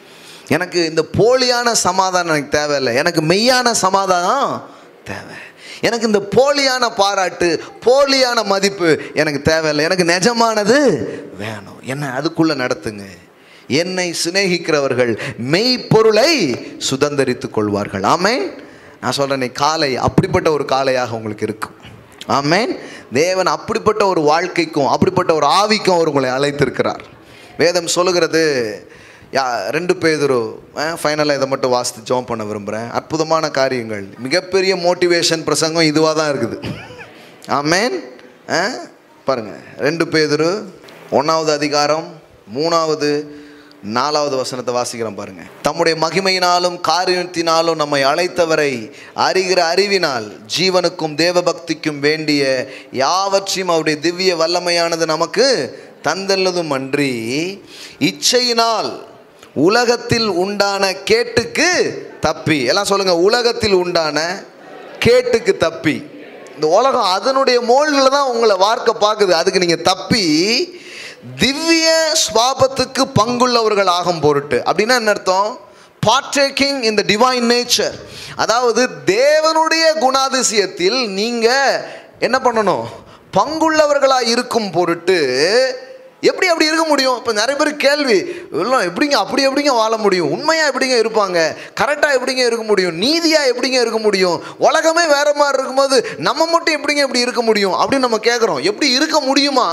Speaker 1: எனக்கு இந்த போலியான சமாதானம் எனக்கு தேவையில்லை எனக்கு மெய்யான சமாதானம் தேவை எனக்கு இந்த போலியான பாராட்டு போலியான மதிப்பு எனக்கு தேவையில்லை எனக்கு நிஜமானது வேணும் என்ன அதுக்குள்ள நடத்துங்க என்னை சிநேகிக்கிறவர்கள் மெய்ப்பொருளை சுதந்தரித்துக் கொள்வார்கள் ஆமென் நான் சொல்கிறேன் காலை அப்படிப்பட்ட ஒரு காலையாக உங்களுக்கு இருக்கும் ஆமென் தேவன் அப்படிப்பட்ட ஒரு வாழ்க்கைக்கும் அப்படிப்பட்ட ஒரு ஆவிக்கும் அவர் உங்களை அழைத்திருக்கிறார் வேதம் சொல்லுகிறது யா ரெண்டு பேதரு ஃபைனலாக இதை மட்டும் வாசித்து ஜோம் பண்ண விரும்புகிறேன் அற்புதமான காரியங்கள் மிகப்பெரிய மோட்டிவேஷன் பிரசங்கம் இதுவாக தான் இருக்குது ஆமேன் ஆ பாருங்கள் ரெண்டு பேதரு ஒன்றாவது அதிகாரம் மூணாவது நாலாவது வசனத்தை வாசிக்கிறோம் பாருங்க தம்முடைய மகிமையினாலும் காரியத்தினாலும் நம்மை அழைத்தவரை அறிகிற அறிவினால் ஜீவனுக்கும் தேவபக்திக்கும் வேண்டிய யாவற்றையும் அவருடைய திவ்ய வல்லமையானது நமக்கு தந்தல்லதும் அன்றி இச்சையினால் உலகத்தில் உண்டான கேட்டுக்கு தப்பி எல்லாம் சொல்லுங்க உலகத்தில் உண்டான கேட்டுக்கு தப்பி இந்த உலகம் அதனுடைய மோல்களில் தான் உங்களை வார்க்க பார்க்குது அதுக்கு நீங்கள் தப்பி திவ்ய ஸ்வாபத்துக்கு பங்குள்ளவர்கள் ஆகும் பொருட்டு அப்படின்னா என்ன அர்த்தம் partaking in the divine nature அதாவது தேவனுடைய குணாதிசயத்தில் நீங்கள் என்ன பண்ணணும் பங்குள்ளவர்களாக இருக்கும் பொருட்டு எப்படி அப்படி இருக்க முடியும் இப்போ நிறைய பேர் கேள்வி எல்லாம் எப்படிங்க அப்படி எப்படிங்க வாழ முடியும் உண்மையாக எப்படிங்க இருப்பாங்க கரெக்டாக எப்படிங்க இருக்க முடியும் நீதியாக எப்படிங்க இருக்க முடியும் உலகமே வேற மாதிரி இருக்கும்போது நம்ம மட்டும் எப்படிங்க இப்படி இருக்க முடியும் அப்படின்னு நம்ம கேட்குறோம் எப்படி இருக்க முடியுமா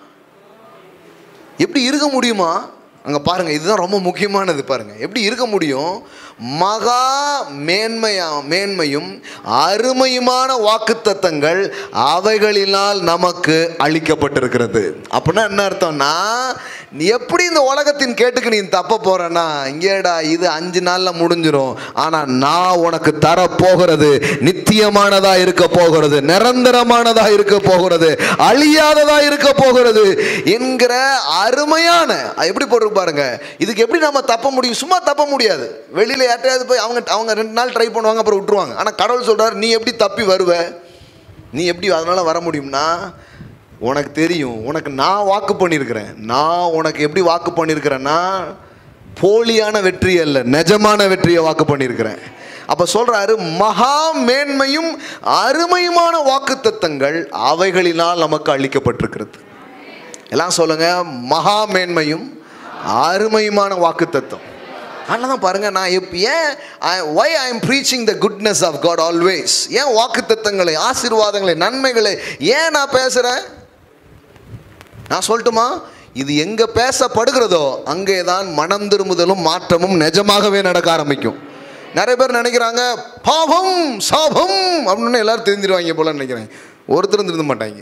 Speaker 1: எப்படி இருக்க முடியுமா அங்கே பாருங்கள் இதுதான் ரொம்ப முக்கியமானது பாருங்கள் எப்படி இருக்க முடியும் மகா மேன்மையா மேன்மையும் அருமையுமான வாக்குத்தத்தங்கள் அவைகளினால் நமக்கு அளிக்கப்பட்டிருக்கிறது அப்படின்னா என்ன அர்த்தம்னா நீ எப்படி இந்த உலகத்தின் கேட்டுக்கு நீ தப்ப போறேன்னா இங்கேடா இது அஞ்சு நாளில் முடிஞ்சிரும் ஆனால் நான் உனக்கு தர போகிறது நித்தியமானதா இருக்க போகிறது நிரந்தரமானதா இருக்க போகிறது அழியாததா இருக்க போகிறது என்கிற அருமையான அது எப்படி போட்டு பாருங்க இதுக்கு எப்படி நம்ம தப்ப முடியும் சும்மா தப்ப முடியாது வெளியில யார்ட்டையாவது போய் அவங்க அவங்க ரெண்டு நாள் ட்ரை பண்ணுவாங்க அப்புறம் விட்டுருவாங்க ஆனால் கடவுள் சொல்றாரு நீ எப்படி தப்பி வருவ நீ எப்படி அதனால வர முடியும்னா உனக்கு தெரியும் உனக்கு நான் வாக்கு பண்ணியிருக்கிறேன் நான் உனக்கு எப்படி வாக்கு பண்ணியிருக்கிறேன்னா போலியான வெற்றி அல்ல நிஜமான வெற்றியை வாக்கு பண்ணியிருக்கிறேன் அப்போ சொல்றாரு மகா மேன்மையும் அருமையுமான வாக்குத்தத்தங்கள் அவைகளினால் நமக்கு அளிக்கப்பட்டிருக்கிறது எல்லாம் சொல்லுங்க மகா மேன்மையும் அருமையுமான வாக்குத்தத்தம் அதனால தான் பாருங்க நான் எப் ஏன் why I am preaching the goodness of God always ஏன் வாக்குத்தத்தங்களை ஆசீர்வாதங்களை நன்மைகளை ஏன் நான் பேசுகிறேன் நான் சொல்லட்டுமா இது எங்கே பேசப்படுகிறதோ அங்கே தான் மனம் திரும்புதலும் மாற்றமும் நிஜமாகவே நடக்க ஆரம்பிக்கும் நிறைய பேர் நினைக்கிறாங்க பாவம் சாபம் அப்படின்னு எல்லாரும் தெரிஞ்சிருவாங்க போல நினைக்கிறேன் ஒருத்தரும் திருந்த மாட்டாங்க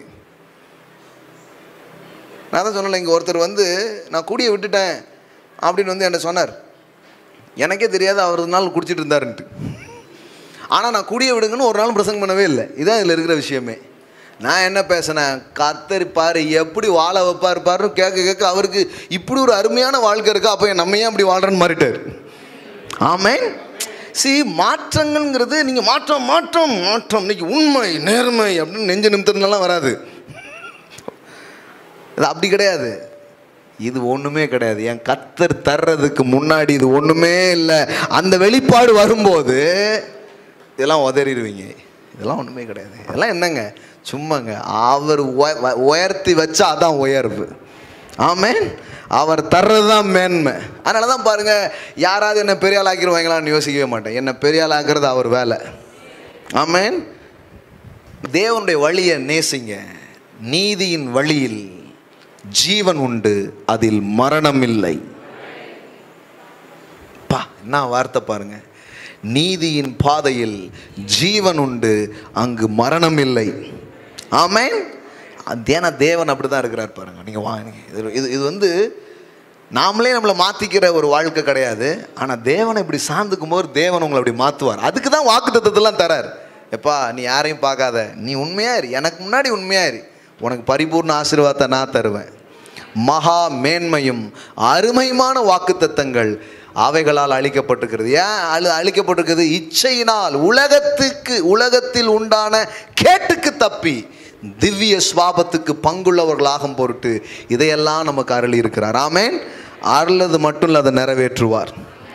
Speaker 1: நான் தான் சொன்னல இங்கே ஒருத்தர் வந்து நான் குடியை விட்டுட்டேன் அப்படின்னு வந்து என்கிட்ட சொன்னார் எனக்கே தெரியாது அவர் ஒரு நாள் குடிச்சிட்டு இருந்தாருன்ட்டு ஆனால் நான் குடியை விடுங்கன்னு ஒரு நாள் பிரசங்கம் பண்ணவே இல்லை இதான் இதில் இருக்கிற விஷயமே நான் என்ன பேசினேன் கத்தரி பாரு எப்படி வாழ வைப்பார் பாருன்னு கேட்க கேட்க அவருக்கு இப்படி ஒரு அருமையான வாழ்க்கை இருக்கா அப்போ நம்ம ஏன் அப்படி வாழ்கிறேன்னு மாறிட்டார் ஆமேன் சி மாற்றங்கள்ங்கிறது நீங்கள் மாற்றம் மாற்றம் மாற்றம் இன்னைக்கு உண்மை நேர்மை அப்படின்னு நெஞ்சு நிமித்ததுனாலாம் வராது இது அப்படி கிடையாது இது ஒன்றுமே கிடையாது என் கத்தர் தர்றதுக்கு முன்னாடி இது ஒன்றுமே இல்லை அந்த வெளிப்பாடு வரும்போது இதெல்லாம் உதறிடுவீங்க இதெல்லாம் ஒன்றுமே கிடையாது இதெல்லாம் என்னங்க சும்மாங்க அவர் உய- வ- உயர்த்தி வச்சா அதான் உயர்வு ஆமேன் அவர் தர்றது தான் மேன்மை அதனால தான் பாருங்க யாராவது என்ன பெரிய ஆள் ஆக்கிடுவாங்களான்னு யோசிக்கவே மாட்டேன் என்ன பெரிய ஆள் ஆக்குறது அவர் வேலை ஆமேன் தேவனுடைய வழியை நேசிங்க நீதியின் வழியில் ஜீவன் உண்டு அதில் மரணம் இல்லை பா என்ன வார்த்தை பாருங்க நீதியின் பாதையில் ஜீவன் உண்டு அங்கு மரணம் இல்லை ஆமேன் தேன தேவன் அப்படி தான் இருக்கிறார் பாருங்க நீங்கள் வாங்க இது இது இது வந்து நாமளே நம்மளை மாற்றிக்கிற ஒரு வாழ்க்கை கிடையாது ஆனால் தேவனை இப்படி சார்ந்துக்கும் போது தேவன் உங்களை அப்படி மாற்றுவார் அதுக்கு தான் வாக்குத்தத்தெல்லாம் தரார் எப்பா நீ யாரையும் பார்க்காத நீ உண்மையா இரு எனக்கு முன்னாடி உண்மையா இரு உனக்கு பரிபூர்ண ஆசீர்வாதத்தை நான் தருவேன் மகா மேன்மையும் அருமையுமான வாக்குத்தத்தங்கள் அவைகளால் அளிக்கப்பட்டிருக்கிறது ஏன் அழு அளிக்கப்பட்டிருக்கிறது இச்சையினால் உலகத்துக்கு உலகத்தில் உண்டான கேட்டுக்கு தப்பி திவ்ய சுவாபத்துக்கு பங்குள்ளவர்களாகும் பொருட்டு இதையெல்லாம் நமக்கு அருளி இருக்கிறார் ஆமேன் அருளது மட்டும் இல்லை அதை நிறைவேற்றுவார்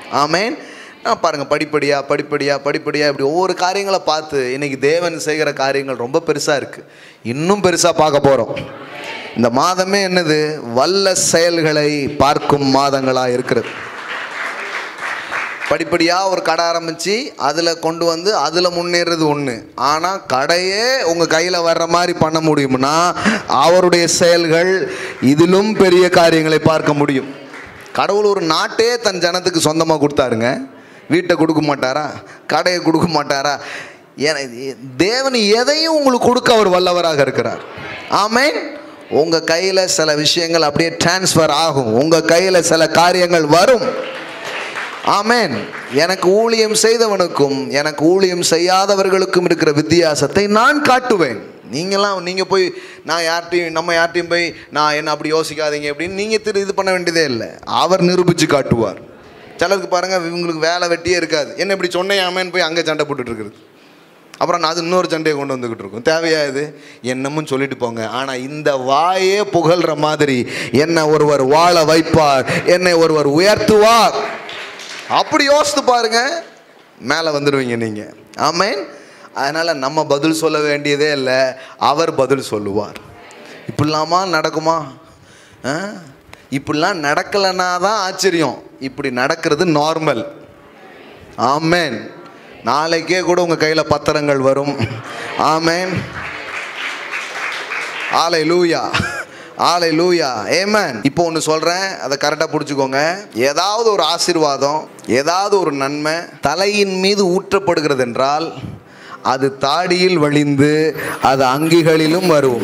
Speaker 1: ஆமேன் நான் பாருங்க படிப்படியா படிப்படியா படிப்படியா இப்படி ஒவ்வொரு காரியங்களை பார்த்து இன்னைக்கு தேவன் செய்கிற காரியங்கள் ரொம்ப பெருசா இருக்கு இன்னும் பெருசா பார்க்க போறோம் இந்த மாதமே என்னது வல்ல செயல்களை பார்க்கும் மாதங்களா இருக்கிறது படிப்படியாக ஒரு கடை ஆரம்பித்து அதில் கொண்டு வந்து அதில் முன்னேறது ஒன்று ஆனால் கடையே உங்கள் கையில் வர்ற மாதிரி பண்ண முடியும்னா அவருடைய செயல்கள் இதிலும் பெரிய காரியங்களை பார்க்க முடியும் கடவுள் ஒரு நாட்டே தன் ஜனத்துக்கு சொந்தமாக கொடுத்தாருங்க வீட்டை கொடுக்க மாட்டாரா கடையை கொடுக்க மாட்டாரா ஏன்னா தேவன் எதையும் உங்களுக்கு கொடுக்க அவர் வல்லவராக இருக்கிறார் ஆமேன் உங்கள் கையில் சில விஷயங்கள் அப்படியே டிரான்ஸ்ஃபர் ஆகும் உங்கள் கையில் சில காரியங்கள் வரும் ஆமென் எனக்கு ஊழியம் செய்தவனுக்கும் எனக்கு ஊழியம் செய்யாதவர்களுக்கும் இருக்கிற வித்தியாசத்தை நான் காட்டுவேன் நீங்களாம் நீங்கள் போய் நான் யார்ட்டையும் நம்ம யார்ட்டையும் போய் நான் என்ன அப்படி யோசிக்காதீங்க அப்படின்னு நீங்கள் திரு இது பண்ண வேண்டியதே இல்லை அவர் நிரூபித்து காட்டுவார் சிலருக்கு பாருங்கள் இவங்களுக்கு வேலை வெட்டியே இருக்காது என்ன இப்படி சொன்னேன் ஆமேன்னு போய் அங்கே சண்டை போட்டுட்டு இருக்குது அப்புறம் நான் அது இன்னொரு சண்டையை கொண்டு வந்துக்கிட்டு இருக்கும் தேவையா இது என்னமும் சொல்லிட்டு போங்க ஆனால் இந்த வாயே புகழ்ற மாதிரி என்னை ஒருவர் வாழ வைப்பார் என்னை ஒருவர் உயர்த்துவார் அப்படி யோசித்து பாருங்க மேலே வந்துடுவீங்க நீங்கள் ஆமேன் அதனால் நம்ம பதில் சொல்ல வேண்டியதே இல்லை அவர் பதில் சொல்லுவார் இப்படிலாமா நடக்குமா ஆ? இப்படிலாம் நடக்கலைன்னா தான் ஆச்சரியம் இப்படி நடக்கிறது நார்மல் ஆமேன் நாளைக்கே கூட உங்கள் கையில் பத்திரங்கள் வரும் ஆமேன் ஆலை லூயா ஆலை லூயா ஏமேன் இப்போ ஒன்று சொல்கிறேன் அதை கரெக்டாக பிடிச்சிக்கோங்க ஏதாவது ஒரு ஆசீர்வாதம் ஏதாவது ஒரு நன்மை தலையின் மீது ஊற்றப்படுகிறது என்றால் அது தாடியில் வழிந்து அது அங்கிகளிலும் வரும்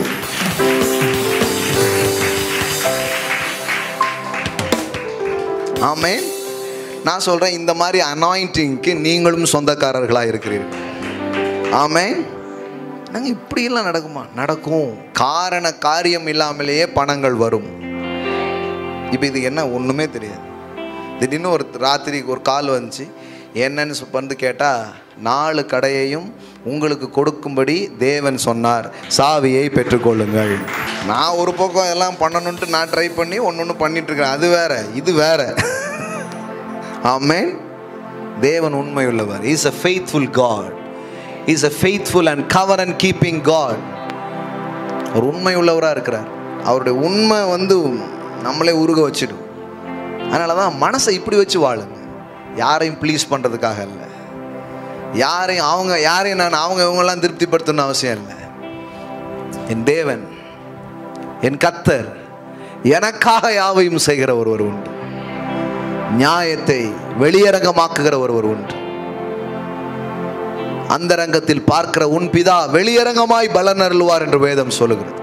Speaker 1: ஆமேன் நான் சொல்கிறேன் இந்த மாதிரி அனாயிண்டிங்க்கு நீங்களும் சொந்தக்காரர்களாக இருக்கிறீர்கள் ஆமேன் நாங்கள் இப்படியெல்லாம் நடக்குமா நடக்கும் காரண காரியம் இல்லாமலேயே பணங்கள் வரும் இப்போ இது என்ன ஒன்றுமே தெரியாது திடீர்னு ஒரு ராத்திரி ஒரு கால் வந்துச்சு என்னன்னு சொ- வந்து கேட்டால் நாலு கடையையும் உங்களுக்கு கொடுக்கும்படி தேவன் சொன்னார் சாவியை பெற்றுக்கொள்ளுங்கள் நான் ஒரு பக்கம் எல்லாம் பண்ணணுன்ட்டு நான் ட்ரை பண்ணி ஒன்று ஒன்று பண்ணிட்டு இருக்கேன் அது வேற இது வேற ஆமென் தேவன் உண்மையுள்ளவர் is a faithful God is a faithful and cover and keeping God அவர் உண்மை உள்ளவராக இருக்கிறார் அவருடைய உண்மை வந்து நம்மளே உருக வச்சிடும் அதனால தான் மனசை இப்படி வச்சு வாழுங்க யாரையும் ப்ளீஸ் பண்ணுறதுக்காக இல்லை யாரையும் அவங்க யாரையும் நான் அவங்க இவங்கெல்லாம் திருப்திப்படுத்தணும்னு அவசியம் இல்லை என் தேவன் என் கத்தர் எனக்காக யாவையும் செய்கிற ஒருவர் உண்டு நியாயத்தை வெளியரங்கமாக்குகிற ஒருவர் உண்டு அந்தரங்கத்தில் பார்க்கிற உன் பிதா வெளியரங்கமாய் பலன் அருள்வார் என்று வேதம் சொல்லுகிறது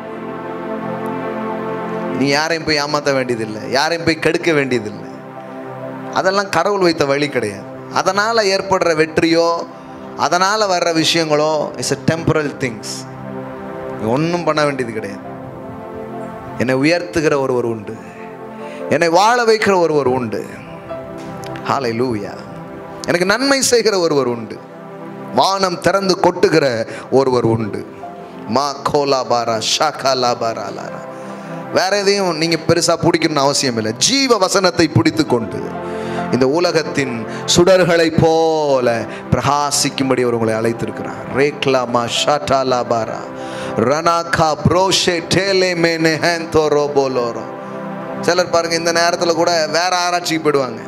Speaker 1: நீ யாரையும் போய் ஏமாற்ற வேண்டியதில்லை யாரையும் போய் கெடுக்க வேண்டியதில்லை அதெல்லாம் கடவுள் வைத்த வழி கிடையாது அதனால் ஏற்படுற வெற்றியோ அதனால் வர்ற விஷயங்களோ இட்ஸ் a டெம்பரல் திங்ஸ் ஒன்றும் பண்ண வேண்டியது கிடையாது என்னை உயர்த்துகிற ஒருவர் உண்டு என்னை வாழ வைக்கிற ஒருவர் உண்டு ஹாலை லூயா எனக்கு நன்மை செய்கிற ஒருவர் உண்டு வானம் திறந்து கொட்டுகிற ஒருவர் உண்டு மா கோலா பாரா ஷாகா லாபாரா லாரா வேற எதையும் நீங்க பெருசா பிடிக்கணும்னு அவசியம் இல்லை ஜீவ வசனத்தை பிடித்து கொண்டு இந்த உலகத்தின் சுடர்களை போல பிரகாசிக்கும்படி அவர் உங்களை அழைத்திருக்கிறார் ரேக்லா மா ஷாட்டா லாபாரா ரனாகா ப்ரோஷே டேலே மேனே ஹேந்தோ ரோபோலோரோ சிலர் பாருங்க இந்த நேரத்தில் கூட வேற ஆராய்ச்சிக்கு போயிடுவாங்க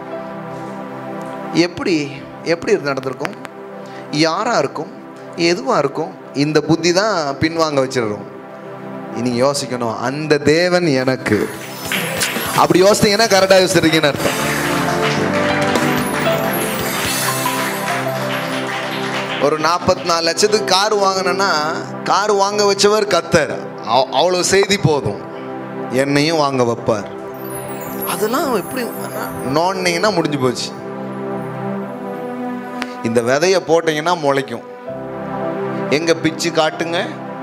Speaker 1: எப்படி எப்படி இது நடந்திருக்கும் யாரா இருக்கும் எதுவாக இருக்கும் இந்த புத்தி தான் பின்வாங்க வச்சிடுறோம் நீங்க யோசிக்கணும் அந்த தேவன் எனக்கு அப்படி யோசித்தீங்கன்னா கரெக்டாக யோசிச்சிருக்கீங்கன்னு அர்த்தம் ஒரு நாற்பத்தி நாலு லட்சத்துக்கு கார் வாங்கினேன்னா கார் வாங்க வச்சவர் கத்தர் அவ்- அவ்வளவு செய்தி போதும் என்னையும் வாங்க வைப்பார் அதெல்லாம் எப்படி நோண்டிங்கன்னா முடிஞ்சு போச்சு இந்த விதைய போட்டீங்கன்னா முளைக்கும் எங்க பிச்சு காட்டுங்க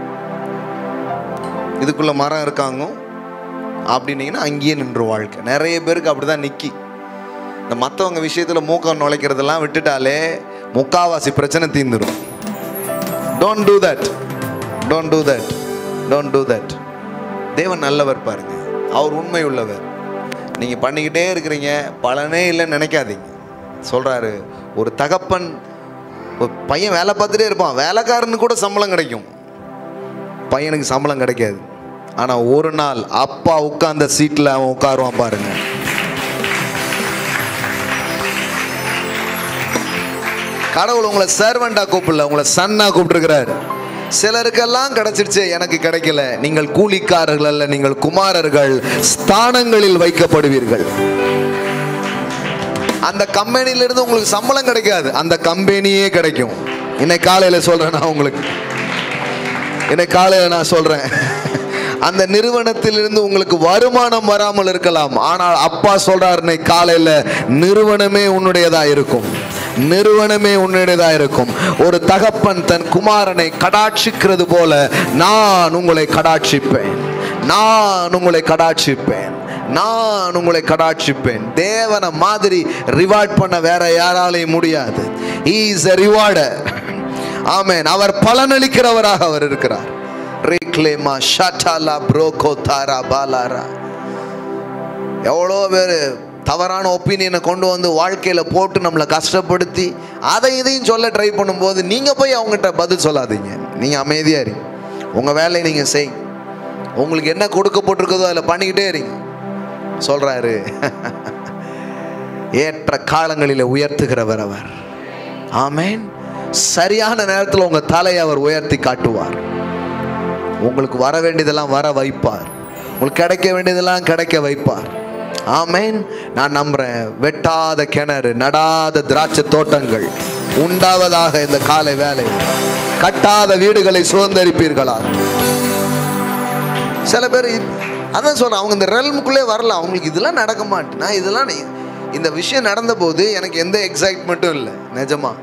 Speaker 1: இதுக்குள்ள மரம் இருக்காங்க அப்படின்னீங்கன்னா அங்கேயே நின்று வாழ்க்கை நிறைய பேருக்கு அப்படிதான் நிக்கி இந்த மற்றவங்க விஷயத்துல மூக்கம் நுழைக்கிறதெல்லாம் விட்டுட்டாலே முக்காவாசி பிரச்சனை தீர்ந்துடும் don't do that don't do that don't do that தேவன் நல்லவர் பாருங்க அவர் உண்மை உள்ளவர் நீங்க பண்ணிக்கிட்டே இருக்கிறீங்க பலனே இல்லைன்னு நினைக்காதீங்க சொல்றாரு ஒரு தகப்பன் ஒரு பையன் வேலை பார்த்துட்டே இருப்பான் வேலைக்காரனுக்கு கூட சம்பளம் கிடைக்கும் பையனுக்கு சம்பளம் கிடைக்காது ஆனா ஒரு நாள் அப்பா உட்கார்ந்த சீட்ல அவன் உட்காருவான் பாருங்க கடவுள் உங்களை சர்வெண்டா கூப்பிடல உங்களை சன்னா கூப்பிட்டுருக்கிறாரு சிலருக்கெல்லாம் கிடைச்சிருச்சு எனக்கு கிடைக்கல நீங்கள் கூலிக்காரர்கள் அல்ல நீங்கள் குமாரர்கள் ஸ்தானங்களில் வைக்கப்படுவீர்கள் அந்த கம்பெனில இருந்து உங்களுக்கு சம்பளம் கிடைக்காது அந்த கம்பெனியே கிடைக்கும் இன்னைக்கு காலையில சொல்றேன் நான் உங்களுக்கு இன்னைக்கு காலையில நான் சொல்றேன் அந்த நிறுவனத்திலிருந்து உங்களுக்கு வருமானம் வராமல் இருக்கலாம் ஆனால் அப்பா சொல்றார் இன்னைக்கு காலையில நிறுவனமே உன்னுடையதா இருக்கும் நிறுவனமே உன்னுடையதா இருக்கும் ஒரு தகப்பன் தன் குமாரனை கடாட்சிக்கிறது போல நான் உங்களை கடாட்சிப்பேன் நான் உங்களை கடாட்சிப்பேன் நான் உங்களை கடாட்சிப்பேன் தேவனை மாதிரி ரிவார்ட் பண்ண வேற யாராலையும் முடியாது இஸ் a rewarder ஆமென் அவர் பலனளிக்கிறவராக அவர் இருக்கிறார் ரீக்லேமா ஷட்டாலா ப்ரோகோ தாரா பாலாரா எவ்வளோ பேர் தவறான ஒப்பீனியனை கொண்டு வந்து வாழ்க்கையில் போட்டு நம்மளை கஷ்டப்படுத்தி அதை இதையும் சொல்ல ட்ரை பண்ணும்போது நீங்கள் போய் அவங்ககிட்ட பதில் சொல்லாதீங்க நீங்கள் அமைதியாக இருங்க உங்கள் வேலையை நீங்கள் செய்யுங்க உங்களுக்கு என்ன கொடுக்கப்பட்டிருக்குதோ அதில் பண்ணிக்கிட்டே இருங்க சொல்கிறாரு ஏற்ற காலங்களில் உயர்த்துகிறவர் அவர் ஆமென் சரியான நேரத்தில் உங்கள் தலையை அவர் உயர்த்தி காட்டுவார் உங்களுக்கு வர வேண்டியதெல்லாம் வர வைப்பார் உங்களுக்கு கிடைக்க வேண்டியதெல்லாம் கிடைக்க வைப்பார் ஆமென் நான் நம்புறேன் வெட்டாத கிணறு நடாத திராட்சை தோட்டங்கள் உண்டாவதாக இந்த காலை வேலை கட்டாத வீடுகளை சுதந்திரிப்பீர்களா சில பேர் இ- அதான் சொல்றேன் அவங்க இந்த ரெல்முக்குள்ளே வரல அவங்களுக்கு இதெல்லாம் நடக்க மாட்டேன் நான் இதெல்லாம் நீ- இந்த விஷயம் நடந்த போது எனக்கு எந்த எக்ஸைட்மெண்ட்டும் இல்லை நிஜமா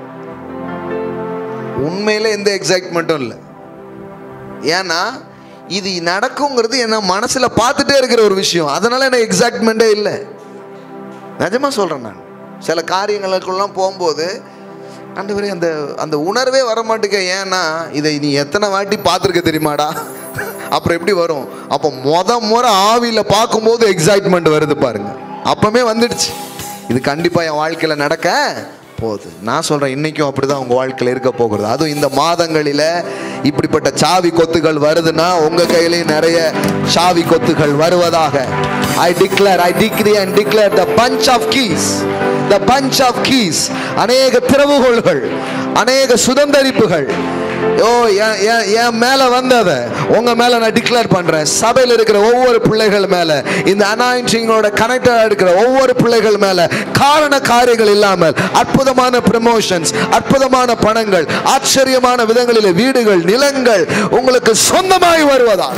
Speaker 1: உண்மையில எந்த எக்ஸைட்மெண்ட்டும் இல்லை ஏன்னா இது நடக்குங்கிறது என்ன மனசுல பார்த்துட்டே இருக்கிற ஒரு விஷயம் அதனால எனக்கு எக்ஸைட்மெண்ட்டே இல்லை நிஜமா சொல்றேன் நான் சில காரியங்களுக்கெல்லாம் போகும்போது ஆண்டவரே அந்த அந்த உணர்வே வர மாட்டேங்க ஏன்னா இதை நீ எத்தனை வாட்டி பார்த்துருக்க தெரியுமாடா அப்புறம் எப்படி வரும் அப்போ முத முறை ஆவியில் பார்க்கும்போது எக்ஸைட்மெண்ட் வருது பாருங்க அப்பமே வந்துடுச்சு இது கண்டிப்பாக என் வாழ்க்கையில் நடக்க போகுது நான் சொல்கிறேன் இன்றைக்கும் அப்படி தான் உங்கள் வாழ்க்கையில் இருக்க போகிறது அதுவும் இந்த மாதங்களில் இப்படிப்பட்ட சாவி கொத்துகள் வருதுன்னா உங்கள் கையிலேயும் நிறைய சாவி கொத்துகள் வருவதாக I declare I decree and declare the bunch of keys the bunch of keys அநேக திறவுகோள்கள் அநேக சுதந்தரிப்புகள் ஓ என் என் என் மேல வந்தத உங்க மேல நான் டிக்ளேர் பண்றேன் சபையில் இருக்கிற ஒவ்வொரு பிள்ளைகள் மேல இந்த அனாயிண்டிங்கோட கனெக்டடா இருக்கிற ஒவ்வொரு பிள்ளைகள் மேல காரண காரியங்கள் இல்லாமல் அற்புதமான ப்ரமோஷன்ஸ் அற்புதமான பணங்கள் ஆச்சரியமான விதங்களில் வீடுகள் நிலங்கள் உங்களுக்கு சொந்தமாய் வருவதா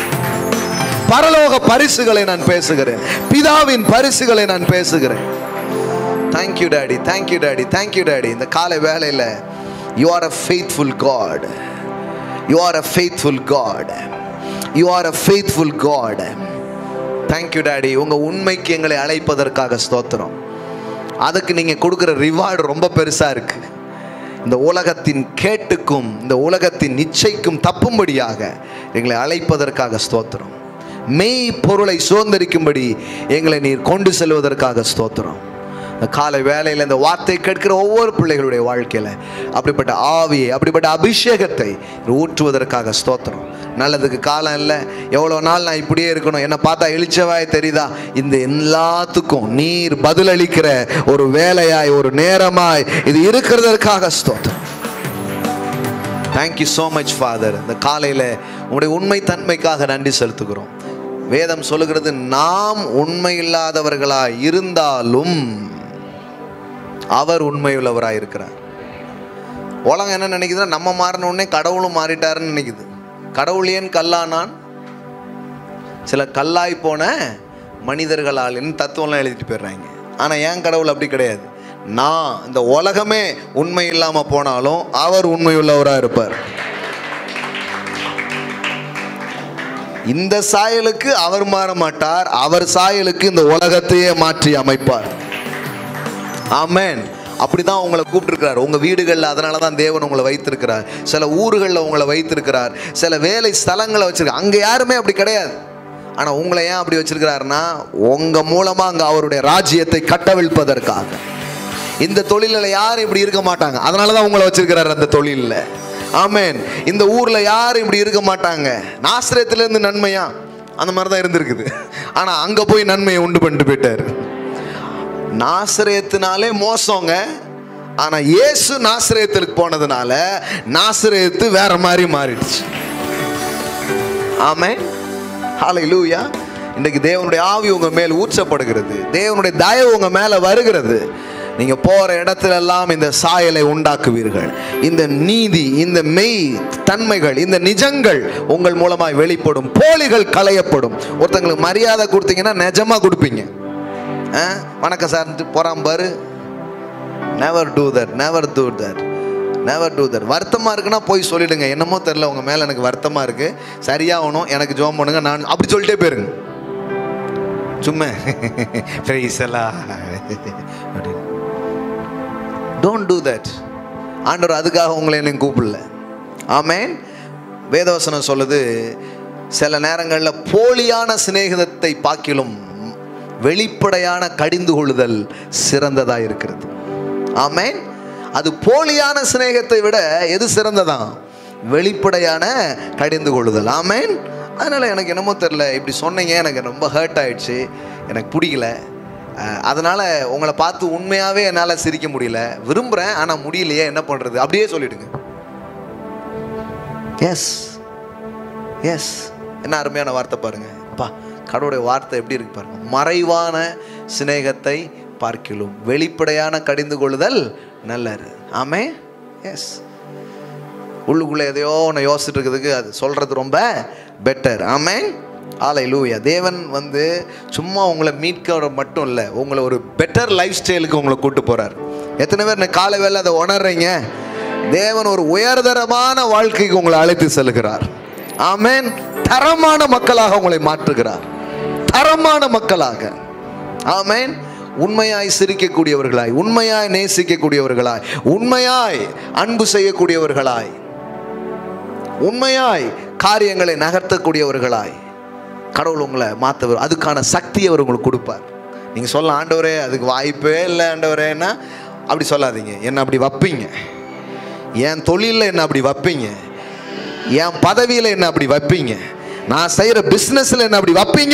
Speaker 1: பரலோக பரிசுகளை நான் பேசுகிறேன் பிதாவின் பரிசுகளை நான் பேசுகிறேன் thank you daddy thank you daddy thank you daddy இந்த காலை வேலையில் you are a faithful God you are a faithful God you are a faithful God thank you daddy உங்கள் உண்மைக்கு எங்களை அழைப்பதற்காக ஸ்தோத்திரம் அதுக்கு நீங்கள் கொடுக்குற ரிவார்டு ரொம்ப பெருசாக இருக்குது இந்த உலகத்தின் கேட்டுக்கும் இந்த உலகத்தின் நிச்சைக்கும் தப்பும்படியாக எங்களை அழைப்பதற்காக ஸ்தோத்திரம் மெய் பொருளை சுதந்திரிக்கும்படி எங்களை நீர் கொண்டு செல்வதற்காக ஸ்தோத்திரம் இந்த காலை வேலையில் இந்த வார்த்தை கேட்கிற ஒவ்வொரு பிள்ளைகளுடைய வாழ்க்கையில் அப்படிப்பட்ட ஆவியை அப்படிப்பட்ட அபிஷேகத்தை ஊற்றுவதற்காக ஸ்தோத்திரம் நல்லதுக்கு காலம் இல்லை எவ்வளோ நாள் நான் இப்படியே இருக்கணும் என்னை பார்த்தா எழுச்சவாய் தெரியுதா இந்த எல்லாத்துக்கும் நீர் பதிலளிக்கிற ஒரு வேலையாய் ஒரு நேரமாய் இது இருக்கிறதற்காக ஸ்தோத்திரம் தேங்க்யூ ஸோ மச் ஃபாதர் இந்த காலையில் உங்களுடைய உண்மை தன்மைக்காக நன்றி செலுத்துகிறோம் வேதம் சொல்லுகிறது நாம் உண்மை இல்லாதவர்களாய் இருந்தாலும் அவர் உண்மையுள்ளவராய் இருக்கிறார் உலகம் என்ன நினைக்குதுன்னா நம்ம மாறின உடனே கடவுளும் மாறிட்டாருன்னு நினைக்குது கடவுள் ஏன் கல்லானான் சில கல்லாய் போன மனிதர்களால் தத்துவம்லாம் எழுதிட்டு போயிடுறாங்க ஆனால் ஏன் கடவுள் அப்படி கிடையாது நான் இந்த உலகமே உண்மை இல்லாமல் போனாலும் அவர் உண்மையுள்ளவராக இருப்பார் இந்த சாயலுக்கு அவர் மாற மாட்டார் அவர் சாயலுக்கு இந்த உலகத்தையே மாற்றி அமைப்பார் ஆமென் அப்படிதான் உங்களை கூப்பிட்டுருக்கிறார் உங்க வீடுகளில் அதனால தான் தேவன் உங்களை வைத்திருக்கிறார் சில ஊர்களில் உங்களை வைத்திருக்கிறார் சில வேலை ஸ்தலங்களை வச்சிருக்கார் அங்கே யாருமே அப்படி கிடையாது ஆனால் உங்களை ஏன் அப்படி வச்சிருக்கிறாருன்னா உங்க மூலமா அங்கே அவருடைய ராஜ்யத்தை கட்டவிழ்ப்பதற்காக இந்த தொழிலில் யாரும் இப்படி இருக்க மாட்டாங்க அதனால தான் உங்களை வச்சிருக்கிறாரு அந்த தொழிலில் ஆமென் இந்த ஊரில் யாரும் இப்படி இருக்க மாட்டாங்க நாசிரியத்திலேருந்து நன்மையா அந்த மாதிரி தான் இருந்திருக்குது ஆனால் அங்கே போய் நன்மையை உண்டு பண்ணிட்டு போயிட்டாரு நாசிரியத்தினாலே மோசங்க ஆனால் இயேசு நாசிரியத்துக்கு போனதுனால நாசிரியத்து வேற மாதிரி மாறிடுச்சு ஆமென் ஹalleluya இன்றைக்கு தேவனுடைய ஆவி உங்க மேல் ஊற்றப்படுகிறது தேவனுடைய தயவு உங்க மேல வருகிறது நீங்க போற இடத்துல எல்லாம் இந்த சாயலை உண்டாக்குவீர்கள் இந்த நீதி இந்த மெய் தன்மைகள் இந்த நிஜங்கள் உங்கள் மூலமாய் வெளிப்படும் போலிகள் களையப்படும் ஒருத்தங்களுக்கு மரியாதை கொடுத்தீங்கன்னா நிஜமா கொடுப்பீங்க ஆ? வணக்கம் சார் போறான் பாரு never do that never do that never do that வருத்தமாக இருக்குன்னா போய் சொல்லிடுங்க என்னமோ தெரில உங்கள் மேலே எனக்கு வருத்தமாக இருக்குது சரியாகணும் எனக்கு ஜோம் பண்ணுங்க நான் அப்படி சொல்லிட்டே போயிருங்க சும்மா பிரைசலா டோன்ட் டூ தட் ஆண்டவர் அதுக்காக உங்களை என்ன கூப்பிடல ஆமேன் வேதவசனம் சொல்லுது சில நேரங்களில் போலியான சிநேகிதத்தை பாக்கிலும் வெளிப்படையான கடிந்து கொள்ளுதல் சிறந்ததாக இருக்கிறது ஆமேன் அது போலியான சிநேகத்தை விட எது சிறந்ததான் வெளிப்படையான கடிந்து கொள்ளுதல் ஆமேன் அதனால் எனக்கு என்னமோ தெரில இப்படி சொன்னீங்க எனக்கு ரொம்ப ஹர்ட் ஆயிடுச்சு எனக்கு பிடிக்கல அஹ், அதனால உங்களை பார்த்து உண்மையாகவே என்னால் சிரிக்க முடியல விரும்புகிறேன் ஆனால் முடியலையே என்ன பண்ணுறது அப்படியே சொல்லிடுங்க எஸ் எஸ் என்ன அருமையான வார்த்தை பாருங்க அப்பா கடவுளுடைய வார்த்தை எப்படி இருக்கு பாருங்க மறைவான சிநேகத்தை பார்க்கிலும் வெளிப்படையான கடிந்து கொள்ளுதல் நல்லது ஆமே எஸ் உள்ளுக்குள்ளே எதையோ ஒன்று யோசிச்சுட்டு இருக்கிறதுக்கு அது சொல்கிறது ரொம்ப பெட்டர் ஆமே ஆலை லூயா தேவன் வந்து சும்மா உங்களை மீட்க மட்டும் இல்லை உங்களை ஒரு பெட்டர் லைஃப் ஸ்டைலுக்கு உங்களை கூட்டு போகிறார் எத்தனை பேர் இந்த காலை வேலை அதை உணர்றீங்க தேவன் ஒரு உயர்தரமான வாழ்க்கைக்கு உங்களை அழைத்து செல்கிறார் ஆமென் தரமான மக்களாக உங்களை மாற்றுகிறார் தரமான மக்களாக ஆமென் உண்மையாய் சிரிக்கக்கூடியவர்களாய் உண்மையாய் நேசிக்கக்கூடியவர்களாய் உண்மையாய் அன்பு செய்யக்கூடியவர்களாய் உண்மையாய் காரியங்களை நகர்த்தக்கூடியவர்களாய் கடவுள் உங்களை மாற்றவர் அதுக்கான சக்தியை அவர் உங்களுக்கு கொடுப்பார் நீங்கள் சொல்ல ஆண்டவரே அதுக்கு வாய்ப்பே இல்லை ஆண்டவரேன்னா அப்படி சொல்லாதீங்க என்ன அப்படி வைப்பீங்க என் தொழிலில் என்ன அப்படி வைப்பீங்க என் பதவியில் என்ன அப்படி வைப்பீங்க நான் செய்கிற பிஸ்னஸில் என்ன அப்படி வைப்பீங்க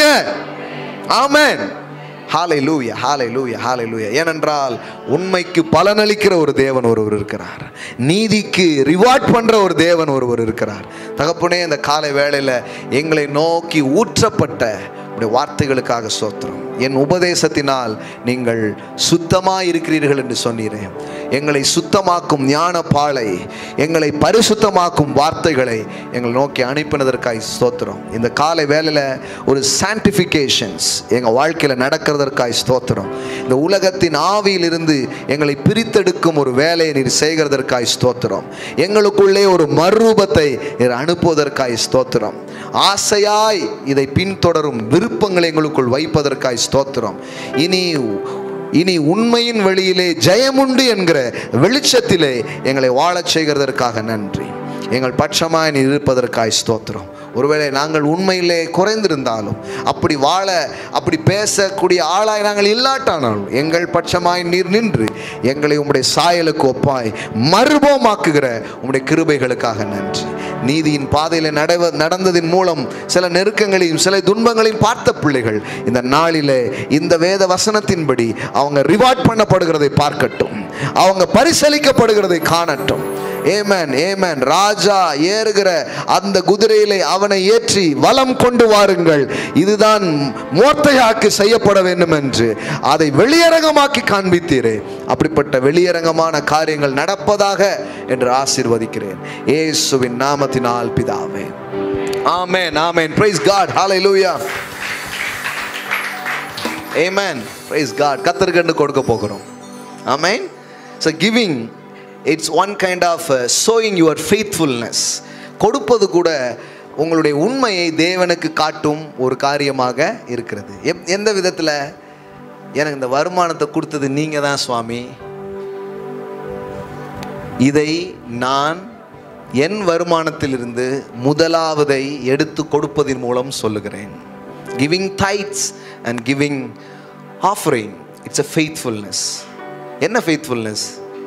Speaker 1: ஆமென் ஹாலை லூயா ஹாலை லூயா ஹாலை லூயா ஏனென்றால் உண்மைக்கு பலனளிக்கிற ஒரு தேவன் ஒருவர் இருக்கிறார் நீதிக்கு ரிவார்ட் பண்ணுற ஒரு தேவன் ஒருவர் இருக்கிறார் தகப்பனே இந்த காலை வேளையில் எங்களை நோக்கி ஊற்றப்பட்ட உடைய வார்த்தைகளுக்காக சோத்திரம் என் உபதேசத்தினால் நீங்கள் சுத்தமாக இருக்கிறீர்கள் என்று சொன்னீரேன் எங்களை சுத்தமாக்கும் ஞான பாலை எங்களை பரிசுத்தமாக்கும் வார்த்தைகளை எங்களை நோக்கி அனுப்பினதற்காய் ஸ்தோத்திரம் இந்த காலை வேளையில் ஒரு சான்டிஃபிகேஷன்ஸ் எங்கள் வாழ்க்கையில் நடக்கிறதற்காய் ஸ்தோத்திரம் இந்த உலகத்தின் ஆவியிலிருந்து எங்களை பிரித்தெடுக்கும் ஒரு வேலையை நீர் செய்கிறதற்காய் ஸ்தோத்திரம் எங்களுக்குள்ளே ஒரு மறுரூபத்தை நீர் அனுப்புவதற்காய் ஸ்தோத்திரம் ஆசையாய் இதை பின்தொடரும் விருப்பங்களை எங்களுக்குள் வைப்பதற்காய் ஸ்தோத்திரம் இனி இனி உண்மையின் வழியிலே ஜெயமுண்டு என்கிற வெளிச்சத்திலே எங்களை வாழச் செய்கிறதற்காக நன்றி எங்கள் பட்சமாய் நீ இருப்பதற்காய் ஸ்தோத்திரம் ஒருவேளை நாங்கள் உண்மையிலே குறைந்திருந்தாலும் அப்படி வாழ அப்படி பேசக்கூடிய ஆளாய் நாங்கள் இல்லாட்டானாலும் எங்கள் பட்சமாய் நீர் நின்று எங்களை உம்முடைய சாயலுக்கு ஒப்பாய் மறுபோமாக்குகிற உம்முடைய கிருபைகளுக்காக நன்றி நீதியின் பாதையில் நடவ நடந்ததின் மூலம் சில நெருக்கங்களையும் சில துன்பங்களையும் பார்த்த பிள்ளைகள் இந்த நாளிலே இந்த வேத வசனத்தின்படி அவங்க ரிவார்ட் பண்ணப்படுகிறதை பார்க்கட்டும் அவங்க பரிசளிக்கப்படுகிறதை காணட்டும் ஏமேன் ஏமேன் ராஜா ஏறுகிற அந்த குதிரையிலே அவனை ஏற்றி வலம் கொண்டு வாருங்கள் இதுதான் மோர்த்தையாக்கு செய்யப்பட வேண்டும் என்று அதை வெளியரங்கமாக்கி காண்பித்தீரே அப்படிப்பட்ட வெளியரங்கமான காரியங்கள் நடப்பதாக என்று ஆசீர்வதிக்கிறேன் இயேசுவின் நாமத்தினால் பிதாவே ஆமென் ஆமென் praise god hallelujah amen praise god கத்தருக்கு கொடுக்க போகிறோம் ஆமென் so giving it's one kind of showing your faithfulness கொடுப்பது கூட உங்களுடைய உண்மையை தேவனுக்கு காட்டும் ஒரு காரியமாக இருக்கிறது எப் எந்த விதத்தில் எனக்கு இந்த வருமானத்தை கொடுத்தது நீங்கள் தான் சுவாமி இதை நான் என் வருமானத்திலிருந்து முதலாவதை எடுத்து கொடுப்பதன் மூலம் சொல்லுகிறேன் giving tithes and giving offering it's a faithfulness என்ன ஃபெய்த்ஃபுல்னஸ்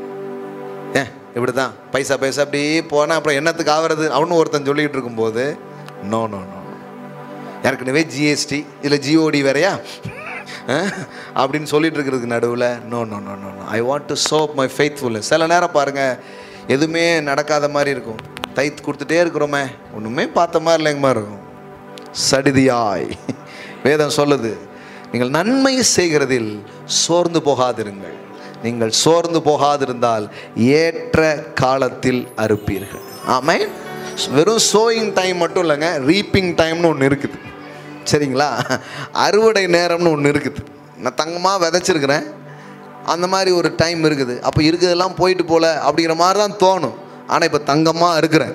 Speaker 1: ஏ இப்படி தான் பைசா பைசா அப்படி போனால் அப்புறம் என்னத்துக்கு ஆகிறது அவனு ஒருத்தன் சொல்லிக்கிட்டு இருக்கும்போது நோ நோ நோ ஏற்கனவே ஜிஎஸ்டி இதில் ஜிஓடி வேறையா அஹ், அப்படின்னு சொல்லிட்டு இருக்கிறதுக்கு நடுவில் no no no no I want to show my faithfulness சில நேரம் பாருங்கள் எதுவுமே நடக்காத மாதிரி இருக்கும் தைத்து கொடுத்துட்டே இருக்கிறோமே ஒன்றுமே பார்த்த மாதிரி இல்லைங்க மாதிரி இருக்கும் சடிதியாய் வேதம் சொல்லுது நீங்கள் நன்மை செய்கிறதில் சோர்ந்து போகாதிருங்கள் நீங்கள் சோர்ந்து போகாதிருந்தால் ஏற்ற காலத்தில் அறுப்பீர்கள் ஆமென் வெறும் சோயிங் டைம் மட்டும் இல்லைங்க ரீப்பிங் டைம்னு ஒன்று இருக்குது சரிங்களா அறுவடை நேரம்னு ஒன்று இருக்குது நான் தங்கமாக விதைச்சிருக்கிறேன் அந்த மாதிரி ஒரு டைம் இருக்குது அப்போ இருக்கிறதெல்லாம் போயிட்டு போல அப்படிங்கிற மாதிரி தான் தோணும் ஆனால் இப்போ தங்கமாக இருக்கிறேன்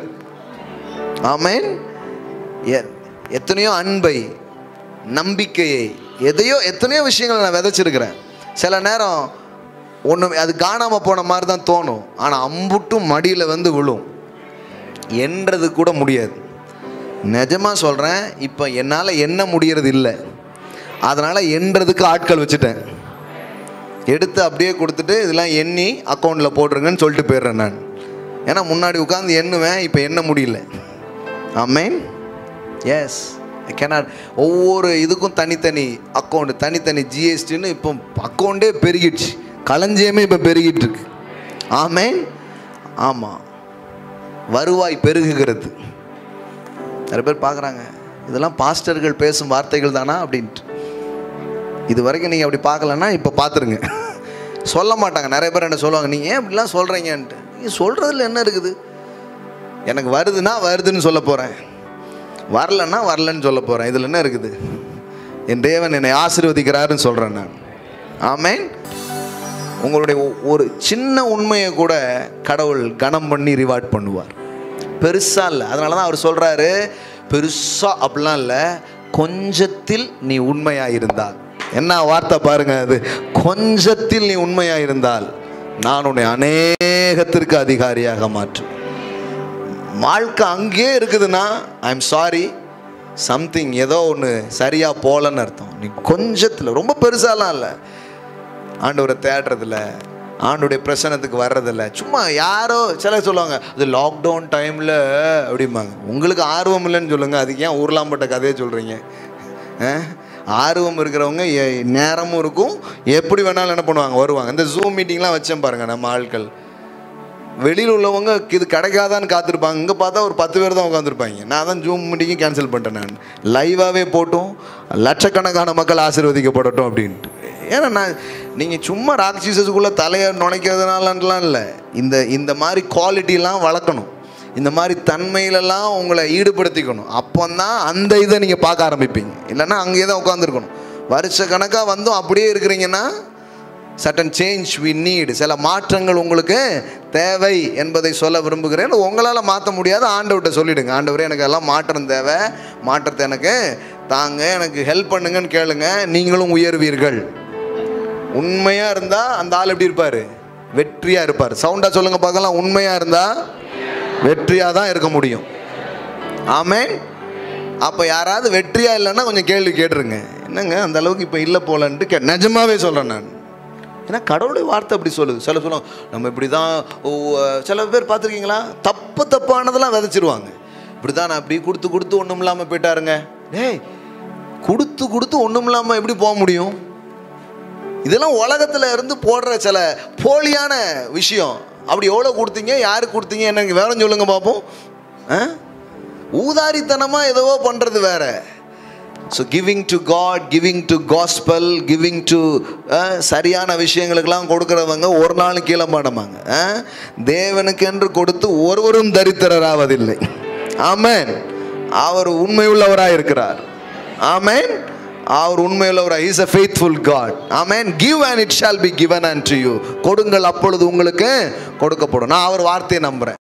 Speaker 1: ஆமென் எ- எத்தனையோ அன்பை நம்பிக்கையை எதையோ எத்தனையோ விஷயங்கள் நான் விதைச்சிருக்கிறேன் சில நேரம் ஒன்று அது காணாமல் போன மாதிரி தான் தோணும் ஆனால் அம்புட்டும் மடியில் வந்து விழும் என்றது கூட முடியாது நிஜமாக சொல்கிறேன் இப்போ என்னால் எண்ண முடியறது இல்லை அதனால் எண்றதுக்கு ஆட்கள் வச்சுட்டேன் எடுத்து அப்படியே கொடுத்துட்டு இதெல்லாம் எண்ணி அக்கௌண்ட்டில் போட்டுருங்கன்னு சொல்லிட்டு போயிடுறேன் நான் ஏன்னா முன்னாடி உட்காந்து எண்ணுவேன் இப்போ எண்ண முடியல ஆமேன் எஸ் ஐ கேனாட் ஒவ்வொரு இதுக்கும் தனித்தனி அக்கௌண்ட் தனித்தனி ஜிஎஸ்டின்னு இப்போ அக்கௌண்ட்டே பெருகிடுச்சு களஞ்சியமே இப்போ பெருகிட்டு இருக்கு ஆமேன் ஆமாம் வருவாய் பெருகுகிறது நிறைய பேர் பார்க்குறாங்க இதெல்லாம் பாஸ்டர்கள் பேசும் வார்த்தைகள் தானா அப்படின்ட்டு இது வரைக்கும் நீங்கள் அப்படி பார்க்கலன்னா இப்போ பார்த்துருங்க சொல்ல மாட்டாங்க நிறைய பேர் என்ன சொல்லுவாங்க நீங்கள் ஏன் இப்படிலாம் சொல்கிறீங்கன்ட்டு நீங்கள் சொல்கிறதுல என்ன இருக்குது எனக்கு வருதுன்னா வருதுன்னு சொல்ல போகிறேன் வரலன்னா வரலன்னு சொல்ல போகிறேன் இதில் என்ன இருக்குது என் தேவன் என்னை ஆசீர்வதிக்கிறாருன்னு சொல்கிறேன் நான் ஆமேன் உங்களுடைய ஒ- ஒரு சின்ன உண்மையை கூட கடவுள் கனம் பண்ணி ரிவார்ட் பண்ணுவார் பெருசாக இல்லை அதனால தான் அவர் சொல்கிறாரு பெருசாக அப்படிலாம் இல்லை கொஞ்சத்தில் நீ உண்மையாக இருந்தால் என்ன வார்த்தை பாருங்க அது கொஞ்சத்தில் நீ உண்மையாக இருந்தால் நான் உன்னை அநேகத்திற்கு அதிகாரியாக மாற்றுவேன் வாழ்க்கை அங்கேயே இருக்குதுன்னா ஐ எம் சாரி சம்திங் ஏதோ ஒன்று சரியாக போகலன்னு அர்த்தம் நீ கொஞ்சத்தில் ரொம்ப பெருசாலாம் இல்லை ஆண்டவரை தேடுறதில்ல ஆண்டுடைய பிரசனத்துக்கு வர்றதில்ல சும்மா யாரோ சில சொல்லுவாங்க அது லாக்டவுன் டைமில் அப்படிம்பாங்க உங்களுக்கு ஆர்வம் இல்லைன்னு சொல்லுங்கள் அதுக்கு ஏன் ஊர்லாம்பட்ட கதையை சொல்கிறீங்க ஆர்வம் இருக்கிறவங்க எ- நேரமும் இருக்கும் எப்படி வேணாலும் என்ன பண்ணுவாங்க வருவாங்க இந்த ஜூம் மீட்டிங்லாம் வச்சேன் பாருங்கள் நம்ம ஆட்கள் வெளியில் உள்ளவங்க இது கிடைக்காதான்னு காத்திருப்பாங்க இங்கே பார்த்தா ஒரு பத்து பேர் தான் உட்காந்துருப்பாங்க நான் தான் ஜூம் மீட்டிங்கும் கேன்சல் பண்ணிட்டேன் நான் லைவாகவே போட்டும் லட்சக்கணக்கான மக்கள் ஆசீர்வதிக்கப்படட்டும் அப்படின்ட்டு ஏன்னா நான் நீங்கள் சும்மா ராக் ஜீசஸுக்குள்ளே தலையை நுழைக்கிறதுனாலலாம் இல்லை இந்த இந்த மாதிரி குவாலிட்டிலாம் வளர்க்கணும் இந்த மாதிரி தன்மையிலலாம் உங்களை ஈடுபடுத்திக்கணும் அப்போ தான் அந்த இதை நீங்கள் பார்க்க ஆரம்பிப்பீங்க இல்லைன்னா அங்கேயே தான் உட்காந்துருக்கணும் வருஷ கணக்காக வந்தும் அப்படியே இருக்கிறீங்கன்னா சட்டன் சேஞ்ச் வி நீட் சில மாற்றங்கள் உங்களுக்கு தேவை என்பதை சொல்ல விரும்புகிறேன் உங்களால் மாற்ற முடியாது ஆண்டவர்கிட்ட சொல்லிடுங்க ஆண்டவரே எனக்கு எல்லாம் மாற்றம் தேவை மாற்றத்தை எனக்கு தாங்க எனக்கு ஹெல்ப் பண்ணுங்கன்னு கேளுங்க நீங்களும் உயர்வீர்கள் உண்மையாக இருந்தால் அந்த ஆள் எப்படி இருப்பார் வெற்றியாக இருப்பார் சவுண்டாக சொல்லுங்க பார்க்கலாம் உண்மையாக இருந்தால் வெற்றியாக தான் இருக்க முடியும் ஆமென் அப்போ யாராவது வெற்றியாக இல்லைன்னா கொஞ்சம் கேள்வி கேட்டுருங்க என்னங்க அந்த அளவுக்கு இப்போ இல்லை போலன்ட்டு கே நிஜமாவே சொல்கிறேன் நான் ஏன்னா கடவுளுடைய வார்த்தை அப்படி சொல்லுது சில சொல்லுவாங்க நம்ம இப்படி தான் சில பேர் பார்த்துருக்கீங்களா தப்பு தப்பானதெல்லாம் விதைச்சிருவாங்க இப்படி தான் நான் அப்படி கொடுத்து கொடுத்து ஒன்றும் இல்லாமல் போயிட்டாருங்க டேய் கொடுத்து கொடுத்து ஒன்றும் இல்லாமல் எப்படி போக முடியும் இதெல்லாம் உலகத்தில் இருந்து போடுற சில போலியான விஷயம் அப்படி எவ்வளோ கொடுத்தீங்க யாருக்கு கொடுத்தீங்க என்னங்க வேற சொல்லுங்க பார்ப்போம் ஆ? ஊதாரித்தனமாக ஏதோ பண்ணுறது வேற so giving to God giving to gospel giving to சரியான விஷயங்களுக்கெல்லாம் கொடுக்குறவங்க ஒரு நாள் கீழே மாட்டமாங்க தேவனுக்கென்று கொடுத்து ஒருவரும் தரித்திரராவதில்லை ஆமென் அவர் உண்மையுள்ளவராக இருக்கிறார் ஆமென் அவர் உண்மையுள்ளவராக இஸ் a faithful காட் amen give and it shall be given unto you கொடுங்கள் அப்பொழுது உங்களுக்கு கொடுக்கப்படும் நான் அவர் வார்த்தையை நம்புகிறேன்